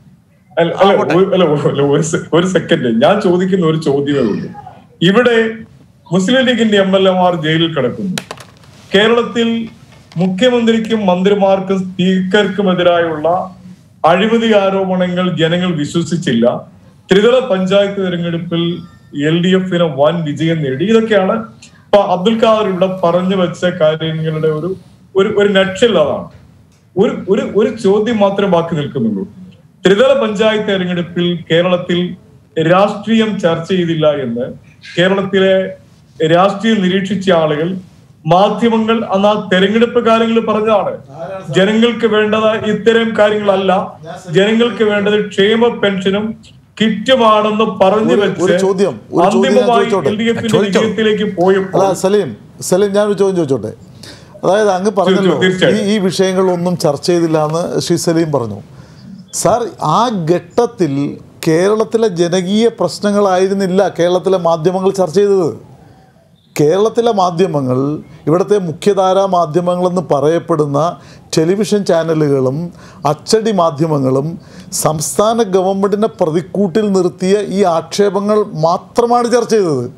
അല്ല അല്ല, ഒരു- അല്ല, ഒരു- അല്ല, ഒരു സെ- ഒരു സെക്കൻഡ് ഞാൻ ചോദിക്കുന്ന ഒരു ചോദ്യമേ ഉള്ളൂ ഇവിടെ മുസ്ലിം ലീഗിന്റെ എം എൽ എമാർ ജയിലിൽ കിടക്കുന്നു കേരളത്തിൽ മുഖ്യമന്ത്രിക്കും മന്ത്രിമാർക്കും സ്പീക്കർക്കുമെതിരായുള്ള അഴിമതി ആരോപണങ്ങൾ ജനങ്ങൾ വിശ്വസിച്ചില്ല ത്രിതല പഞ്ചായത്ത് തെരഞ്ഞെടുപ്പിൽ എൽ ഡി എഫിന് വൻ വിജയം നേടി ഇതൊക്കെയാണ് ഇപ്പൊ അബ്ദുൽ ഖാദർ ഇവിടെ പറഞ്ഞു വെച്ച കാര്യങ്ങളുടെ ഒരു ഒരു ഒരു നക്ഷൽ അതാണ് ഒരു ഒരു ഒരു ചോദ്യം മാത്രമേ ബാക്കി നിൽക്കുന്നുള്ളൂ ത്രിതല പഞ്ചായത്ത് തെരഞ്ഞെടുപ്പിൽ കേരളത്തിൽ രാഷ്ട്രീയം ചർച്ച ചെയ്തില്ല എന്ന് കേരളത്തിലെ രാഷ്ട്രീയം നിരീക്ഷിച്ച ആളുകൾ മാധ്യമങ്ങൾ അന്ന് ആ തെരഞ്ഞെടുപ്പ് കാര്യങ്ങൾ പറഞ്ഞതാണ് ജനങ്ങൾക്ക് വേണ്ടത് ഇത്തരം കാര്യങ്ങളല്ല ജനങ്ങൾക്ക് വേണ്ടത് ക്ഷേമ പെൻഷനും കിറ്റുമാണെന്ന് പറഞ്ഞു ഒരു- വെച്ച് ഒരു ചോദ്യം, ഒരു ചോദ്യം ഞാൻ അന്തിമമായി ചോദിച്ചോട്ടെ? എൽ ഡി എഫിന്റെ ചോദിച്ചോ. വിജയത്തിലേക്ക് പോയപ്പോൾ അല്ല സലീം സലീം ഞാനൊരു ചോദ്യം ചോദിച്ചോട്ടെ അതായത് അങ്ങ് പറഞ്ഞല്ലോ ഈ തീർച്ചയായും. ഈ വിഷയങ്ങളൊന്നും ചർച്ച ചെയ്തില്ല എന്ന് ശ്രീ സലീം പറഞ്ഞു സാർ ആ ഘട്ടത്തിൽ കേരളത്തിലെ ജനകീയ പ്രശ്നങ്ങളായിരുന്നില്ല കേരളത്തിലെ മാധ്യമങ്ങൾ ചർച്ച ചെയ്തത് കേരളത്തിലെ മാധ്യമങ്ങൾ ഇവിടുത്തെ മുഖ്യധാരാ മാധ്യമങ്ങളെന്ന് പറയപ്പെടുന്ന ടെലിവിഷൻ ചാനലുകളും അച്ചടി മാധ്യമങ്ങളും സംസ്ഥാന ഗവൺമെൻറ്റിനെ പ്രതിക്കൂട്ടിൽ നിർത്തിയ ഈ ആക്ഷേപങ്ങൾ മാത്രമാണ് ചർച്ച ചെയ്തത്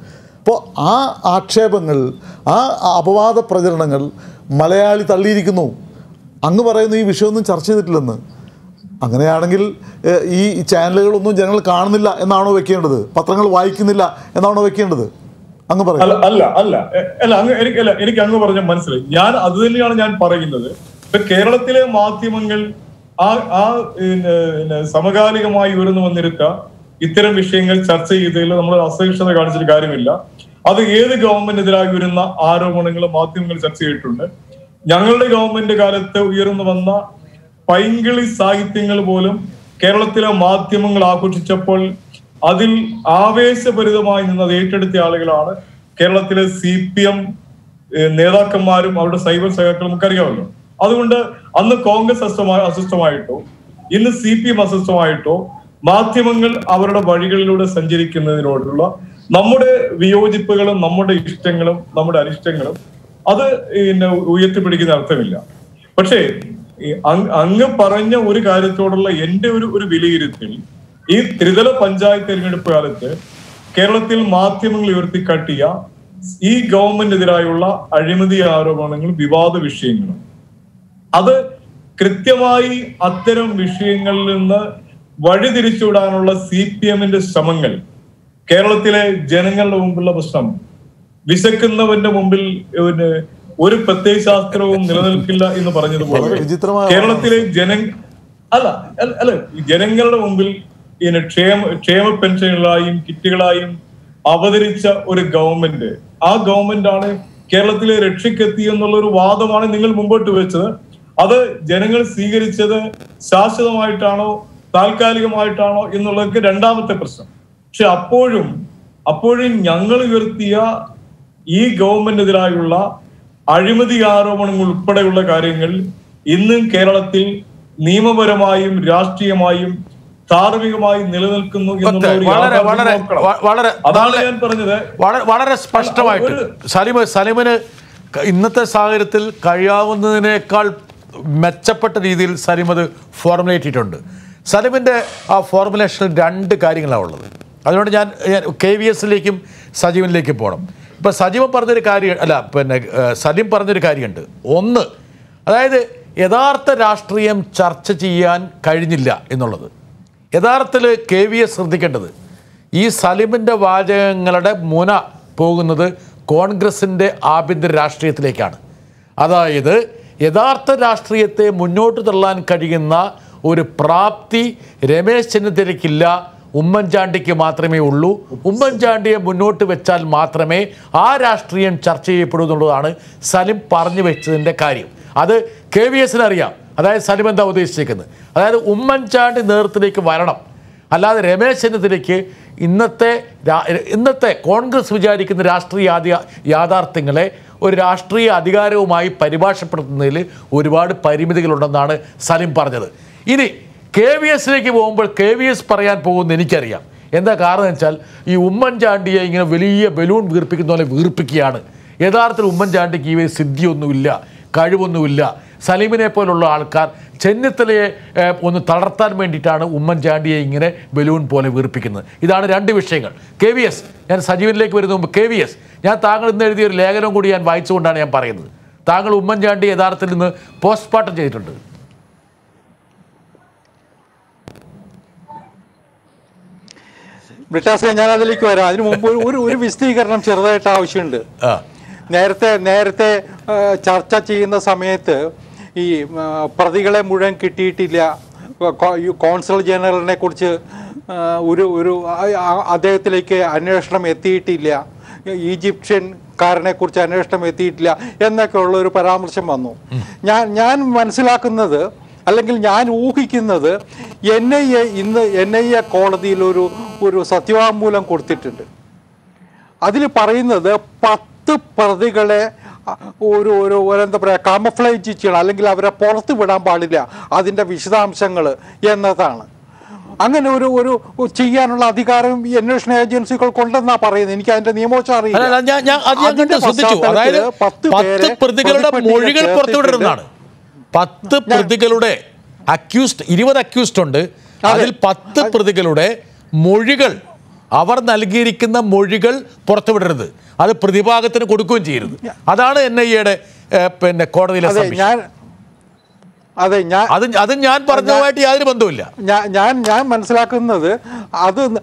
അപ്പോൾ ആ ആക്ഷേപങ്ങൾ ആ അപവാദ പ്രചരണങ്ങൾ മലയാളി തള്ളിയിരിക്കുന്നു അങ്ങ് പറയുന്നു ഈ വിഷയമൊന്നും ചർച്ച ചെയ്തിട്ടില്ലെന്ന് അങ്ങനെയാണെങ്കിൽ ഏഹ്, ഈ ചാനലുകളൊന്നും ജനങ്ങൾ കാണുന്നില്ല എന്നാണോ വെക്കേണ്ടത് പത്രങ്ങൾ വായിക്കുന്നില്ല എന്നാണോ വെക്കേണ്ടത് അങ്ങ് പറയും അല്ല അല്ല അല്ല എ- അല്ല അങ്ങ് എനിക്ക് അല്ല എനിക്ക് അങ്ങ് പറഞ്ഞ മനസ്സിലായി ഞാൻ അത് തന്നെയാണ് ഞാൻ പറയുന്നത് ഇപ്പൊ കേരളത്തിലെ മാധ്യമങ്ങൾ ആ ആ പിന്നെ, പിന്നെ സമകാലികമായി ഉയർന്നു വന്നിരുത്ത ഇത്തരം വിഷയങ്ങൾ ചർച്ച ചെയ്തതിൽ നമ്മൾ അസഹിഷ്ണുത കാണിച്ചിട്ട് കാര്യമില്ല അത് ഏത് ഗവൺമെന്റിനെതിരായി വരുന്ന ആരോപണങ്ങൾ മാധ്യമങ്ങൾ ചർച്ച ചെയ്തിട്ടുണ്ട് ഞങ്ങളുടെ ഗവൺമെന്റ് കാലത്ത് ഉയർന്നു വന്ന പൈങ്കിളി സാഹിത്യങ്ങൾ പോലും കേരളത്തിലെ മാധ്യമങ്ങൾ ആഘോഷിച്ചപ്പോൾ അതിൽ ആവേശഭരിതമായി നിന്നത് ഏറ്റെടുത്ത ആളുകളാണ് കേരളത്തിലെ സി പി എം നേതാക്കന്മാരും അവരുടെ സൈബർ സഖാക്കളും നമുക്ക് അറിയാമല്ലോ അതുകൊണ്ട് അന്ന് കോൺഗ്രസ് അസ്വസ്ഥമായി അസ്വസ്ഥമായിട്ടോ ഇന്ന് സി പി എം അസ്വസ്ഥമായിട്ടോ മാധ്യമങ്ങൾ അവരുടെ വഴികളിലൂടെ സഞ്ചരിക്കുന്നതിനോടുള്ള നമ്മുടെ വിയോജിപ്പുകളും നമ്മുടെ ഇഷ്ടങ്ങളും നമ്മുടെ അനിഷ്ടങ്ങളും അത് പിന്നെ ഉയർത്തിപ്പിടിക്കുന്ന അർത്ഥമില്ല പക്ഷേ ഈ അങ് അങ്ങ് പറഞ്ഞ ഒരു കാര്യത്തോടുള്ള എന്റെ ഒരു ഒരു വിലയിരുത്തൽ ഈ ത്രിതല പഞ്ചായത്ത് തെരഞ്ഞെടുപ്പ് കാലത്ത് കേരളത്തിൽ മാധ്യമങ്ങൾ ഉയർത്തിക്കാട്ടിയ ഈ ഗവൺമെന്റിനെതിരായുള്ള അഴിമതി ആരോപണങ്ങളും വിവാദ വിഷയങ്ങളും അത് കൃത്യമായി അത്തരം വിഷയങ്ങളിൽ നിന്ന് വഴിതിരിച്ചുവിടാനുള്ള സി പി എമ്മിന്റെ ശ്രമങ്ങൾ കേരളത്തിലെ ജനങ്ങളുടെ മുമ്പുള്ള പ്രശ്നം വിശക്കുന്നവന്റെ മുമ്പിൽ പിന്നെ ഒരു പ്രത്യയശാസ്ത്രവും നിലനിൽക്കില്ല എന്ന് പറഞ്ഞതുപോലെ വളരെ വിചിത്രമായ കേരളത്തിലെ ജന അല്ല അല്ല അല്ല ഈ ജനങ്ങളുടെ മുമ്പിൽ ഇങ്ങനെ ക്ഷേമ ക്ഷേമ പെൻഷനുകളായും കിറ്റുകളായും അവതരിച്ച ഒരു ഗവൺമെന്റ് ആ ഗവൺമെന്റ് ആണ് കേരളത്തിലെ രക്ഷയ്ക്കെത്തി എന്നുള്ള ഒരു വാദമാണ് നിങ്ങൾ മുമ്പോട്ട് വെച്ചത് അത് ജനങ്ങൾ സ്വീകരിച്ചത് ശാശ്വതമായിട്ടാണോ താൽക്കാലികമായിട്ടാണോ എന്നുള്ളതൊക്കെ രണ്ടാമത്തെ പ്രശ്നം പക്ഷെ അപ്പോഴും അപ്പോഴും ഞങ്ങൾ ഉയർത്തിയ ഈ ഗവൺമെന്റിനെതിരായുള്ള അഴിമതി ആരോപണങ്ങൾ ഉൾപ്പെടെയുള്ള കാര്യങ്ങൾ ഇന്നും കേരളത്തിൽ നിയമപരമായും രാഷ്ട്രീയമായും ധാർമ്മികമായും നിലനിൽക്കുന്നു എന്നുള്ള ഒരു വളരെ യാഥാർത്ഥ്യം വളരെ നോക്കണം. വ- വളരെ അതാണ് ഞാൻ പറഞ്ഞത് വളരെ വളരെ സ്പഷ്ടമായിട്ട് ഒരു- സലിമ് സലിമിന് ക- ഇന്നത്തെ സാഹചര്യത്തിൽ കഴിയാവുന്നതിനേക്കാൾ മെച്ചപ്പെട്ട രീതിയിൽ സലിം അത് ഫോർമുലേറ്റ് ചെയ്തിട്ടുണ്ട് സലിമിൻ്റെ ആ ഫോർമുലേഷനിൽ രണ്ട് കാര്യങ്ങളാണ് ഉള്ളത് അതുകൊണ്ട് ഞാൻ ഞാൻ കെ വി എസിലേക്കും സജീവനിലേക്കും പോകണം ഇപ്പം സജീവൻ പറഞ്ഞൊരു കാര്യം അല്ല പിന്നെ ഏഹ്, സലിം പറഞ്ഞൊരു കാര്യമുണ്ട് ഒന്ന് അതായത് യഥാർത്ഥ രാഷ്ട്രീയം ചർച്ച ചെയ്യാൻ കഴിഞ്ഞില്ല എന്നുള്ളത് യഥാർത്ഥത്തിൽ കെ വി എസ് ശ്രദ്ധിക്കേണ്ടത് ഈ സലിമിൻ്റെ വാചകങ്ങളുടെ മുന പോകുന്നത് കോൺഗ്രസിൻ്റെ ആഭ്യന്തര രാഷ്ട്രീയത്തിലേക്കാണ് അതായത് യഥാർത്ഥ രാഷ്ട്രീയത്തെ മുന്നോട്ട് തള്ളാൻ കഴിയുന്ന ഒരു പ്രാപ്തി രമേശ് ചെന്നിത്തലയ്ക്കില്ല ഉമ്മൻചാണ്ടിക്ക് മാത്രമേ ഉള്ളൂ ഉമ്മൻചാണ്ടിയെ മുന്നോട്ട് വെച്ചാൽ മാത്രമേ ആ രാഷ്ട്രീയം ചർച്ച ചെയ്യപ്പെടൂ എന്നുള്ളതാണ് സലിം പറഞ്ഞു വെച്ചതിൻ്റെ കാര്യം അത് കെ വി എസിന് അറിയാം അതായത് സലിം എന്താ ഉദ്ദേശിച്ചിരിക്കുന്നത് അതായത് ഉമ്മൻചാണ്ടി നേതൃത്വത്തിലേക്ക് വരണം അല്ലാതെ രമേശ് ചെന്നിത്തലയ്ക്ക് ഇന്നത്തെ രാ- ഇന്നത്തെ കോൺഗ്രസ് വിചാരിക്കുന്ന രാഷ്ട്രീയ യാഥാ- യാഥാർത്ഥ്യങ്ങളെ ഒരു രാഷ്ട്രീയ അധികാരവുമായി പരിഭാഷപ്പെടുത്തുന്നതിൽ ഒരുപാട് പരിമിതികളുണ്ടെന്നാണ് സലിം പറഞ്ഞത് ഇനി കെ വി എസിലേക്ക് പോകുമ്പോൾ കെ വി എസ് പറയാൻ പോകുമെന്ന് എനിക്കറിയാം എന്താ കാരണം എന്ന് വെച്ചാൽ ഈ ഉമ്മൻചാണ്ടിയെ ഇങ്ങനെ വലിയ ബലൂൺ വീർപ്പിക്കുന്ന പോലെ വീർപ്പിക്കുകയാണ് യഥാർത്ഥത്തിൽ ഉമ്മൻചാണ്ടിക്ക് ഈ സിദ്ധിയൊന്നുമില്ല കഴിവൊന്നുമില്ല സലീമിനെ പോലുള്ള ആൾക്കാർ ചെന്നിത്തലയെ ഏഹ്, ഒന്ന് തളർത്താൻ വേണ്ടിയിട്ടാണ് ഉമ്മൻചാണ്ടിയെ ഇങ്ങനെ ബലൂൺ പോലെ വീർപ്പിക്കുന്നത് ഇതാണ് രണ്ട് വിഷയങ്ങൾ കെ വി എസ് ഞാൻ സജീവനിലേക്ക് വരുന്ന മുമ്പ് കെ വി എസ് ഞാൻ താങ്കൾ ഇന്ന് എഴുതിയ ഒരു ലേഖനം കൂടി ഞാൻ വായിച്ചുകൊണ്ടാണ് ഞാൻ പറയുന്നത് താങ്കൾ ഉമ്മൻചാണ്ടി യഥാർത്ഥത്തിൽ ഇന്ന് പോസ്റ്റ്മോർട്ടം ചെയ്തിട്ടുണ്ട് ബ്രിട്ടാസ് ഞാൻ അതിലേക്ക് വരാം അതിനു മുമ്പ് ഒരു- ഒരു ഒരു വിശദീകരണം ചെറുതായിട്ട് ആവശ്യമുണ്ട് ആ നേരത്തെ നേരത്തെ ആ, ചർച്ച ചെയ്യുന്ന സമയത്ത് ഈ ആ, പ്രതികളെ മുഴുവൻ കിട്ടിയിട്ടില്ല കോ- ഈ കോൺസൽ ജനറലിനെ കുറിച്ച് ആ, ഒരു ഒരു ആ- ആ- അദ്ദേഹത്തിലേക്ക് അന്വേഷണം എത്തിയിട്ടില്ല ഈജിപ്ഷ്യൻകാരനെ കുറിച്ച് അന്വേഷണം എത്തിയിട്ടില്ല എന്നൊക്കെ ഉള്ള ഒരു പരാമർശം വന്നു ഞാൻ ഞാൻ മനസ്സിലാക്കുന്നത് അല്ലെങ്കിൽ ഞാൻ ഊഹിക്കുന്നത് എൻ ഐ എ ഇന്ന് എൻ ഐ എ കോടതിയിൽ ഒരു ഒരു സത്യവാങ്മൂലം കൊടുത്തിട്ടുണ്ട് അതിൽ പറയുന്നത് പത്ത് പ്രതികളെ അ, ഒരു ഒരു ഒരു എന്താ പറയുക കാമഫ്ലൈജ് ചെയ്യണം അല്ലെങ്കിൽ അവരെ പുറത്ത് വിടാൻ പാടില്ല അതിൻ്റെ വിശദാംശങ്ങൾ എന്നതാണ് അങ്ങനെ ഒരു ഒരു ചെയ്യാനുള്ള അധികാരം ഈ അന്വേഷണ ഏജൻസികൾക്കുണ്ടെന്നാ പറയുന്നത് എനിക്ക് അതിന്റെ നിയമവശം അല്ല, അല്ല, അറിയില്ല ഞാൻ ഞാൻ അത് ഞാൻ അതിന്റെ കണ്ട് ശ്രദ്ധിച്ചു അതായത് പശ്ചാത്തലത്തില് പത്ത് പത്ത് പേരെ പ്രതികളുടെ പ്രതിപ്പട്ടിക മൊഴികൾ പുറത്തുവിടരുതെന്നാണ് ചേർത്തിട്ടുണ്ട്. പത്ത് പ്രതികളുടെ അക്യൂസ്ഡ് ഇരുപത് അക്യൂസ്ഡ് ഉണ്ട് അതിൽ പത്ത് പ്രതികളുടെ മൊഴികൾ അവർ നൽകിയിരിക്കുന്ന മൊഴികൾ പുറത്തുവിടരുത് അത് പ്രതിഭാഗത്തിന് കൊടുക്കുകയും ചെയ്യരുത് അതാണ് എൻ ഐ എയുടെ പിന്നെ കോടതിയിലെ അതെ submission. ഞാൻ അതെ ഞാൻ അത് അത് ഞാൻ പറഞ്ഞതുമായിട്ട് യാതൊരു ബന്ധവുമില്ല ഞാ- ഞാൻ ഞാൻ മനസ്സിലാക്കുന്നത് അത് ന-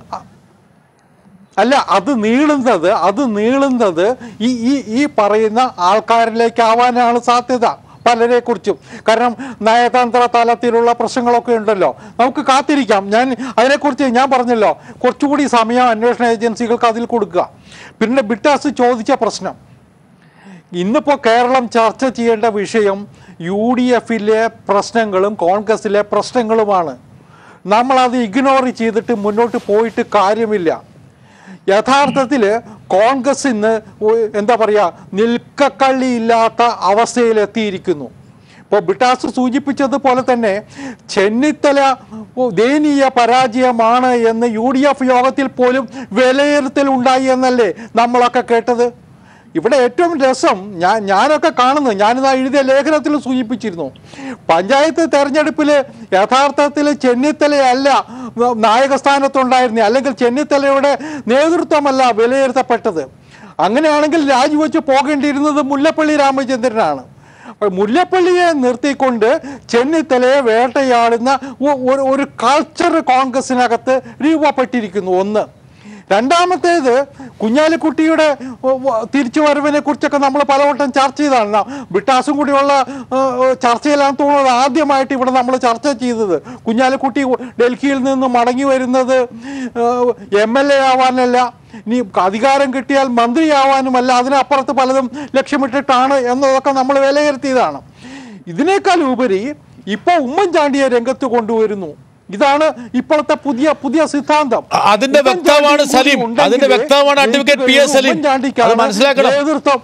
അല്ല അത് നീളുന്നത് അത് നീളുന്നത് ഈ ഈ ഈ പറയുന്ന ആൾക്കാരിലേക്കാവാനാണ് സാധ്യത പലരെ കുറിച്ചും കാരണം നയതന്ത്ര തലത്തിലുള്ള പ്രശ്നങ്ങളൊക്കെ ഉണ്ടല്ലോ നമുക്ക് കാത്തിരിക്കാം ഞാൻ അതിനെക്കുറിച്ച് ഞാൻ പറഞ്ഞല്ലോ കുറച്ചുകൂടി സമയം അന്വേഷണ ഏജൻസികൾക്ക് അതിൽ കൊടുക്കുക പിന്നെ ബിട്ടാസ് ചോദിച്ച പ്രശ്നം ഇന്നിപ്പോൾ കേരളം ചർച്ച ചെയ്യേണ്ട വിഷയം യു ഡി എഫിലെ പ്രശ്നങ്ങളും കോൺഗ്രസിലെ പ്രശ്നങ്ങളുമാണ് നമ്മളത് ഇഗ്നോർ ചെയ്തിട്ട് മുന്നോട്ട് പോയിട്ട് കാര്യമില്ല യഥാർത്ഥത്തിൽ കോൺഗ്രസ് ഇന്ന് ഒ- എന്താ പറയുക നിൽക്കക്കള്ളിയില്ലാത്ത അവസ്ഥയിലെത്തിയിരിക്കുന്നു ഇപ്പോൾ ബിട്ടാസ് സൂചിപ്പിച്ചതുപോലെ തന്നെ ചെന്നിത്തല ഓ, ദയനീയ പരാജയമാണ് എന്ന് യു ഡി എഫ് യോഗത്തിൽ പോലും വിലയിരുത്തൽ ഉണ്ടായി എന്നല്ലേ നമ്മളൊക്കെ കേട്ടത് ഇവിടെ ഏറ്റവും രസം ഞാൻ ഞാനൊക്കെ കാണുന്നത് ഞാനിതാ എഴുതിയ ലേഖനത്തിൽ സൂചിപ്പിച്ചിരുന്നു പഞ്ചായത്ത് തെരഞ്ഞെടുപ്പിൽ യഥാർത്ഥത്തിൽ ചെന്നിത്തലയല്ല നായകസ്ഥാനത്തുണ്ടായിരുന്നത് അല്ലെങ്കിൽ ചെന്നിത്തലയുടെ നേതൃത്വമല്ല വിലയിരുത്തപ്പെട്ടത് അങ്ങനെയാണെങ്കിൽ രാജിവെച്ച് പോകേണ്ടിയിരുന്നത് മുല്ലപ്പള്ളി രാമചന്ദ്രനാണ് അപ്പോൾ മുല്ലപ്പള്ളിയെ നിർത്തിക്കൊണ്ട് ചെന്നിത്തലയെ വേട്ടയാടുന്ന ഒ- ഒരു ഒരു കൾച്ചർ കോൺഗ്രസിനകത്ത് രൂപപ്പെട്ടിരിക്കുന്നു ഒന്ന് രണ്ടാമത്തേത് കുഞ്ഞാലിക്കുട്ടിയുടെ തിരിച്ചുവരവിനെ കുറിച്ചൊക്കെ നമ്മൾ പലവട്ടം ചർച്ച ചെയ്തതാണ് ബിട്ടാസും കൂടിയുള്ള ആ, ആ, ചർച്ചയിലാണ് തോന്നുന്നത് ആദ്യമായിട്ട് ഇവിടെ നമ്മൾ ചർച്ച ചെയ്തത് കുഞ്ഞാലിക്കുട്ടി ഡൽഹിയിൽ നിന്ന് മടങ്ങി വരുന്നത് എം എൽ എ ആവാനല്ല ഇനി അധികാരം കിട്ടിയാൽ മന്ത്രിയാവാനുമല്ല അതിനപ്പുറത്ത് പലതും ലക്ഷ്യമിട്ടിട്ടാണ് എന്നതൊക്കെ നമ്മൾ വിലയിരുത്തിയതാണ് ഇതിനേക്കാൾ ഉപരി ഇപ്പോൾ ഉമ്മൻചാണ്ടിയെ രംഗത്ത് കൊണ്ടുവരുന്നു ഇതാണ് ഇപ്പോഴത്തെ പുതിയ പുതിയ സിദ്ധാന്തം അതിന്റെ വക്താവാണ് സലീം. അതിന്റെ വക്താവാണ് അഡ്വക്കേറ്റ് പി. എസ്. സലീം. ഉമ്മൻചാണ്ടിക്കാണ് അത് മനസ്സിലാക്കണം. നേതൃത്വം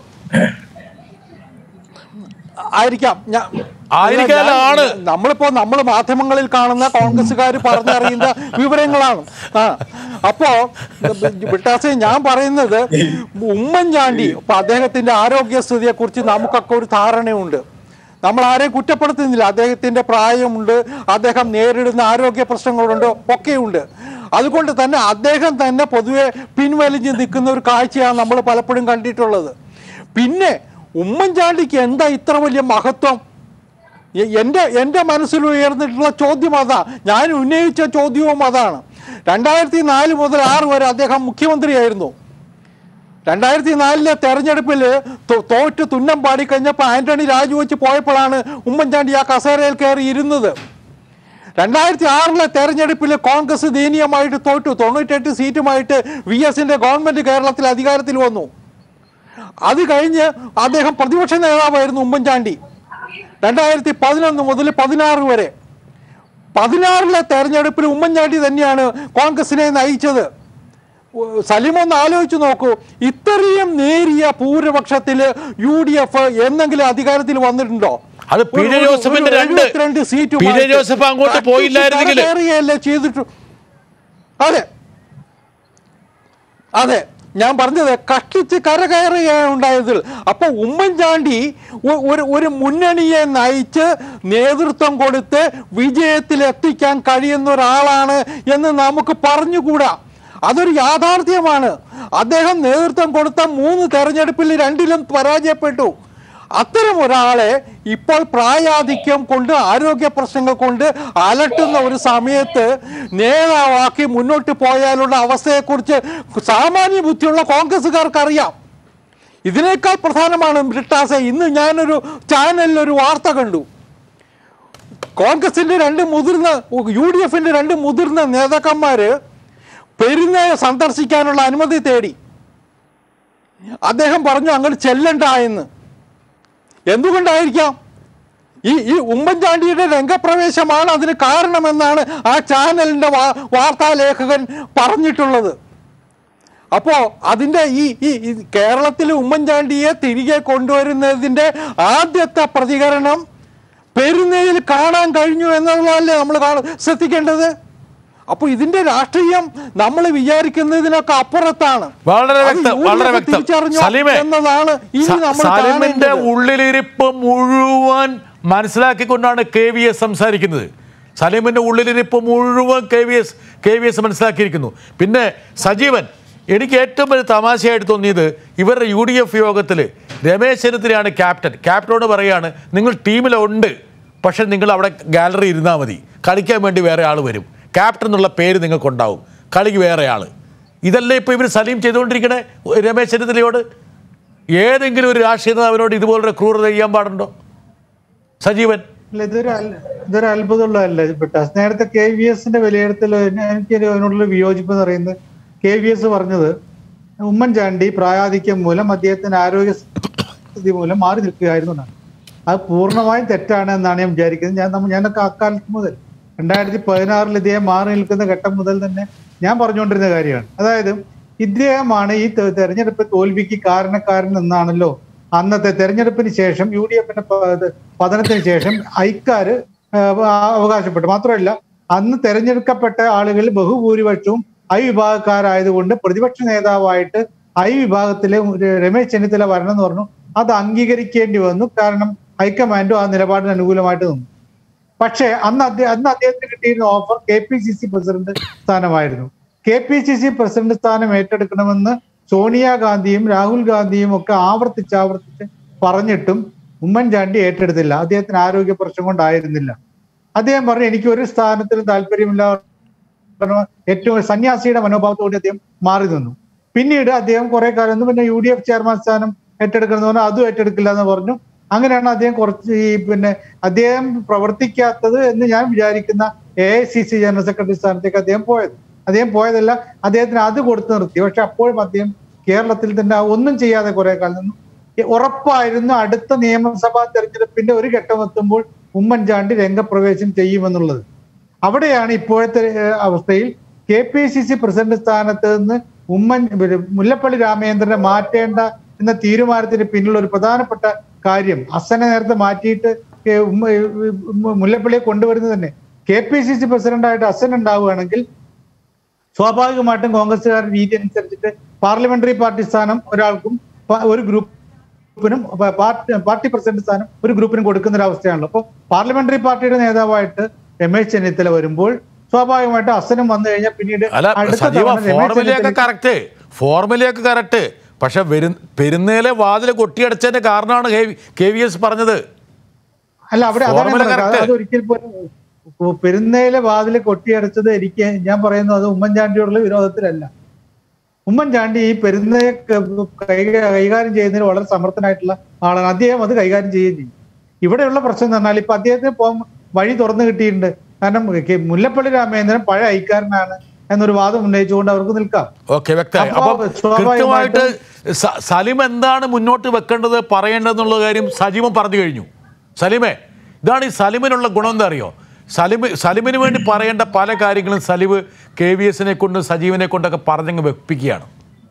ആയിരിക്കാം ഞാൻ ആയിരിക്കാനാണ്. ഞാൻ- നമ്മളിപ്പോ നമ്മൾ മാധ്യമങ്ങളിൽ കാണുന്ന കോൺഗ്രസ്സുകാർ പറഞ്ഞറിയുന്ന വിവരങ്ങളാണ് ആ അപ്പോ വിട്ടാസെ ഞാൻ പറയുന്നത് ഉമ്മൻചാണ്ടി ഇപ്പൊ അദ്ദേഹത്തിന്റെ ആരോഗ്യസ്ഥിതിയെ കുറിച്ച് നമുക്കൊക്കെ ഒരു ധാരണയുണ്ട് നമ്മൾ ആരെയും കുറ്റപ്പെടുത്തുന്നില്ല അദ്ദേഹത്തിന്റെ പ്രായമുണ്ട് അദ്ദേഹം നേരിടുന്ന ആരോഗ്യ പ്രശ്നങ്ങളുണ്ട് ഒക്കെയുണ്ട് അതുകൊണ്ട് തന്നെ അദ്ദേഹം തന്നെ പൊതുവെ പിൻവലിഞ്ഞ് നിൽക്കുന്ന ഒരു കാഴ്ചയാണ് നമ്മൾ പലപ്പോഴും കണ്ടിട്ടുള്ളത് പിന്നെ ഉമ്മൻചാണ്ടിക്ക് എന്താ ഇത്ര വലിയ മഹത്വം എ- എൻ്റെ എൻ്റെ മനസ്സിൽ ഉയർന്നിട്ടുള്ള ചോദ്യം അതാ ഞാൻ ഉന്നയിച്ച ചോദ്യവും അതാണ് രണ്ടായിരത്തി നാല് മുതൽ ആറ് വരെ അദ്ദേഹം മുഖ്യമന്ത്രിയായിരുന്നു രണ്ടായിരത്തി നാലിലെ തെരഞ്ഞെടുപ്പിൽ തോ- തോറ്റ് തുന്നം പാടിക്കഴിഞ്ഞപ്പോൾ ആന്റണി രാജിവെച്ച് പോയപ്പോഴാണ് ഉമ്മൻചാണ്ടി ആ കസേരയിൽ കയറി ഇരുന്നത് രണ്ടായിരത്തി ആറിലെ തെരഞ്ഞെടുപ്പിൽ കോൺഗ്രസ് ദയനീയമായിട്ട് തോറ്റു തൊണ്ണൂറ്റെട്ട് സീറ്റുമായിട്ട് വി എസിന്റെ ഗവൺമെന്റ് കേരളത്തിൽ അധികാരത്തിൽ വന്നു അത് കഴിഞ്ഞ് അദ്ദേഹം പ്രതിപക്ഷ നേതാവായിരുന്നു ഉമ്മൻചാണ്ടി രണ്ടായിരത്തി പതിനൊന്ന് മുതൽ പതിനാറ് വരെ പതിനാറിലെ തെരഞ്ഞെടുപ്പിൽ ഉമ്മൻചാണ്ടി തന്നെയാണ് കോൺഗ്രസിനെ നയിച്ചത് ഉ- സലിം ഒന്ന് ആലോചിച്ച് നോക്കൂ ഇത്രയും നേരിയ ഭൂരിപക്ഷത്തിൽ യു ഡി എഫ് എന്നെങ്കിലും അധികാരത്തിൽ വന്നിട്ടുണ്ടോ അത് പി. ജെ ഒരു- ഒരു- ജോസഫിന്റെ ഒരു രണ്ട്. 72 സീറ്റുമായിട്ട് പി. ജെ ജോസഫ് അങ്ങോട്ട് കഷ്ടിച്ച് പോയില്ലായിരുന്നെങ്കിൽ- കരകയറുകയല്ലേ ചെയ്തിട്ടു അതെ അതെ ഞാൻ പറഞ്ഞത് കഷ്ടിച്ച് കരകയറുകയാണ് ഉണ്ടായതിൽ അപ്പൊ ഉമ്മൻചാണ്ടി ഒ- ഒരു ഒരു മുന്നണിയെ നയിച്ച് നേതൃത്വം കൊടുത്ത് വിജയത്തിൽ എത്തിക്കാൻ കഴിയുന്ന ഒരാളാണ് എന്ന് നമുക്ക് പറഞ്ഞുകൂടാ അതൊരു യാഥാർത്ഥ്യമാണ് അദ്ദേഹം നേതൃത്വം കൊടുത്ത മൂന്ന് തെരഞ്ഞെടുപ്പിൽ രണ്ടിലും പരാജയപ്പെട്ടു അത്തരം ഒരാളെ ഇപ്പോൾ പ്രായാധിക്യം കൊണ്ട് ആരോഗ്യ പ്രശ്നങ്ങൾ കൊണ്ട് അലട്ടുന്ന ഒരു സമയത്ത് നേതാവാക്കി മുന്നോട്ട് പോയാലുള്ള അവസ്ഥയെക്കുറിച്ച് സാമാന്യ ബുദ്ധിയുള്ള കോൺഗ്രസ്സുകാർക്ക് അറിയാം ഇതിനേക്കാൾ പ്രധാനമാണ് ബ്രിട്ടാസെ ഇന്ന് ഞാനൊരു ചാനലിൽ ഒരു വാർത്ത കണ്ടു കോൺഗ്രസിന്റെ രണ്ട് മുതിർന്ന യു ഡി എഫിന്റെ രണ്ട് മുതിർന്ന നേതാക്കന്മാര് പെരുന്നയെ സന്ദർശിക്കാനുള്ള അനുമതി തേടി അദ്ദേഹം പറഞ്ഞു അങ്ങോട്ട് ചെല്ലണ്ട എന്ന് എന്തുകൊണ്ടായിരിക്കാം ഈ ഈ ഉമ്മൻചാണ്ടിയുടെ രംഗപ്രവേശമാണ് അതിന് കാരണമെന്നാണ് ആ ചാനലിന്റെ വാ- വാർത്താലേഖകൻ പറഞ്ഞിട്ടുള്ളത് അപ്പോ അതിന്റെ ഈ ഈ ഈ കേരളത്തിൽ ഉമ്മൻചാണ്ടിയെ തിരികെ കൊണ്ടുവരുന്നതിന്റെ ആദ്യത്തെ പ്രതികരണം പെരുന്നയിൽ കാണാൻ കഴിഞ്ഞു എന്നുള്ളതല്ലേ നമ്മൾ കാണ- ശ്രദ്ധിക്കേണ്ടത് അപ്പോൾ ഇതിന്റെ രാഷ്ട്രീയം നമ്മൾ വിചാരിക്കുന്നതിനൊക്കെ അപ്പുറത്താണ് വളരെ അത് വ്യക്തം യു ഡി വളരെ എഫ് വ്യക്തം തിരിച്ചറിഞ്ഞു സലീമേ എന്നതാണ് ഇനി സ- നമ്മൾ സലീമിന്റെ കാണേണ്ടത്. ഉള്ളിലിരിപ്പ് മുഴുവൻ മനസ്സിലാക്കിക്കൊണ്ടാണ് കെ വി എസ് സംസാരിക്കുന്നത് സലീമിൻ്റെ ഉള്ളിലിരിപ്പ് മുഴുവൻ K V S K V S മനസ്സിലാക്കിയിരിക്കുന്നു പിന്നെ സജീവൻ എനിക്ക് ഏറ്റവും വലിയ തമാശയായിട്ട് തോന്നിയത് ഇവരുടെ യു ഡി എഫ് യോഗത്തിൽ രമേശ് ചെന്നിത്തലയാണ് ക്യാപ്റ്റൻ ക്യാപ്റ്റനോട് പറയുകയാണ് നിങ്ങൾ ടീമിലുണ്ട് പക്ഷേ നിങ്ങൾ അവിടെ ഗാലറി ഇരുന്നാൽ മതി കളിക്കാൻ വേണ്ടി വേറെ ആൾ വരും ക്യാപ്റ്റൻ എന്നുള്ള പേര് നിങ്ങൾക്കുണ്ടാവും കളിക്ക് വേറെ ആൾ ഇതല്ലേ ഇപ്പോൾ ഇവർ സലീം ചെയ്തുകൊണ്ടിരിക്കണേ രമേശ് ചെന്നിത്തലയോട് ഏതെങ്കിലും ഒരു രാഷ്ട്രീയ നേതാവിനോട് ഇതുപോലൊരു ക്രൂരത ചെയ്യാൻ പാടുണ്ടോ സജീവൻ അല്ല ഇതൊരു അൽ- ഇതൊരു അത്ഭുതമുള്ളതല്ല ബിട്ടാസ് നേരത്തെ കെ വി എസിന്റെ വിലയിരുത്തൽ എനിക്ക് അതിനോടുള്ള വിയോജിപ്പ് എന്ന് പറയുന്നത് കെ വി എസ് പറഞ്ഞത് ഉമ്മൻചാണ്ടി പ്രായാധിക്യം മൂലം അദ്ദേഹത്തിന്റെ ആരോഗ്യ സ്ഥിതി മൂലം മാറി നിൽക്കുകയായിരുന്നു എന്നാണ് അത് പൂർണ്ണമായും തെറ്റാണ് എന്നാണ് ഞാൻ വിചാരിക്കുന്നത് ഞാൻ നമ്മ- ഞാനൊക്കെ അക്കാലത്ത് മുതൽ രണ്ടായിരത്തി പതിനാറിൽ ഇദ്ദേഹം മാറി നിൽക്കുന്ന ഘട്ടം മുതൽ തന്നെ ഞാൻ പറഞ്ഞുകൊണ്ടിരുന്ന കാര്യമാണ് അതായത് ഇദ്ദേഹമാണ് ഈ തെ- തെരഞ്ഞെടുപ്പ് തോൽവിക്ക് കാരണക്കാരൻ എന്നാണല്ലോ അന്നത്തെ തെരഞ്ഞെടുപ്പിന് ശേഷം യു ഡി എഫിന്റെ പതനത്തിന് ശേഷം ഐക്കാര് ഏഹ്, അവകാശപ്പെട്ടു മാത്രമല്ല അന്ന് തെരഞ്ഞെടുക്കപ്പെട്ട ആളുകളിൽ ബഹുഭൂരിപക്ഷവും ഐ വിഭാഗക്കാരായതുകൊണ്ട് പ്രതിപക്ഷ നേതാവായിട്ട് ഐ വിഭാഗത്തിലെ ഒരു രമേശ് ചെന്നിത്തല വരണം എന്ന് പറഞ്ഞു അത് അംഗീകരിക്കേണ്ടി വന്നു കാരണം ഹൈക്കമാൻഡും ആ നിലപാടിന് അനുകൂലമായിട്ട് നിന്നു പക്ഷേ അന്ന് അദ്ദേഹം അന്ന് അദ്ദേഹത്തിന് കിട്ടിയിരുന്ന offer K P C C president സ്ഥാനമായിരുന്നു K P C C president സ്ഥാനം ഏറ്റെടുക്കണമെന്ന് സോണിയാഗാന്ധിയും രാഹുൽ ഗാന്ധിയും ഒക്കെ ആവർത്തിച്ച് ആവർത്തിച്ച് പറഞ്ഞിട്ടും ഉമ്മൻചാണ്ടി ഏറ്റെടുത്തില്ല അദ്ദേഹത്തിന് ആരോഗ്യ പ്രശ്നം കൊണ്ടായിരുന്നില്ല അദ്ദേഹം പറഞ്ഞു എനിക്ക് ഒരു സ്ഥാനത്തിലും താല്പര്യമില്ല കാരണം ഏറ്റവും സന്യാസിയുടെ മനോഭാവത്തോടെ അദ്ദേഹം മാറി നിന്നു പിന്നീട് അദ്ദേഹം കുറെ കാലം ഒന്ന് പിന്നെ യു ഡി എഫ് ചെയർമാൻ സ്ഥാനം ഏറ്റെടുക്കണമെന്ന് പറഞ്ഞു അതും ഏറ്റെടുക്കില്ല എന്ന് പറഞ്ഞു അങ്ങനെയാണ് അദ്ദേഹം കുറച്ച് ഈ പിന്നെ അദ്ദേഹം പ്രവർത്തിക്കാത്തത് എന്ന് ഞാൻ വിചാരിക്കുന്ന A I C C general secretary സ്ഥാനത്തേക്ക് അദ്ദേഹം പോയത് അദ്ദേഹം പോയതല്ല അദ്ദേഹത്തിന് അത് കൊടുത്തു നിർത്തി പക്ഷെ അപ്പോഴും അദ്ദേഹം കേരളത്തിൽ തന്നെ ഒന്നും ചെയ്യാതെ കുറെ കാലം നിന്നു ഈ ഉറപ്പായിരുന്നു അടുത്ത നിയമസഭാ തെരഞ്ഞെടുപ്പിന്റെ ഒരു ഘട്ടം എത്തുമ്പോൾ ഉമ്മൻചാണ്ടി രംഗപ്രവേശം ചെയ്യുമെന്നുള്ളത് അവിടെയാണ് ഇപ്പോഴത്തെ ഏഹ്, അവസ്ഥയിൽ K P C C president സ്ഥാനത്ത് നിന്ന് ഉമ്മൻ പിന്നെ മുല്ലപ്പള്ളി രാമചന്ദ്രനെ മാറ്റേണ്ട എന്ന തീരുമാനത്തിന് പിന്നിലുള്ള ഒരു പ്രധാനപ്പെട്ട കാര്യം അസനെ നേരത്തെ മാറ്റിയിട്ട് ഏഹ്, ഉമ്മ- ഏഹ്, ഉമ്മ- മുല്ലപ്പള്ളിയെ കൊണ്ടുവരുന്നത് തന്നെ കെ പി സി സി പ്രസിഡന്റായിട്ട് അസൻ ഉണ്ടാവുകയാണെങ്കിൽ സ്വാഭാവികമായിട്ടും കോൺഗ്രസ്സുകാരുടെ രീതി അനുസരിച്ചിട്ട് പാർലമെന്ററി പാർട്ടി സ്ഥാനം ഒരാൾക്കും പ- ഒരു ഗ്രൂപ്പിനും പ- പാർട്ടി പാർട്ടി പ്രസിഡന്റ് സ്ഥാനം ഒരു ഗ്രൂപ്പിനും കൊടുക്കുന്ന ഒരു അവസ്ഥയാണല്ലോ അപ്പോൾ പാർലമെന്ററി പാർട്ടിയുടെ നേതാവായിട്ട് രമേശ് ചെന്നിത്തല വരുമ്പോൾ സ്വാഭാവികമായിട്ടും അസനും വന്നു കഴിഞ്ഞാൽ പിന്നീട് അല്ല അടുത്ത സജീവ തവണ രമേശ് ഫോർമുലയൊക്കെ ചെന്നിത്തല- കറക്റ്റ് ഫോർമുലയൊക്കെ കറക്റ്റ് പക്ഷെ വരു- പെരുന്നേലെ വാതിൽ കൊട്ടിയടച്ചതിന്റെ കാരണമാണ് കെ വി എസ് പറഞ്ഞത് അല്ല അവിടെ അതാണ് ഞാൻ Formula പറഞ്ഞത്. correct. അത് ഒരിക്കൽ പോലും ഉ- പെരുന്നയിലെ വാതിൽ കൊട്ടിയടച്ചത് എനിക്ക് ഞാൻ പറയുന്നു അത് ഉമ്മൻചാണ്ടിയോടുള്ള വിരോധത്തിലല്ല ഉമ്മൻചാണ്ടി ഈ പെരുന്നയെ ക- കൈക- കൈകാര്യം ചെയ്യുന്നതിന് വളരെ സമർത്ഥനായിട്ടുള്ള ആളാണ് അദ്ദേഹം അത് കൈകാര്യം ചെയ്യുകയും ചെയ്യും ഇവിടെയുള്ള പ്രശ്നം എന്ന് പറഞ്ഞാൽ ഇപ്പൊ അദ്ദേഹത്തിന് പോകാൻ വഴി തുറന്നു കിട്ടിയിട്ടുണ്ട് കാരണം കെ- മുല്ലപ്പള്ളി രാമചന്ദ്രൻ പഴയ ഐക്കാരനാണ് എന്നൊരു വാദം ഉന്നയിച്ചുകൊണ്ട് അവർക്ക് നിൽക്കാം ഓക്കെ വ്യക്തമായി അപ്പോ അപ്പം സ്വാഭാവികമായിട്ടും- കൃത്യമായിട്ട് സ- സലിം എന്താണ് മുന്നോട്ട് വെക്കേണ്ടത് പറയേണ്ടതെന്നുള്ള കാര്യം സജീവൻ പറഞ്ഞു കഴിഞ്ഞു സലിമേ ഇതാണ് ഈ സലിമിനുള്ള ഗുണം എന്താ അറിയോ സലിമ് സലിമിന് വേണ്ടി പറയേണ്ട പല കാര്യങ്ങളും സലിവ് കെ വി എസിനെ കൊണ്ട് സജീവനെ കൊണ്ടൊക്കെ പറഞ്ഞങ്ങ് വെപ്പിക്കുകയാണ്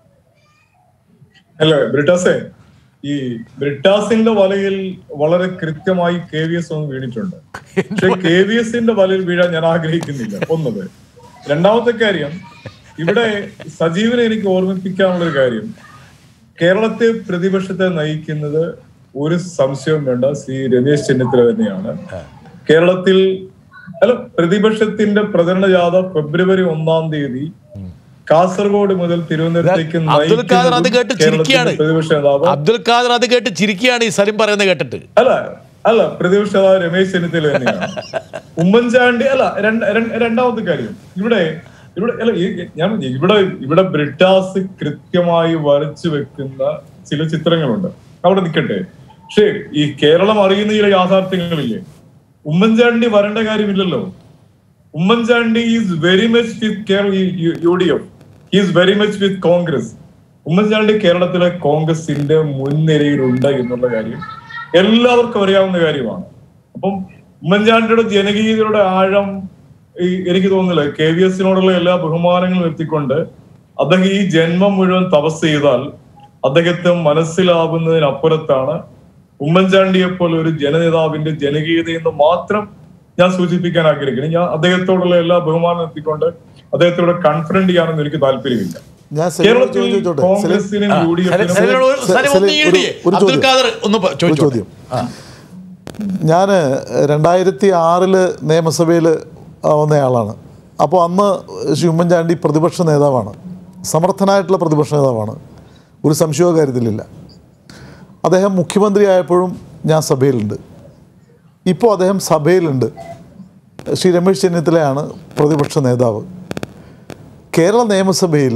അല്ല ബ്രിട്ടാസേ ഈ ബ്രിട്ടാസിന്റെ വലയിൽ വളരെ കൃത്യമായി കെ വി എസ് ഒന്ന് വീണിട്ടുണ്ട് പക്ഷെ കെ വി എസിന്റെ വലയിൽ വീഴാൻ ഞാൻ ആഗ്രഹിക്കുന്നില്ല ഒന്നത് രണ്ടാമത്തെ കാര്യം ഇവിടെ സജീവനെ എനിക്ക് ഓർമ്മിപ്പിക്കാനുള്ള ഒരു കാര്യം കേരളത്തെ പ്രതിപക്ഷത്തെ നയിക്കുന്നത് ഒരു സംശയവും വേണ്ട ശ്രീ രമേശ് ചെന്നിത്തല തന്നെയാണ് കേരളത്തിൽ അല്ല പ്രതിപക്ഷത്തിന്റെ പ്രചരണ ജാഥ ഫെബ്രുവരി ഒന്നാം തീയതി കാസർഗോഡ് മുതൽ തിരുവനന്തപുരത്തേക്ക് അബ്ദുൽ ഖാദർ അത് കേട്ട് നയിക്കുന്നതും ചിരിക്കുകയാണ് കേരളത്തിന്റെ പ്രതിപക്ഷ നേതാവ് അബ്ദുൽ ഖാദർ അത് കേട്ട് ചിരിക്കുകയാണ് ഈ സലിം പറയുന്നത് കേട്ടിട്ട് അല്ല അല്ല പ്രതിപക്ഷ നേതാവ് രമേശ് ചെന്നിത്തല തന്നെയാണ് ഉമ്മൻചാണ്ടി അല്ല രണ്ട്- രണ്ട്- രണ്ടാമത്തെ കാര്യം ഇവിടെ ഇവിടെ അല്ല ഈ- ഞാൻ ഇവിടെ ഇവിടെ ബ്രിട്ടാസ് കൃത്യമായി വരച്ചു വെക്കുന്ന ചില ചിത്രങ്ങളുണ്ട് അവിടെ നിൽക്കട്ടെ പക്ഷേ ഈ കേരളം അറിയുന്ന ചില യാഥാർത്ഥ്യങ്ങളില്ലേ ഉമ്മൻചാണ്ടി വരേണ്ട കാര്യമില്ലല്ലോ Oommen Chandy is very much with U D F is very much with Congress Oommen Chandy കേരളത്തിലെ കോൺഗ്രസിന്റെ മുൻനിരയിലുണ്ട് എന്നുള്ള കാര്യം എല്ലാവർക്കും അറിയാവുന്ന കാര്യമാണ് അപ്പം ഉമ്മൻചാണ്ടിയുടെ ജനകീയതയുടെ ആഴം ഈ എനിക്ക് തോന്നുന്നില്ല കെ വി എസിനോടുള്ള എല്ലാ ബഹുമാനങ്ങളും എത്തിക്കൊണ്ട് അദ്ദേഹം ഈ ജന്മം മുഴുവൻ തപസ് ചെയ്താൽ അദ്ദേഹത്തെ മനസ്സിലാവുന്നതിനപ്പുറത്താണ് ഉമ്മൻചാണ്ടിയെ പോലെ ഒരു ജനനേതാവിന്റെ ജനകീയത എന്ന് മാത്രം ഞാൻ സൂചിപ്പിക്കാൻ ആഗ്രഹിക്കുന്നു ഞാൻ അദ്ദേഹത്തോടുള്ള എല്ലാ ബഹുമാനം എത്തിക്കൊണ്ട് അദ്ദേഹത്തോട് കൺഫറന്റ് ചെയ്യാനൊന്നും എനിക്ക് താല്പര്യമില്ല ഞാൻ സലീമിനോട് കേരളത്തിൽ ചോദിച്ചോട്ടെ? കോൺഗ്രസിനും യു ഡി സലിം- എഫിനും സലിമിനോട് ഒരു- സലിം ഒന്ന് സലിം, ഈടിയേ. ഒരു- ഒരു അബ്ദുൽ ചോദ്യം. ഖാദർ ഒന്ന് പ- ഒരു ചോദിച്ചോട്ടെ. ചോദ്യം ആ. ഞാൻ രണ്ടായിരത്തി ആറിൽ നിയമസഭയിൽ വന്നയാളാണ് അപ്പോൾ അന്ന് ശ്രീ ഉമ്മൻചാണ്ടി പ്രതിപക്ഷ നേതാവാണ് സമർത്ഥനായിട്ടുള്ള പ്രതിപക്ഷ നേതാവാണ് ഒരു സംശയവും കാര്യത്തിലില്ല അദ്ദേഹം മുഖ്യമന്ത്രിയായപ്പോഴും ഞാൻ സഭയിലുണ്ട് ഇപ്പോൾ അദ്ദേഹം സഭയിലുണ്ട് ശ്രീ രമേശ് ചെന്നിത്തലയാണ് പ്രതിപക്ഷ നേതാവ് കേരള നിയമസഭയിൽ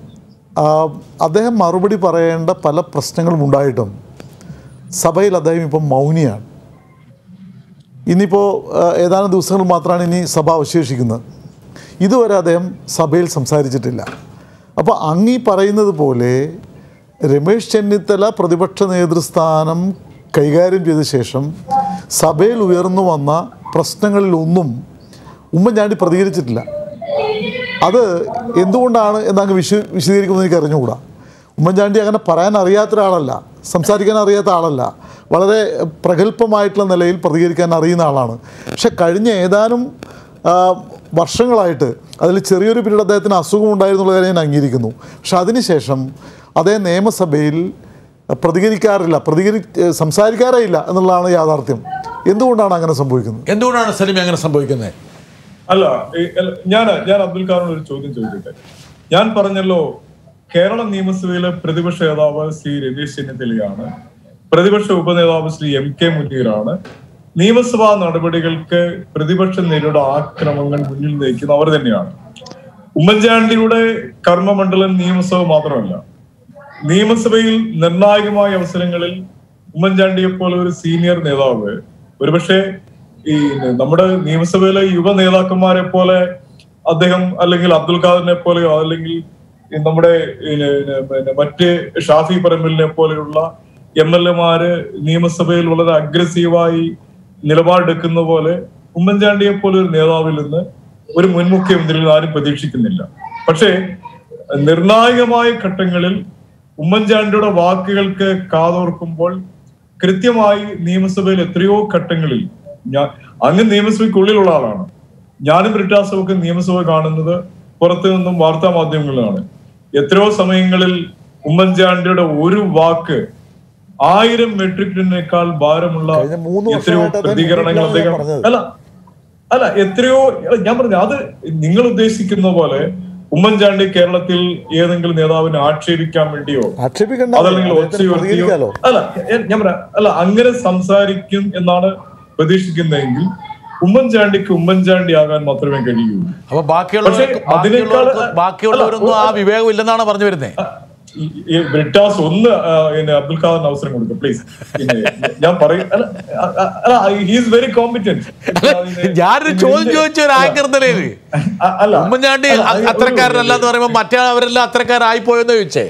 അദ്ദേഹം മറുപടി പറയേണ്ട പല പ്രശ്നങ്ങളും ഉണ്ടായിട്ടും സഭയിൽ അദ്ദേഹം ഇപ്പം മൗനിയാണ് ഇനിയിപ്പോൾ ഏതാനും ദിവസങ്ങൾ മാത്രമാണ് ഇനി സഭ അവശേഷിക്കുന്നത് ഇതുവരെ അദ്ദേഹം സഭയിൽ സംസാരിച്ചിട്ടില്ല അപ്പോൾ അങ്ങീ പറയുന്നത് പോലെ രമേശ് ചെന്നിത്തല പ്രതിപക്ഷ നേതൃസ്ഥാനം കൈകാര്യം ചെയ്ത ശേഷം സഭയിൽ ഉയർന്നു വന്ന പ്രശ്നങ്ങളിലൊന്നും ഉമ്മൻചാണ്ടി പ്രതികരിച്ചിട്ടില്ല അത് എന്തുകൊണ്ടാണ് എന്നങ്ങ് വിശ വിശദീകരിക്കുമെന്ന് എനിക്ക് അറിഞ്ഞുകൂടാ ഉമ്മൻചാണ്ടി അങ്ങനെ പറയാൻ അറിയാത്ത ഒരാളല്ല സംസാരിക്കാൻ അറിയാത്ത ആളല്ല വളരെ പ്രഗത്ഭമായിട്ടുള്ള നിലയിൽ പ്രതികരിക്കാൻ അറിയുന്ന ആളാണ് പക്ഷെ കഴിഞ്ഞ ഏതാനും ആ, വർഷങ്ങളായിട്ട് അതിൽ ചെറിയൊരു പീരീഡ് അദ്ദേഹത്തിന് അസുഖം ഉണ്ടായിരുന്നുള്ള കാര്യം ഞാൻ അംഗീകരിക്കുന്നു പക്ഷെ അതിനുശേഷം അദ്ദേഹം നിയമസഭയിൽ പ്രതികരിക്കാറില്ല പ്രതികരി സംസാരിക്കാറേ ഇല്ല എന്നുള്ളതാണ് യാഥാർത്ഥ്യം എന്തുകൊണ്ടാണ് അങ്ങനെ സംഭവിക്കുന്നത് എന്തുകൊണ്ടാണ് സലിം അങ്ങനെ സംഭവിക്കുന്നത് അല്ല ഈ- അല്ല, ഞാൻ ഞാൻ അബ്ദുൽ ഖാറിനോട് ഒരു ചോദ്യം ചോദിക്കട്ടെ ഞാൻ പറഞ്ഞല്ലോ കേരള നിയമസഭയിലെ പ്രതിപക്ഷ നേതാവ് ശ്രീ രമേശ് ചെന്നിത്തലയാണ് പ്രതിപക്ഷ ഉപനേതാവ് ശ്രീ എം കെ മുനീറാണ് നിയമസഭാ നടപടികൾക്ക് പ്രതിപക്ഷം നേരിടുന്ന ആക്രമങ്ങൾ മുന്നിൽ നയിക്കുന്ന അവർ തന്നെയാണ് ഉമ്മൻചാണ്ടിയുടെ കർമ്മമണ്ഡലം നിയമസഭ മാത്രമല്ല നിയമസഭയിൽ നിർണായകമായ അവസരങ്ങളിൽ ഉമ്മൻചാണ്ടിയെ പോലെ ഒരു സീനിയർ നേതാവ് ഒരുപക്ഷെ ഈ നമ്മുടെ നിയമസഭയിലെ യുവ നേതാക്കന്മാരെ പോലെ അദ്ദേഹം അല്ലെങ്കിൽ അബ്ദുൽ ഖാദറിനെ പോലെയോ അല്ലെങ്കിൽ ഈ നമ്മുടെ ഈ പിന്നെ മറ്റ് ഷാഫി പറമ്പലിനെ പോലെയുള്ള എം എൽ എമാര് നിയമസഭയിൽ വളരെ അഗ്രസീവായി നിലപാടെടുക്കുന്ന പോലെ ഉമ്മൻചാണ്ടിയെ പോലെ ഒരു നേതാവിൽ നിന്ന് ഒരു മുൻ മുഖ്യമന്ത്രിയിൽ നിന്ന് ആരും പ്രതീക്ഷിക്കുന്നില്ല പക്ഷേ നിർണായകമായ ഘട്ടങ്ങളിൽ ഉമ്മൻചാണ്ടിയുടെ വാക്കുകൾക്ക് കാതോർക്കുമ്പോൾ കൃത്യമായി നിയമസഭയിൽ എത്രയോ ഘട്ടങ്ങളിൽ ഞാൻ അങ്ങ് നിയമസഭയ്ക്കുള്ളിലുള്ള ആളാണ് ഞാനും ബ്രിട്ടാസും നിയമസഭ കാണുന്നത് പുറത്തു നിന്നും വാർത്താ മാധ്യമങ്ങളിലാണ് എത്രയോ സമയങ്ങളിൽ ഉമ്മൻചാണ്ടിയുടെ ഒരു വാക്ക് ആയിരം മെട്രിക് ടണ്ണിനേക്കാൾ ഭാരമുള്ള കഴിഞ്ഞ മൂന്ന് എത്രയോ വർഷമായിട്ട് അദ്ദേഹം പ്രതികരണങ്ങൾ മുന്നിലാണ് അദ്ദേഹം പറഞ്ഞത്. അല്ല അല്ല എത്രയോ അല്ല, ഞാൻ പറഞ്ഞു അത് നിങ്ങൾ ഉദ്ദേശിക്കുന്ന പോലെ ഉമ്മൻചാണ്ടി കേരളത്തിൽ ഏതെങ്കിലും നേതാവിനെ ആക്ഷേപിക്കാൻ വേണ്ടിയോ ആക്ഷേപിക്കണ്ട അതല്ലെങ്കിൽ അദ്ദേഹത്തിന് ഒച്ചയുയർത്തിയോ പ്രതികരിക്കാലോ അല്ല എ- ഞാൻ പറയാം അല്ല അങ്ങനെ സംസാരിക്കും എന്നാണ് പ്രതീക്ഷിക്കുന്നതെങ്കിൽ ഉമ്മൻചാണ്ടിക്ക് ഉമ്മൻചാണ്ടി ആകാൻ മാത്രമേ കഴിയൂ അപ്പൊ ബാക്കിയുള്ളവർ പക്ഷേ അതിനേക്കാൾ- ബാക്കിയുള്ളവർക്ക് ബാക്കിയുള്ളവരൊന്നും ആ വിവേകം ഇല്ലെന്നാണ് പറഞ്ഞു വരുന്നത് ഈ- ഈ ബ്രിട്ടാസ് ഒന്ന് ആ, പിന്നെ അബ്ദുൽ ഖാദറിന് അവസരം കൊടുക്കും പ്ലീസ് ഞാൻ പറയും അല്ല അല്ല ഹീസ് വെരി കോമ്പിറ്റന്റ് ഞാനൊരു ചോദ്യം ചോദിച്ച ഒരു ആങ്കർ നിലയിൽ അല്ല ഉമ്മൻചാണ്ടി അല്ല, അ- ഒരു- അത്രക്കാരനല്ല എന്ന് പറയുമ്പോൾ മറ്റേ അവരെല്ലാം അത്രക്കാരായി പോയെന്ന് ചോദിച്ചേ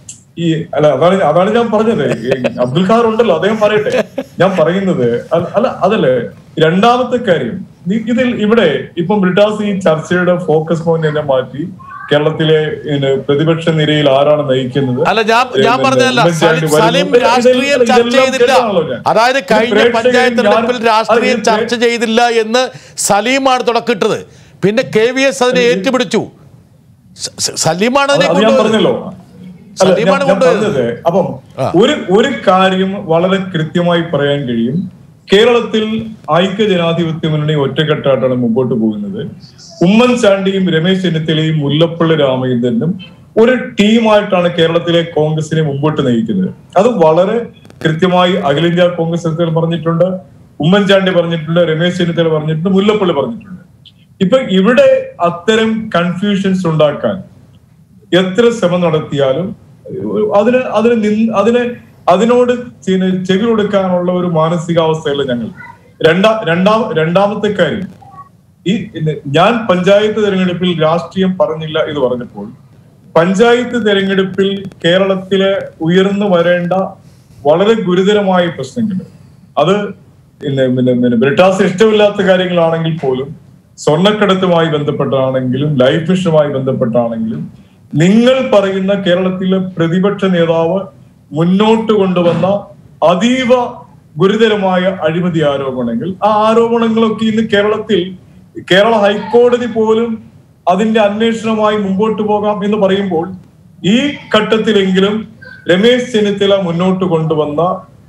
ഈ അല്ല അതാണ് അതാണ് ഞാൻ പറഞ്ഞത് ഈ അബ്ദുൽ ഖാദർ ഉണ്ടല്ലോ അദ്ദേഹം പറയട്ടെ ഞാൻ പറയുന്നത് അല്ല- അല്ല അതല്ലേ രണ്ടാമത്തെ കാര്യം നീ- ഇതിൽ ഇവിടെ ഇപ്പം ബ്രിട്ടാസ് ഈ ചർച്ചയുടെ ഫോക്കസ് പോയിന്റ് തന്നെ മാറ്റി കേരളത്തിലെ പിന്നെ പ്രതിപക്ഷ നിരയിൽ ആരാണ് നയിക്കുന്നത് അല്ല ഞാൻ ഞാൻ പിന്നെ പറഞ്ഞതല്ല ഉമ്മൻചാണ്ടി സലിം വരുന്നു. സലിം ഇതെല്ലാം- രാഷ്ട്രീയം ചർച്ച ഇതെല്ലാം ചെയ്തില്ല കേട്ടാണല്ലോ ഞാൻ. അതായത് ഇത് കഴിഞ്ഞ പ്രേക്ഷകൻ പഞ്ചായത്ത് ഞാൻ- തെരഞ്ഞെടുപ്പിൽ രാഷ്ട്രീയം അത് ഇത് ചർച്ച ചെയ്തില്ല എന്ന് സലീമാണ് തുടക്കിട്ടത് പിന്നെ കെ വി എസ് അതിനെ ഏറ്റുപിടിച്ചു സ- സ- സലീമാണ് അതിനെ അത് ഞാൻ കൊണ്ടുപോയത് പറഞ്ഞല്ലോ അല്ല, സലീമാണ് ഞാൻ- ഞാൻ കൊണ്ടുപോയത്. പറഞ്ഞത് അപ്പം ആ. ഒരു ഒരു കാര്യം വളരെ കൃത്യമായി പറയാൻ കഴിയും കേരളത്തിൽ ഐക്യ ജനാധിപത്യ മുന്നണി ഒറ്റക്കെട്ടായിട്ടാണ് മുമ്പോട്ട് പോകുന്നത് ഉമ്മൻചാണ്ടിയും രമേശ് ചെന്നിത്തലയും മുല്ലപ്പള്ളി രാമചന്ദ്രനും ഒരു ടീമായിട്ടാണ് കേരളത്തിലെ കോൺഗ്രസിനെ മുമ്പോട്ട് നയിക്കുന്നത് അത് വളരെ കൃത്യമായി അഖിലേന്ത്യാ കോൺഗ്രസ് നേതൃത്വം പറഞ്ഞിട്ടുണ്ട് ഉമ്മൻചാണ്ടി പറഞ്ഞിട്ടുണ്ട് രമേശ് ചെന്നിത്തല പറഞ്ഞിട്ടുണ്ട് മുല്ലപ്പള്ളി പറഞ്ഞിട്ടുണ്ട് ഇപ്പൊ ഇവിടെ അത്തരം കൺഫ്യൂഷൻസ് ഉണ്ടാക്കാൻ എത്ര ശ്രമം നടത്തിയാലും അതിന് അതിന് നിന്ന് അതിന് അതിനോട് ചെ- ചെവി കൊടുക്കാനുള്ള ഒരു മാനസികാവസ്ഥയല്ല ഞങ്ങൾ രണ്ടാ രണ്ടാം രണ്ടാമത്തെ കാര്യം ഈ ഇന്ന് ഞാൻ പഞ്ചായത്ത് തെരഞ്ഞെടുപ്പിൽ രാഷ്ട്രീയം പറഞ്ഞില്ല എന്ന് പറഞ്ഞപ്പോൾ പഞ്ചായത്ത് തെരഞ്ഞെടുപ്പിൽ കേരളത്തിലെ ഉയർന്നു വരേണ്ട വളരെ ഗുരുതരമായ പ്രശ്നങ്ങൾ അത് പിന്നെ പിന്നെ പിന്നെ ബ്രിട്ടാസ് ഇഷ്ടമില്ലാത്ത കാര്യങ്ങളാണെങ്കിൽ പോലും സ്വർണ്ണക്കടത്തുമായി ബന്ധപ്പെട്ടാണെങ്കിലും ലൈഫ് മിഷനുമായി ബന്ധപ്പെട്ടാണെങ്കിലും നിങ്ങൾ പറയുന്ന കേരളത്തിലെ പ്രതിപക്ഷ നേതാവ് മുന്നോട്ട് കൊണ്ടുവന്ന അതീവ ഗുരുതരമായ അഴിമതി ആരോപണങ്ങൾ ആ ആരോപണങ്ങളൊക്കെ ഇന്ന് കേരളത്തിൽ കേരള ഹൈക്കോടതി പോലും അതിന്റെ അന്വേഷണമായി മുമ്പോട്ട് പോകാം എന്ന് പറയുമ്പോൾ ഈ ഘട്ടത്തിലെങ്കിലും രമേശ് ചെന്നിത്തല മുന്നോട്ട് കൊണ്ടുവന്ന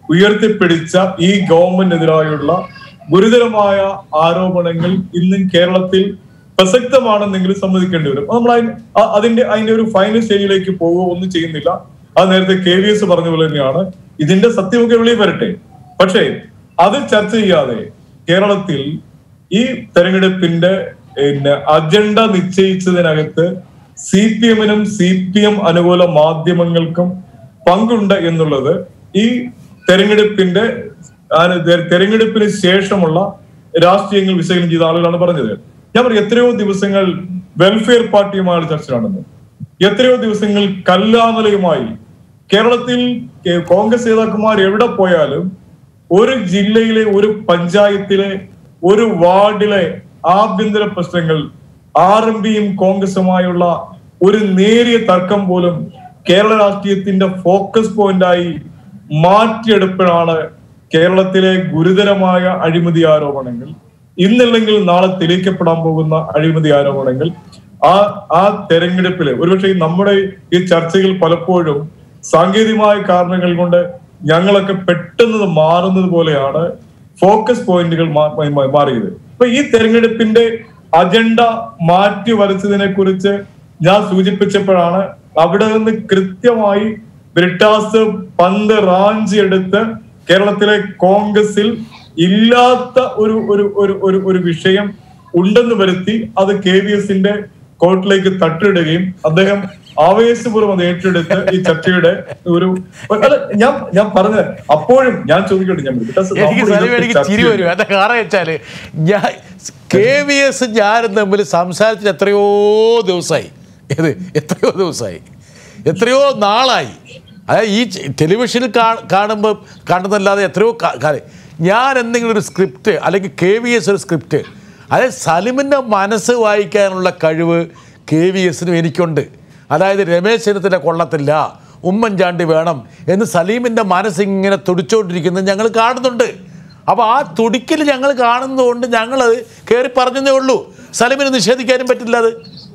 ഉയർത്തിപ്പിടിച്ച ഈ ഗവൺമെന്റിനെതിരായുള്ള ഗുരുതരമായ ആരോപണങ്ങൾ ഇന്നും കേരളത്തിൽ പ്രസക്തമാണെന്നെങ്കിലും സമ്മതിക്കേണ്ടി വരും നമ്മൾ അതിന് അ- അതിന്റെ അതിന്റെ ഒരു ഫൈനൽ സ്റ്റേജിലേക്ക് പോവുക ഒന്നും ചെയ്യുന്നില്ല അത് നേരത്തെ കെ വി എസ് പറഞ്ഞ പോലെ തന്നെയാണ് ഇതിന്റെ സത്യമൊക്കെ വെളിയിൽ വരട്ടെ പക്ഷേ അത് ചർച്ച ചെയ്യാതെ കേരളത്തിൽ ഈ തെരഞ്ഞെടുപ്പിന്റെ പിന്നെ അജണ്ട നിശ്ചയിച്ചതിനകത്ത് സി പി എമ്മിനും സി പി എം അനുകൂല മാധ്യമങ്ങൾക്കും പങ്കുണ്ട് എന്നുള്ളത് ഈ തെരഞ്ഞെടുപ്പിന്റെ ആ, തെ- തെരഞ്ഞെടുപ്പിന് ശേഷമുള്ള രാഷ്ട്രീയങ്ങൾ വിശകലനം ചെയ്ത ആളുകളാണ് പറഞ്ഞത് ഞാൻ പറയും എത്രയോ ദിവസങ്ങൾ വെൽഫെയർ പാർട്ടിയുമായുള്ള ചർച്ച നടന്നു എത്രയോ ദിവസങ്ങൾ കല്ലാമലയുമായി കേരളത്തിൽ കെ- കോൺഗ്രസ് നേതാക്കന്മാർ എവിടെ പോയാലും ഒരു ജില്ലയിലെ ഒരു പഞ്ചായത്തിലെ ഒരു വാർഡിലെ ആഭ്യന്തര പ്രശ്നങ്ങൾ ആർ എം പിയും കോൺഗ്രസുമായുള്ള ഒരു നേരിയ തർക്കം പോലും കേരള രാഷ്ട്രീയത്തിന്റെ ഫോക്കസ് പോയിന്റായി മാറ്റിയെടുപ്പിനാണ് കേരളത്തിലെ ഗുരുതരമായ അഴിമതി ആരോപണങ്ങൾ ഇന്നല്ലെങ്കിൽ നാളെ തെളിയിക്കപ്പെടാൻ പോകുന്ന അഴിമതി ആരോപണങ്ങൾ ആ ആ തെരഞ്ഞെടുപ്പില് ഒരുപക്ഷെ ഈ നമ്മുടെ ഈ ചർച്ചകൾ പലപ്പോഴും സാങ്കേതികമായ കാരണങ്ങൾ കൊണ്ട് ഞങ്ങളൊക്കെ പെട്ടെന്ന് മാറുന്നത് പോലെയാണ് ഫോക്കസ് പോയിന്റുകൾ മാ- മാ- മാറിയത് അപ്പൊ ഈ തെരഞ്ഞെടുപ്പിന്റെ അജണ്ട മാറ്റി വരച്ചതിനെ കുറിച്ച് ഞാൻ സൂചിപ്പിച്ചപ്പോഴാണ് അവിടെ നിന്ന് കൃത്യമായി ബ്രിട്ടാസ് പന്ത് റാഞ്ചി എടുത്ത് കേരളത്തിലെ കോൺഗ്രസിൽ ഇല്ലാത്ത ഒരു ഒരു ഒരു ഒരു ഒരു വിഷയം ഉണ്ടെന്ന് വരുത്തി അത് കെ വി എസിന്റെ കോർട്ടിലേക്ക് തട്ടിടുകയും അദ്ദേഹം ആവേശപൂർവ്വം അത് ഏറ്റെടുത്ത് ഈ ചർച്ചയുടെ ഒരു അല്ല ഞാൻ ഞാൻ പറഞ്ഞ അപ്പോഴും ഞാൻ ചോദിക്കട്ടെ ഞാൻ because എനിക്ക് നമ്മൾ സലീം ഇതൊക്കെ എനിക്ക് ചർച്ച ചിരി ചെയ്യും. വരും എന്താ കാരണം വെച്ചാല് ഞാൻ കെ വി എസ് ഞാനും തമ്മിൽ സംസാരിച്ചിട്ട് എത്രയോ ദിവസമായി ഇത് എത്രയോ ദിവസമായി എത്രയോ നാളായി അതായത് ഈ ചെ- ടെലിവിഷനിൽ കാ- കാണുമ്പോൾ കാണുന്നതല്ലാതെ എത്രയോ കാ- കാലം ഞാൻ എന്തെങ്കിലും ഒരു സ്ക്രിപ്റ്റ് അല്ലെങ്കിൽ കെ വി എസ് ഒരു സ്ക്രിപ്റ്റ് അതായത് സലിമിൻ്റെ മനസ്സ് വായിക്കാനുള്ള കഴിവ് കെ വി എസിനും എനിക്കുണ്ട് അതായത് രമേശ് ചെന്നിത്തല കൊള്ളത്തില്ല ഉമ്മൻചാണ്ടി വേണം എന്ന് സലീമിൻ്റെ മനസ്സിങ്ങനെ തുടിച്ചുകൊണ്ടിരിക്കുന്നത് ഞങ്ങൾ കാണുന്നുണ്ട് അപ്പോൾ ആ തുടിക്കൽ ഞങ്ങൾ കാണുന്നതുകൊണ്ട് ഞങ്ങളത് കയറി പറഞ്ഞതേ ഉള്ളൂ സലീമിന് നിഷേധിക്കാനും പറ്റില്ല അത്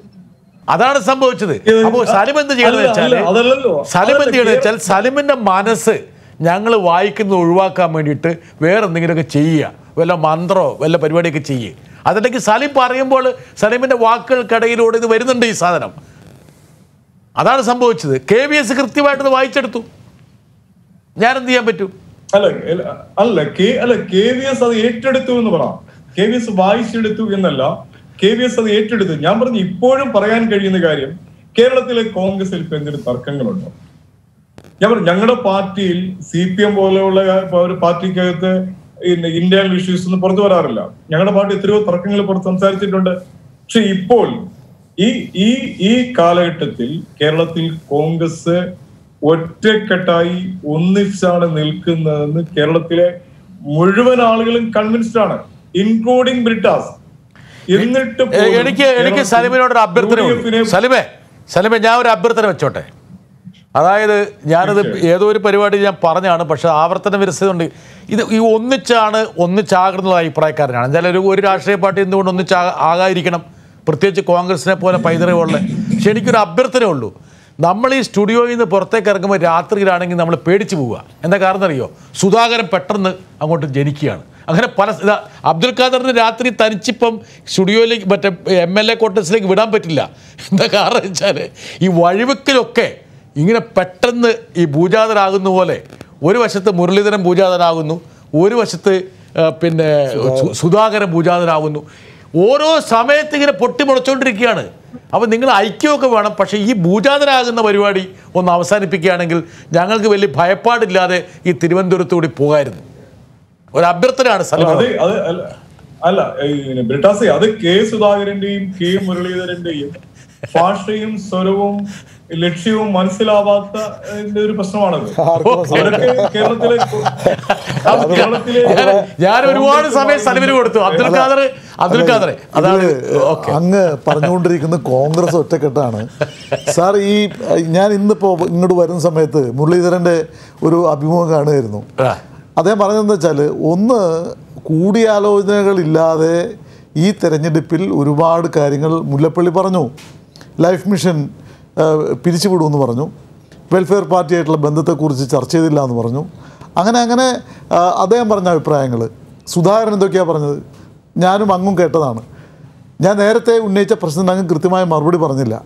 അതാണ് സംഭവിച്ചത് അപ്പോൾ സലിം എന്ത് ചെയ്യണമെന്ന് അല്ല, വെച്ചാൽ അല്ല, അതല്ലല്ലോ. സലിം എന്ത് അതല്ല, ചെയ്യണമെന്ന് വെച്ചാൽ സലിമിൻ്റെ മനസ്സ് ഞങ്ങൾ വായിക്കുന്നത് ഒഴിവാക്കാൻ വേണ്ടിയിട്ട് വേറെ എന്തെങ്കിലുമൊക്കെ ചെയ്യുക വല്ല മന്ത്രമോ വല്ല പരിപാടിയൊക്കെ ചെയ്യുക അതല്ലെങ്കിൽ സലിം പറയുമ്പോൾ സലിമിൻ്റെ വാക്കുകൾക്കിടയിലൂടെ ഇത് വരുന്നുണ്ട് ഈ സാധനം അതാണ് സംഭവിച്ചത് കെ വി എസ് കൃത്യമായിട്ട് ഇത് വായിച്ചെടുത്തു ഞാൻ എന്ത് ചെയ്യാൻ പറ്റും അല്ല അല്ല, അല്ല കെ അല്ല കെ വി എസ് അത് ഏറ്റെടുത്തു എന്ന് പറ കെ വി എസ് വായിച്ചെടുത്തു എന്നല്ല കെ വി എസ് അത് ഏറ്റെടുത്തു ഞാൻ പറഞ്ഞു ഇപ്പോഴും പറയാൻ കഴിയുന്ന കാര്യം കേരളത്തിലെ കോൺഗ്രസിൽ ഇപ്പൊ എന്തെങ്കിലും തർക്കങ്ങളുണ്ടോ ഞാൻ പറഞ്ഞു ഞങ്ങളുടെ പാർട്ടിയിൽ സി പി എം പോലെയുള്ള ഒരു പാർട്ടിക്കകത്ത് ഇന്ത്യൻ ഇഷ്യൂസ് ഒന്നും പുറത്തു വരാറില്ല ഞങ്ങളുടെ പാർട്ടി എത്രയോ തർക്കങ്ങൾ പുറത്ത് സംസാരിച്ചിട്ടുണ്ട് പക്ഷെ ഇപ്പോൾ ഈ ഈ ഈ കാലഘട്ടത്തിൽ കേരളത്തിൽ കോൺഗ്രസ് ഒറ്റക്കെട്ടായി ഒന്നിച്ചാണ് നിൽക്കുന്നതെന്ന് കേരളത്തിലെ മുഴുവൻ ആളുകളും കൺവിൻസ്ഡ് ആണ് ഇൻക്ലൂഡിംഗ് ബ്രിട്ടാസ് എന്നിട്ട് എ- പോലും എനിക്ക് എനിക്ക് കേരളത്തിൽ സലിമിനോടൊരു അഭ്യർത്ഥന യു ഡി എഫിനെ- സലിമേ സലിമേ ഞാൻ ഒരു അഭ്യർത്ഥന വെച്ചോട്ടെ അതായത് ഞാനത് ഏതോ ഒരു പരിപാടി ഞാൻ പറഞ്ഞാണ് പക്ഷെ ആവർത്തന വിരസതയുണ്ട് ഇത് ഈ ഒന്നിച്ചാണ് ഒന്നിച്ചാകുന്ന അഭിപ്രായക്കാരനാണ് എന്തായാലും ഒരു ഒരു രാഷ്ട്രീയ പാർട്ടി എന്തുകൊണ്ട് ഒന്നിച്ചാ ആകാതിരിക്കണം പ്രത്യേകിച്ച് കോൺഗ്രസിനെ പോലെ പൈതൃകമുള്ള പക്ഷെ എനിക്കൊരു അഭ്യർത്ഥന ഉള്ളൂ നമ്മൾ ഈ സ്റ്റുഡിയോയിൽ നിന്ന് പുറത്തേക്ക് ഇറങ്ങുമ്പോൾ രാത്രിയിലാണെങ്കിൽ നമ്മൾ പേടിച്ചു പോവുക എന്താ കാരണം അറിയോ സുധാകരൻ പെട്ടെന്ന് അങ്ങോട്ട് ജനിക്കുകയാണ് അങ്ങനെ പല ഇതാ അബ്ദുൽ ഖാദറിന് രാത്രി തനിച്ചിപ്പം സ്റ്റുഡിയോയിലേക്ക് മറ്റേ എം എൽ എ ക്വാർട്ടേഴ്സിലേക്ക് വിടാൻ പറ്റില്ല എന്താ കാരണം വെച്ചാൽ ഈ വഴിവെക്കലൊക്കെ ഇങ്ങനെ പെട്ടെന്ന് ഈ ഭൂജാതരാകുന്ന പോലെ ഒരു വശത്ത് മുരളീധരൻ ഭൂജാതനാകുന്നു ഒരു വശത്ത് ആ, പിന്നെ സു- സുധാകരൻ ഭൂജാതനാകുന്നു ഓരോ സമയത്ത് ഇങ്ങനെ പൊട്ടിമുളച്ചുകൊണ്ടിരിക്കുകയാണ് അപ്പോൾ നിങ്ങൾ ഐക്യമൊക്കെ വേണം പക്ഷേ ഈ ഭൂജാതരാകുന്ന പരിപാടി ഒന്ന് അവസാനിപ്പിക്കുകയാണെങ്കിൽ ഞങ്ങൾക്ക് വലിയ ഭയപ്പാടില്ലാതെ ഈ തിരുവനന്തപുരത്ത് കൂടി പോകായിരുന്നു ഒരു അഭ്യർത്ഥനയാണ് അല്ല, സ്ഥലം അത് അത് അല്ല അല്ല ഈ ബ്രിട്ടാസെ അത് കെ സുധാകരന്റെയും കെ മുരളീധരന്റെയും ഭാഷയും സ്വരവും ലക്ഷ്യവും മനസ്സിലാവാത്ത ഏഹ്, ഒരു പ്രശ്നമാണത് അവരൊക്കെ കേരളത്തിലെ കേരളത്തിലെ ഞാൻ ഒരുപാട് സമയം സ്ഥലവിന് കൊടുത്തു അബ്ദുൽ ഖാദർ അബ്ദുൽ ഖാദർ അതാണ് ഇത് ഓക്കെ അങ്ങ് പറഞ്ഞുകൊണ്ടിരിക്കുന്ന കോൺഗ്രസ് ഒറ്റക്കെട്ടാണ് സാർ ഈ ഞാൻ ഇന്നിപ്പോ ഇങ്ങോട്ട് വരുന്ന സമയത്ത് മുരളീധരന്റെ ഒരു അഭിമുഖം കാണുമായിരുന്നു അദ്ദേഹം പറഞ്ഞതെന്ന് വെച്ചാൽ ഒന്ന് കൂടിയാലോചനകളില്ലാതെ ഈ തെരഞ്ഞെടുപ്പിൽ ഒരുപാട് കാര്യങ്ങൾ മുല്ലപ്പള്ളി പറഞ്ഞു ലൈഫ് മിഷൻ ആ, പിരിച്ചുവിടുമെന്ന് പറഞ്ഞു വെൽഫെയർ പാർട്ടിയായിട്ടുള്ള ബന്ധത്തെക്കുറിച്ച് ചർച്ച ചെയ്തില്ല എന്ന് പറഞ്ഞു അങ്ങനെ അങ്ങനെ ആ, അദ്ദേഹം പറഞ്ഞ അഭിപ്രായങ്ങൾ സുധാകരൻ എന്തൊക്കെയാണ് പറഞ്ഞത് ഞാനും അങ്ങും കേട്ടതാണ് ഞാൻ നേരത്തെ ഉന്നയിച്ച പ്രശ്നത്തിന് അങ്ങ് കൃത്യമായ മറുപടി പറഞ്ഞില്ല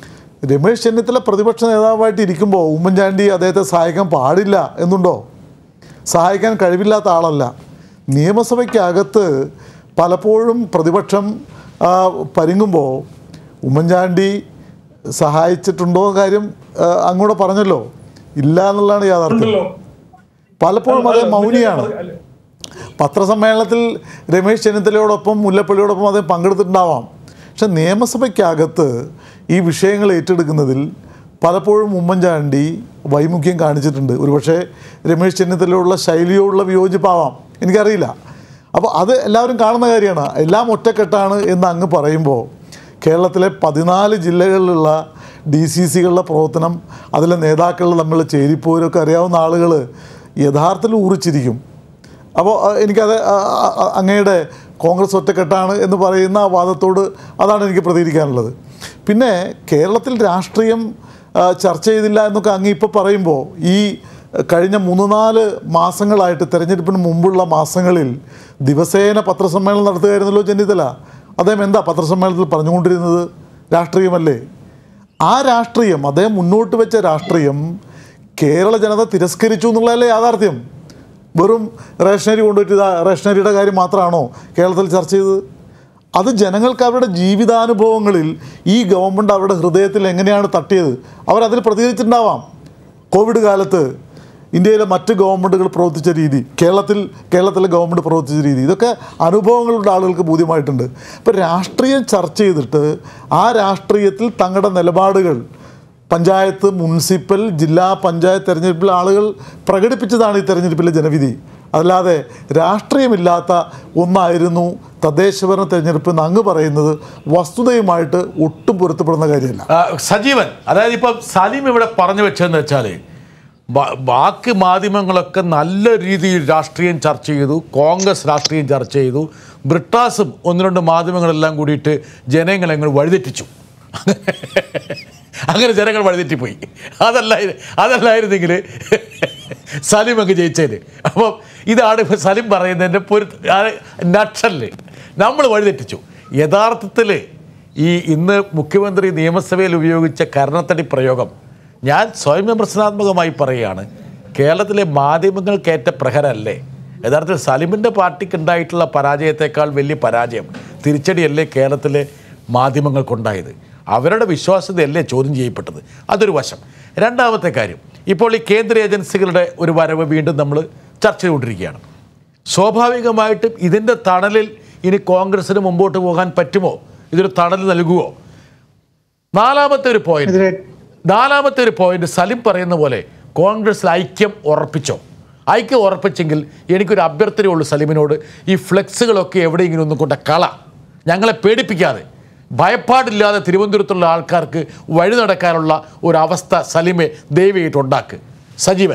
രമേശ് ചെന്നിത്തല പ്രതിപക്ഷ നേതാവായിട്ട് ഇരിക്കുമ്പോൾ ഉമ്മൻചാണ്ടി അദ്ദേഹത്തെ സഹായിക്കാൻ പാടില്ല എന്നുണ്ടോ സഹായിക്കാൻ കഴിവില്ലാത്ത ആളല്ല നിയമസഭയ്ക്കകത്ത് പലപ്പോഴും പ്രതിപക്ഷം ആ, പരുങ്ങുമ്പോൾ ഉമ്മൻചാണ്ടി സഹായിച്ചിട്ടുണ്ടോ കാര്യം ആ, അങ്ങൂടെ പറഞ്ഞല്ലോ ഇല്ല എന്നുള്ളതാണ് യാഥാർത്ഥ്യം പലപ്പോഴും അത് മൗനിയാണ് പത്രസമ്മേളനത്തിൽ രമേശ് ചെന്നിത്തലയോടൊപ്പം മുല്ലപ്പള്ളിയോടൊപ്പം അദ്ദേഹം പങ്കെടുത്തിട്ടുണ്ടാവാം പക്ഷെ നിയമസഭയ്ക്കകത്ത് ഈ വിഷയങ്ങൾ ഏറ്റെടുക്കുന്നതിൽ പലപ്പോഴും ഉമ്മൻചാണ്ടി വൈമുഖ്യം കാണിച്ചിട്ടുണ്ട് ഒരുപക്ഷെ രമേശ് ചെന്നിത്തലയോടുള്ള ശൈലിയോടുള്ള വിയോജിപ്പാവാം എനിക്കറിയില്ല അപ്പോൾ അത് എല്ലാവരും കാണുന്ന കാര്യമാണ് എല്ലാം ഒറ്റക്കെട്ടാണ് എന്ന് അങ്ങ് പറയുമ്പോൾ കേരളത്തിലെ പതിനാല് ജില്ലകളിലുള്ള ഡി സി സികളുടെ പ്രവർത്തനം അതിലെ നേതാക്കൾ തമ്മിലുള്ള ചേരിപ്പോരൊക്കെ അറിയാവുന്ന ആളുകൾ യഥാർത്ഥത്തിൽ ഊറിച്ചിരിക്കും അപ്പോൾ അഹ് എനിക്കത് അ- അ- അ- അങ്ങയുടെ കോൺഗ്രസ് ഒറ്റക്കെട്ടാണ് എന്ന് പറയുന്ന ആ വാദത്തോട് അതാണ് എനിക്ക് പ്രതികരിക്കാനുള്ളത് പിന്നെ കേരളത്തിൽ രാഷ്ട്രീയം ആ, ചർച്ച ചെയ്തില്ല എന്നൊക്കെ അങ്ങ് ഇപ്പോൾ പറയുമ്പോൾ ഈ കഴിഞ്ഞ മൂന്ന് നാല് മാസങ്ങളായിട്ട് തെരഞ്ഞെടുപ്പിന് മുമ്പുള്ള മാസങ്ങളിൽ ദിവസേന പത്രസമ്മേളനം നടത്തുകയായിരുന്നല്ലോ ചെന്നിത്തല അദ്ദേഹം എന്താ പത്രസമ്മേളനത്തിൽ പറഞ്ഞുകൊണ്ടിരുന്നത് രാഷ്ട്രീയമല്ലേ ആ രാഷ്ട്രീയം അദ്ദേഹം മുന്നോട്ട് വെച്ച രാഷ്ട്രീയം കേരള ജനത തിരസ്കരിച്ചു എന്നുള്ളതല്ലേ യാഥാർത്ഥ്യം വെറും റേഷനറി കൊണ്ടുപോയിട്ട് ഇതാ റേഷനറിയുടെ കാര്യം മാത്രമാണോ കേരളത്തിൽ ചർച്ച ചെയ്തത് അത് ജനങ്ങൾക്ക് അവരുടെ ജീവിതാനുഭവങ്ങളിൽ ഈ ഗവൺമെൻറ് അവരുടെ ഹൃദയത്തിൽ എങ്ങനെയാണ് തട്ടിയത് അവരതിൽ പ്രതികരിച്ചിട്ടുണ്ടാവാം കോവിഡ് കാലത്ത് ഇന്ത്യയിലെ മറ്റ് ഗവൺമെൻറ്റുകൾ പ്രവർത്തിച്ച രീതി കേരളത്തിൽ കേരളത്തിലെ ഗവൺമെൻറ് പ്രവർത്തിച്ച രീതി ഇതൊക്കെ അനുഭവങ്ങളുടെ ആളുകൾക്ക് ബോധ്യമായിട്ടുണ്ട് അപ്പോൾ രാഷ്ട്രീയം ചർച്ച ചെയ്തിട്ട് ആ രാഷ്ട്രീയത്തിൽ തങ്ങളുടെ നിലപാടുകൾ പഞ്ചായത്ത് മുനിസിപ്പൽ ജില്ലാ പഞ്ചായത്ത് തെരഞ്ഞെടുപ്പിൽ ആളുകൾ പ്രകടിപ്പിച്ചതാണ് ഈ തെരഞ്ഞെടുപ്പിലെ ജനവിധി അല്ലാതെ രാഷ്ട്രീയമില്ലാത്ത ഒന്നായിരുന്നു തദ്ദേശഭരണ തെരഞ്ഞെടുപ്പ് എന്ന് അങ്ങ് പറയുന്നത് വസ്തുതയുമായിട്ട് ഒട്ടും പൊരുത്തപ്പെടുന്ന കാര്യമല്ല ആ, സജീവൻ അതായത് ഇപ്പം സലീം ഇവിടെ പറഞ്ഞു വെച്ചതെന്ന് വെച്ചാൽ ബാ- ബാക്കി മാധ്യമങ്ങളൊക്കെ നല്ല രീതിയിൽ രാഷ്ട്രീയം ചർച്ച ചെയ്തു കോൺഗ്രസ് രാഷ്ട്രീയം ചർച്ച ചെയ്തു ബ്രിട്ടാസും ഒന്ന് രണ്ട് മാധ്യമങ്ങളെല്ലാം കൂടിയിട്ട് ജനങ്ങളെ അങ്ങ് വഴിതെറ്റിച്ചു അങ്ങനെ ജനങ്ങൾ വഴിതെറ്റിപ്പോയി അതല്ല അതല്ലായിരുന്നെങ്കിൽ സലീം അങ്ങ് ജയിച്ചേന് അപ്പം ഇതാണ് ഇപ്പം സലീം പറയുന്നതിൻ്റെ പൊരു നക്ഷല് നമ്മൾ വഴിതെറ്റിച്ചു യഥാർത്ഥത്തിൽ ഈ ഇന്ന് മുഖ്യമന്ത്രി നിയമസഭയിൽ ഉപയോഗിച്ച കരണത്തടി പ്രയോഗം ഞാൻ സ്വയം വിമർശനാത്മകമായി പറയുകയാണ് കേരളത്തിലെ മാധ്യമങ്ങൾക്കേറ്റ പ്രഹരല്ലേ യഥാർത്ഥത്തിൽ സലിമിൻ്റെ പാർട്ടിക്ക് ഉണ്ടായിട്ടുള്ള പരാജയത്തെക്കാൾ വലിയ പരാജയം തിരിച്ചടിയല്ലേ കേരളത്തിലെ മാധ്യമങ്ങൾക്കുണ്ടായത് അവരുടെ വിശ്വാസ്യതയല്ലേ ചോദ്യം ചെയ്യപ്പെട്ടത് അതൊരു വശം രണ്ടാമത്തെ കാര്യം ഇപ്പോൾ ഈ കേന്ദ്ര ഏജൻസികളുടെ ഒരു വരവ് വീണ്ടും നമ്മൾ ചർച്ച ചെയ്തുകൊണ്ടിരിക്കുകയാണ് സ്വാഭാവികമായിട്ടും ഇതിൻ്റെ തണലിൽ ഇനി കോൺഗ്രസ്സിന് മുമ്പോട്ട് പോകാൻ പറ്റുമോ ഇതൊരു തണൽ നൽകുമോ നാലാമത്തെ ഒരു പോയിന്റ് ഇതിലെ നാലാമത്തെ ഒരു പോയിന്റ് സലിം പറയുന്ന പോലെ കോൺഗ്രസിൽ ഐക്യം ഉറപ്പിച്ചോ ഐക്യം ഉറപ്പിച്ചെങ്കിൽ എനിക്കൊരു അഭ്യർത്ഥനയുള്ളൂ സലിമിനോട് ഈ ഫ്ലെക്സുകളൊക്കെ എവിടെയെങ്കിലും ഒന്നും കൊണ്ട് കള ഞങ്ങളെ പേടിപ്പിക്കാതെ ഭയപ്പാടില്ലാതെ തിരുവനന്തപുരത്തുള്ള ആൾക്കാർക്ക് വഴി നടക്കാനുള്ള ഒരു അവസ്ഥ സലിമെ ദയവായിട്ട് ഉണ്ടാക്ക് സജീവൻ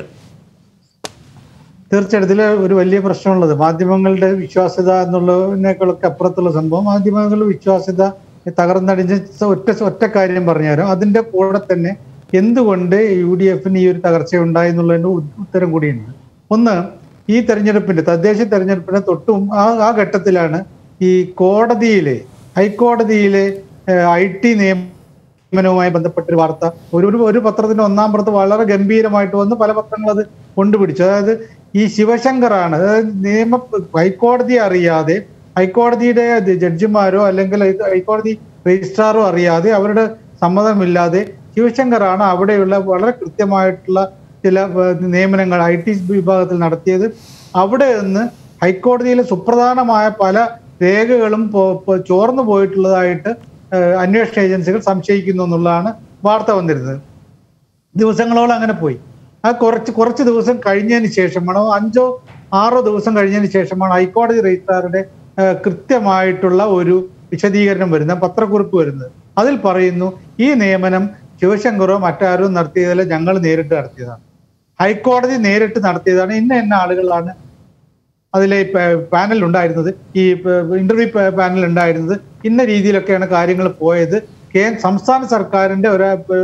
തീർച്ചയായിട്ടും ഇതിൽ ഒരു വലിയ പ്രശ്നമുള്ളത് മാധ്യമങ്ങളുടെ വിശ്വാസ്യത എന്നുള്ളതിനേക്കാളൊക്കെ അപ്പുറത്തുള്ള സംഭവം മാധ്യമങ്ങളുടെ വിശ്വാസ്യത തകർന്നടിഞ്ഞ ഒറ്റ ഒറ്റ കാര്യം പറഞ്ഞുതരാം അതിന്റെ കൂടെ തന്നെ എന്തുകൊണ്ട് യു ഡി എഫിന് ഈ ഒരു തകർച്ച ഉണ്ടായി എന്നുള്ളതിന്റെ ഉ- ഉത്തരം കൂടിയുണ്ട് ഒന്ന് ഈ തെരഞ്ഞെടുപ്പിന്റെ തദ്ദേശ തെരഞ്ഞെടുപ്പിന്റെ തൊട്ടും ആ ആ ഘട്ടത്തിലാണ് ഈ കോടതിയിലെ ഹൈക്കോടതിയിലെ ഐ ടി നിയമ നിയമനവുമായി ബന്ധപ്പെട്ടൊരു വാർത്ത ഒരു ഒരു ഒരു പത്രത്തിന്റെ ഒന്നാം പുറത്ത് വളരെ ഗംഭീരമായിട്ട് വന്ന് പല പത്രങ്ങൾ അത് കൊണ്ടുപിടിച്ചു അതായത് ഈ ശിവശങ്കറാണ് അതായത് നിയമ ഹൈക്കോടതി അറിയാതെ ഹൈക്കോടതിയുടെ ജഡ്ജിമാരോ അല്ലെങ്കിൽ ഹൈക്കോടതി രജിസ്ട്രാറോ അറിയാതെ അവരുടെ സമ്മതമില്ലാതെ ശിവശങ്കറാണ് അവിടെയുള്ള വളരെ കൃത്യമായിട്ടുള്ള ചില ഏർ, നിയമനങ്ങൾ ഐ ടി വിഭാഗത്തിൽ നടത്തിയത് അവിടെ നിന്ന് ഹൈക്കോടതിയിലെ സുപ്രധാനമായ പല രേഖകളും പോ- പോ- ചോർന്നു പോയിട്ടുള്ളതായിട്ട് ഏഹ്, അന്വേഷണ ഏജൻസികൾ സംശയിക്കുന്നു എന്നുള്ളതാണ് വാർത്ത വന്നിരുന്നത് ദിവസങ്ങളോളം അങ്ങനെ പോയി ആ കുറച്ച് കുറച്ച് ദിവസം കഴിഞ്ഞതിന് ശേഷമാണ് അഞ്ചോ ആറോ ദിവസം കഴിഞ്ഞതിന് ശേഷമാണ് ഹൈക്കോടതി രജിസ്ട്രാറുടെ ഏഹ്, കൃത്യമായിട്ടുള്ള ഒരു വിശദീകരണം വരുന്നത് പത്രക്കുറിപ്പ് വരുന്നത് അതിൽ പറയുന്നു ഈ നിയമനം ശിവശങ്കറോ മറ്റാരോ നടത്തിയതല്ല ഞങ്ങൾ നേരിട്ട് നടത്തിയതാണ് ഹൈക്കോടതി നേരിട്ട് നടത്തിയതാണ് ഇന്ന ഇന്ന ആളുകളാണ് അതിലെ പാനൽ ഉണ്ടായിരുന്നത് ഈ ഇന്റർവ്യൂ പാനൽ ഉണ്ടായിരുന്നത് ഇന്ന രീതിയിലൊക്കെയാണ് കാര്യങ്ങൾ പോയത് കേ സംസ്ഥാന സർക്കാരിന്റെ ഒരു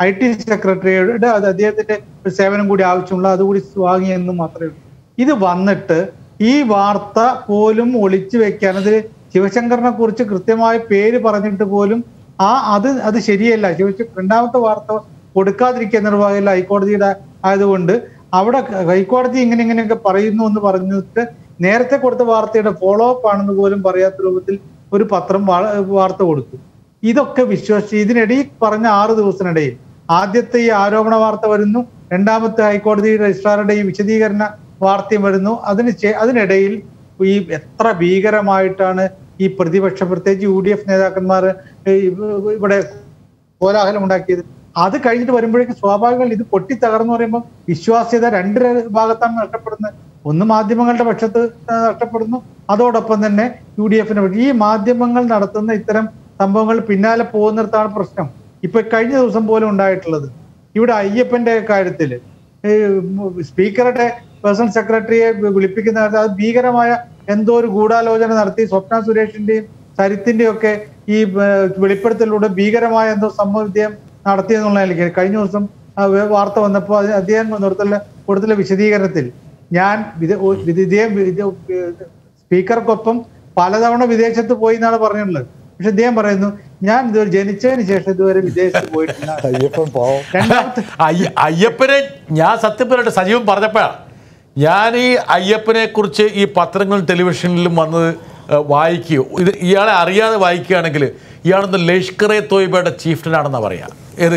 ഐ ടി സെക്രട്ടറിയുടെ അത് അദ്ദേഹത്തിന്റെ ഒരു സേവനം കൂടി ആവശ്യമുള്ള അതുകൂടി വാങ്ങിയെന്ന് മാത്രമേ ഉള്ളൂ ഇത് വന്നിട്ട് ഈ വാർത്ത പോലും ഒളിച്ചു വെക്കാൻ അത് ശിവശങ്കറിനെ കുറിച്ച് കൃത്യമായ പേര് പറഞ്ഞിട്ട് പോലും ആ അത് അത് ശരിയല്ല ശിവശങ്കർ രണ്ടാമത്തെ വാർത്ത കൊടുക്കാതിരിക്കാൻ നിർവാഹമില്ല ഹൈക്കോടതിയുടെ ആയതുകൊണ്ട് അവിടെ ഹൈക്കോടതി ഇങ്ങനെ ഇങ്ങനെയൊക്കെ പറയുന്നു എന്ന് പറഞ്ഞിട്ട് നേരത്തെ കൊടുത്ത വാർത്തയുടെ ഫോളോ അപ്പ് ആണെന്ന് പോലും പറയാത്ത രൂപത്തിൽ ഒരു പത്രം വാ- വാർത്ത കൊടുത്തു ഇതൊക്കെ വിശ്വസിച്ച് ഇതിനിടയിൽ പറഞ്ഞ ആറ് ദിവസത്തിനിടയിൽ ആദ്യത്തെ ഈ ആരോപണ വാർത്ത വരുന്നു രണ്ടാമത്തെ ഹൈക്കോടതി രജിസ്ട്രാറുടെ ഈ വിശദീകരണ വാർത്തയും വരുന്നു അതിന് ശേ- അതിനിടയിൽ ഈ എത്ര ഭീകരമായിട്ടാണ് ഈ പ്രതിപക്ഷം പ്രത്യേകിച്ച് യു ഡി എഫ് നേതാക്കന്മാർ ഇവിടെ കോലാഹലം ഉണ്ടാക്കിയത് അത് കഴിഞ്ഞിട്ട് വരുമ്പോഴേക്കും സ്വാഭാവികമായി ഇത് പൊട്ടി തകർന്നു പറയുമ്പോൾ വിശ്വാസ്യത രണ്ട് ര- ഭാഗത്താണ് നഷ്ടപ്പെടുന്നത് ഒന്ന് മാധ്യമങ്ങളുടെ പക്ഷത്ത് ആ, നഷ്ടപ്പെടുന്നു അതോടൊപ്പം തന്നെ യു ഡി എഫിന് ഈ മാധ്യമങ്ങൾ നടത്തുന്ന ഇത്തരം സംഭവങ്ങൾ പിന്നാലെ പോകുന്നിടത്താണ് പ്രശ്നം ഇപ്പൊ കഴിഞ്ഞ ദിവസം പോലും ഉണ്ടായിട്ടുള്ളത് ഇവിടെ അയ്യപ്പന്റെ കാര്യത്തില് ഈ സ്പീക്കറുടെ പേഴ്സണൽ സെക്രട്ടറിയെ വിളിപ്പിക്കുന്ന കാര്യത്തിൽ അത് ഭീകരമായ എന്തോ ഒരു ഗൂഢാലോചന നടത്തി സ്വപ്ന സുരേഷിന്റെയും സരിത്തിന്റെയും ഒക്കെ ഈ ഏർ, വെളിപ്പെടുത്തലിലൂടെ ഭീകരമായ എന്തോ സംഭവം നടത്തിയെന്നുള്ള നിലയ്ക്ക് കഴിഞ്ഞ ദിവസം ആ വേ- വാർത്ത വന്നപ്പോൾ അത് അദ്ദേഹം കൊടുത്തുള്ള കൊടുത്തുള്ള വിശദീകരണത്തിൽ ഞാൻ വിദേ- ഒ- വിദേ- ഇദ്ദേഹം വിദേ- സ്പീക്കർക്കൊപ്പം പലതവണ വിദേശത്ത് പോയി എന്നാണ് പറഞ്ഞിട്ടുള്ളത് പക്ഷെ ഇദ്ദേഹം പറയുന്നു ഞാൻ ഇതുവരെ ജനിച്ചതിന് ശേഷം ഇതുവരെ വിദേശത്ത് പോയിട്ടില്ല അയ്യപ്പൻ പാവം രണ്ടാമത്തെ അയ്യ- അയ്യപ്പനെ ഞാൻ സത്യം പറയട്ടെ സജീവൻ പറഞ്ഞപ്പോഴാണ് ഞാൻ ഈ അയ്യപ്പനെ കുറിച്ച് ഈ പത്രങ്ങളിലും ടെലിവിഷനിലും വന്ന് ഏഹ്, വായിക്കുകയോ ഇത് ഇയാളെ അറിയാതെ വായിക്കുകയാണെങ്കിൽ ഇയാളൊന്ന് ലഷ്കറെ തോയ്ബയുടെ ചീഫ്റ്റനാണെന്നാണ് പറയാ ഏത്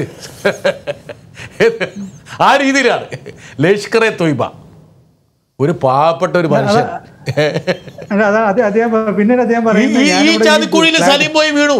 ഏത്? ആ രീതിയിലാണ് ലഷ്കറെ തോയ്ബ ഒരു പാവപ്പെട്ട ഒരു മനുഷ്യൻ അല്ല, അതാ അത് അദ്ദേഹം പറ- പിന്നീട് അദ്ദേഹം ഈ- പറയുന്നത് ഈ- ഈ ഞാനിവിടെ ഈ ചാതിക്കുഴിയിൽ ഫ്ലാറ്റ് സലീം പോയി വീണു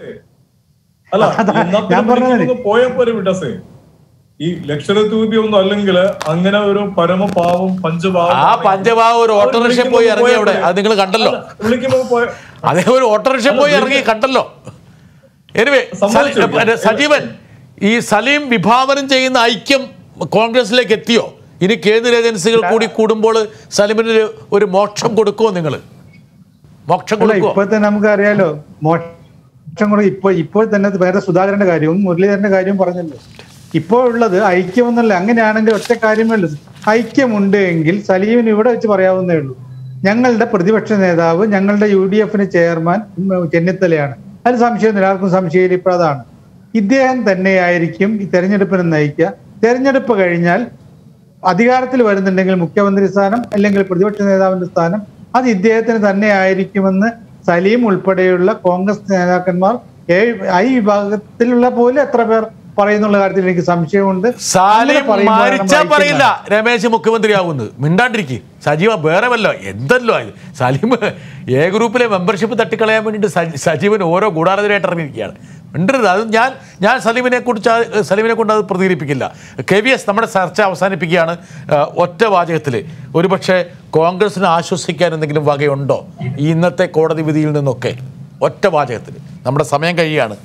അല്ല അതാ, ഇന്നത്തെ ഞാൻ പറഞ്ഞത്. വിളിക്കുന്നത് പോയപ്പോ വിട്ടസേ ഈ ലക്ഷരത്തൂപി ഒന്നും അല്ലെങ്കിൽ അങ്ങനെ ഒരു പരമപാവം പഞ്ചപാവം ആ പഞ്ചഭാവം ഒരു ഓട്ടോറിക്ഷ പോയി ഇറങ്ങി അവിടെ അത് നിങ്ങൾ കണ്ടല്ലോ വിളിക്കുമ്പോ പോയ അതേ ഒരു ഓട്ടോറിക്ഷ പോയി ഇറങ്ങി കണ്ടല്ലോ എനിവേ സമ്മതിച്ചു. സജീവൻ ഈ സലീം വിഭാവനം ചെയ്യുന്ന ഐക്യം കോൺഗ്രസിലേക്ക് എത്തിയോ ഇനി കേന്ദ്ര ഏജൻസികൾ കൂടി കൂടുമ്പോൾ സലീമിന് ഒരു- ഒരു മോക്ഷം കൊടുക്കുമോ നിങ്ങൾ മോക്ഷം അല്ല കൊടുക്കുമോ ഇപ്പൊ തന്നെ നമുക്ക് അറിയാലോ മോക്ഷം കൂടെ ഇപ്പൊ ഇപ്പോൾ തന്നെ വേറെ സുധാകരന്റെ കാര്യവും മുരളീധരന്റെ കാര്യവും പറഞ്ഞല്ലോ ഇപ്പോൾ ഉള്ളത് ഐക്യം എന്നല്ല അങ്ങനെയാണെങ്കിൽ ഒറ്റ കാര്യമേ ഉള്ളൂ ഐക്യമുണ്ട് എങ്കിൽ സലീമിന് ഇവിടെ വെച്ച് പറയാവുന്നേ ഉള്ളൂ ഞങ്ങളുടെ പ്രതിപക്ഷ നേതാവ് ഞങ്ങളുടെ യു ഡി എഫിന് ചെയർമാൻ ഉം, ചെന്നിത്തലയാണ് അതിൽ സംശയമൊന്നുമില്ല ആർക്കും സംശയമില്ല ഇപ്പോൾ അതാണ് ഇദ്ദേഹം തന്നെയായിരിക്കും ഈ തെരഞ്ഞെടുപ്പിനെ നയിക്കുക തെരഞ്ഞെടുപ്പ് കഴിഞ്ഞാൽ അധികാരത്തിൽ വരുന്നുണ്ടെങ്കിൽ മുഖ്യമന്ത്രി സ്ഥാനം അല്ലെങ്കിൽ പ്രതിപക്ഷ നേതാവിന്റെ സ്ഥാനം അത് ഇദ്ദേഹത്തിന് തന്നെ ആയിരിക്കുമെന്ന് സലീം ഉൾപ്പെടെയുള്ള കോൺഗ്രസ് നേതാക്കന്മാർ ഏഴ് ഐ വിഭാഗത്തിലുള്ള പോലെ എത്ര പേർ പറയുന്നുള്ള കാര്യത്തിൽ എനിക്ക് സംശയമുണ്ട് സാലിം അങ്ങനെ പറയുമ്പോഴാണ് മരിച്ചാ നമ്മൾ പറയില്ല ഐക്യം രമേശ് മുഖ്യമന്ത്രിയാവുന്നത് മിണ്ടാണ്ടിരിക്കും സജീവ വേറെ വല്ലോ എന്തല്ലോ ഇത് സലീം എ ഗ്രൂപ്പിലെ മെമ്പർഷിപ്പ് തട്ടിക്കളയാൻ വേണ്ടിയിട്ട് സജി- സജീവൻ ഓരോ ഗൂഢാലോചനയായിട്ട് ഇറങ്ങിയിരിക്കുകയാണ് മിണ്ടരുത് അത് ഞാൻ ഞാൻ സലീമിനെ കുറിച്ച് ആ- സലീമിനെ കൊണ്ട് അത് പ്രതികരിപ്പിക്കില്ല കെ വി എസ് നമ്മുടെ ചർച്ച അവസാനിപ്പിക്കുകയാണ് ആ, ഒറ്റ വാചകത്തിൽ ഒരുപക്ഷെ കോൺഗ്രസിന് ആശ്വസിക്കാൻ എന്തെങ്കിലും വകയുണ്ടോ ഈ ഇന്നത്തെ കോടതി വിധിയിൽ നിന്നൊക്കെ ഒറ്റ വാചകത്തിൽ നമ്മുടെ സമയം കഴിയുകയാണ്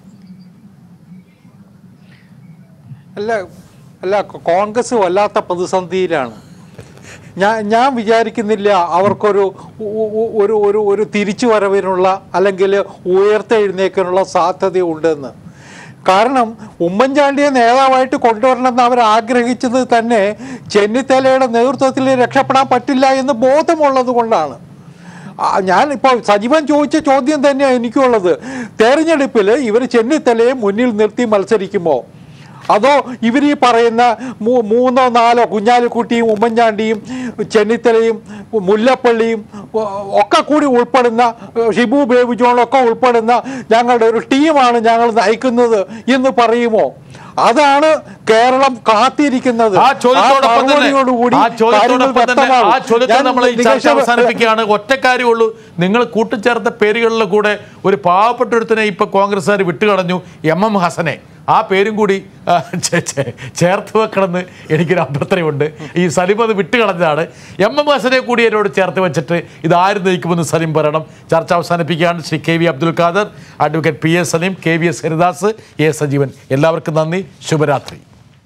അല്ല അല്ല കോൺഗ്രസ് വല്ലാത്ത പ്രതിസന്ധിയിലാണ് ഞാൻ ഞാൻ വിചാരിക്കുന്നില്ല അവർക്കൊരു ഉ- ഉ- ഒരു ഒരു ഒരു തിരിച്ചു വരവിനുള്ള അല്ലെങ്കിൽ ഉയർത്തെഴുന്നേക്കാനുള്ള സാധ്യത ഉണ്ടെന്ന് കാരണം ഉമ്മൻചാണ്ടിയെ നേതാവായിട്ട് കൊണ്ടുവരണമെന്ന് അവർ ആഗ്രഹിച്ചത് തന്നെ ചെന്നിത്തലയുടെ നേതൃത്വത്തിൽ രക്ഷപ്പെടാൻ പറ്റില്ല എന്ന് ബോധമുള്ളത് കൊണ്ടാണ് ആ, ഞാൻ ഇപ്പോൾ സജീവൻ ചോദിച്ച ചോദ്യം തന്നെയാണ് എനിക്കുള്ളത് തെരഞ്ഞെടുപ്പിൽ ഇവർ ചെന്നിത്തലയെ മുന്നിൽ നിർത്തി മത്സരിക്കുമോ അതോ ഇവർ ഈ പറയുന്ന മൂ- മൂന്നോ നാലോ കുഞ്ഞാലിക്കുട്ടിയും ഉമ്മൻചാണ്ടിയും ചെന്നിത്തലയും മുല്ലപ്പള്ളിയും ഒ- ഒക്കെ കൂടി ഉൾപ്പെടുന്ന ഏഹ്, ഷിബു ബേബി ജോണൊക്കെ ഉൾപ്പെടുന്ന ഞങ്ങളുടെ ഒരു ടീമാണ് ഞങ്ങൾ നയിക്കുന്നത് എന്ന് പറയുമോ അതാണ് കേരളം കാത്തിരിക്കുന്നത് ആ ചോദ്യത്തോടൊപ്പം തന്നെ മറുപടിയോടുകൂടി ആ കാര്യങ്ങൾ ചോദ്യത്തോടൊപ്പം തന്നെ ആ വ്യക്തമാകും. ചോദ്യത്തിൽ ഞാൻ നമ്മൾ ഈ ചർച്ച നികേഷ് അവസാനിപ്പിക്കുകയാണ് ഒറ്റ കാര്യമുള്ളൂ നിങ്ങൾ കൂട്ടിച്ചേർത്ത പേരുകളിൽ കൂടെ ഒരു പാവപ്പെട്ട ഒരുത്തനെ ഇപ്പൊ കോൺഗ്രസ്സുകാർ വിട്ടുകളഞ്ഞു എം എം ഹസനെ ആ പേരും കൂടി ആ, ചേ- ചേ- ചേർത്ത് വെക്കണമെന്ന് എനിക്കൊരു അഭ്യർത്ഥനയുണ്ട് ഈ സലിം അത് വിട്ടുകളഞ്ഞതാണ് എം എം ഹസനെ കൂടി എന്നോട് ചേർത്ത് വെച്ചിട്ട് ഇത് ആര് നയിക്കുമെന്ന് സലിം പറയണം ചർച്ച അവസാനിപ്പിക്കുകയാണ് Shri K V Abdul Khader advocate P S Saleem K V S Haridas A Sajeevan എല്ലാവർക്കും നന്ദി ശുഭരാത്രി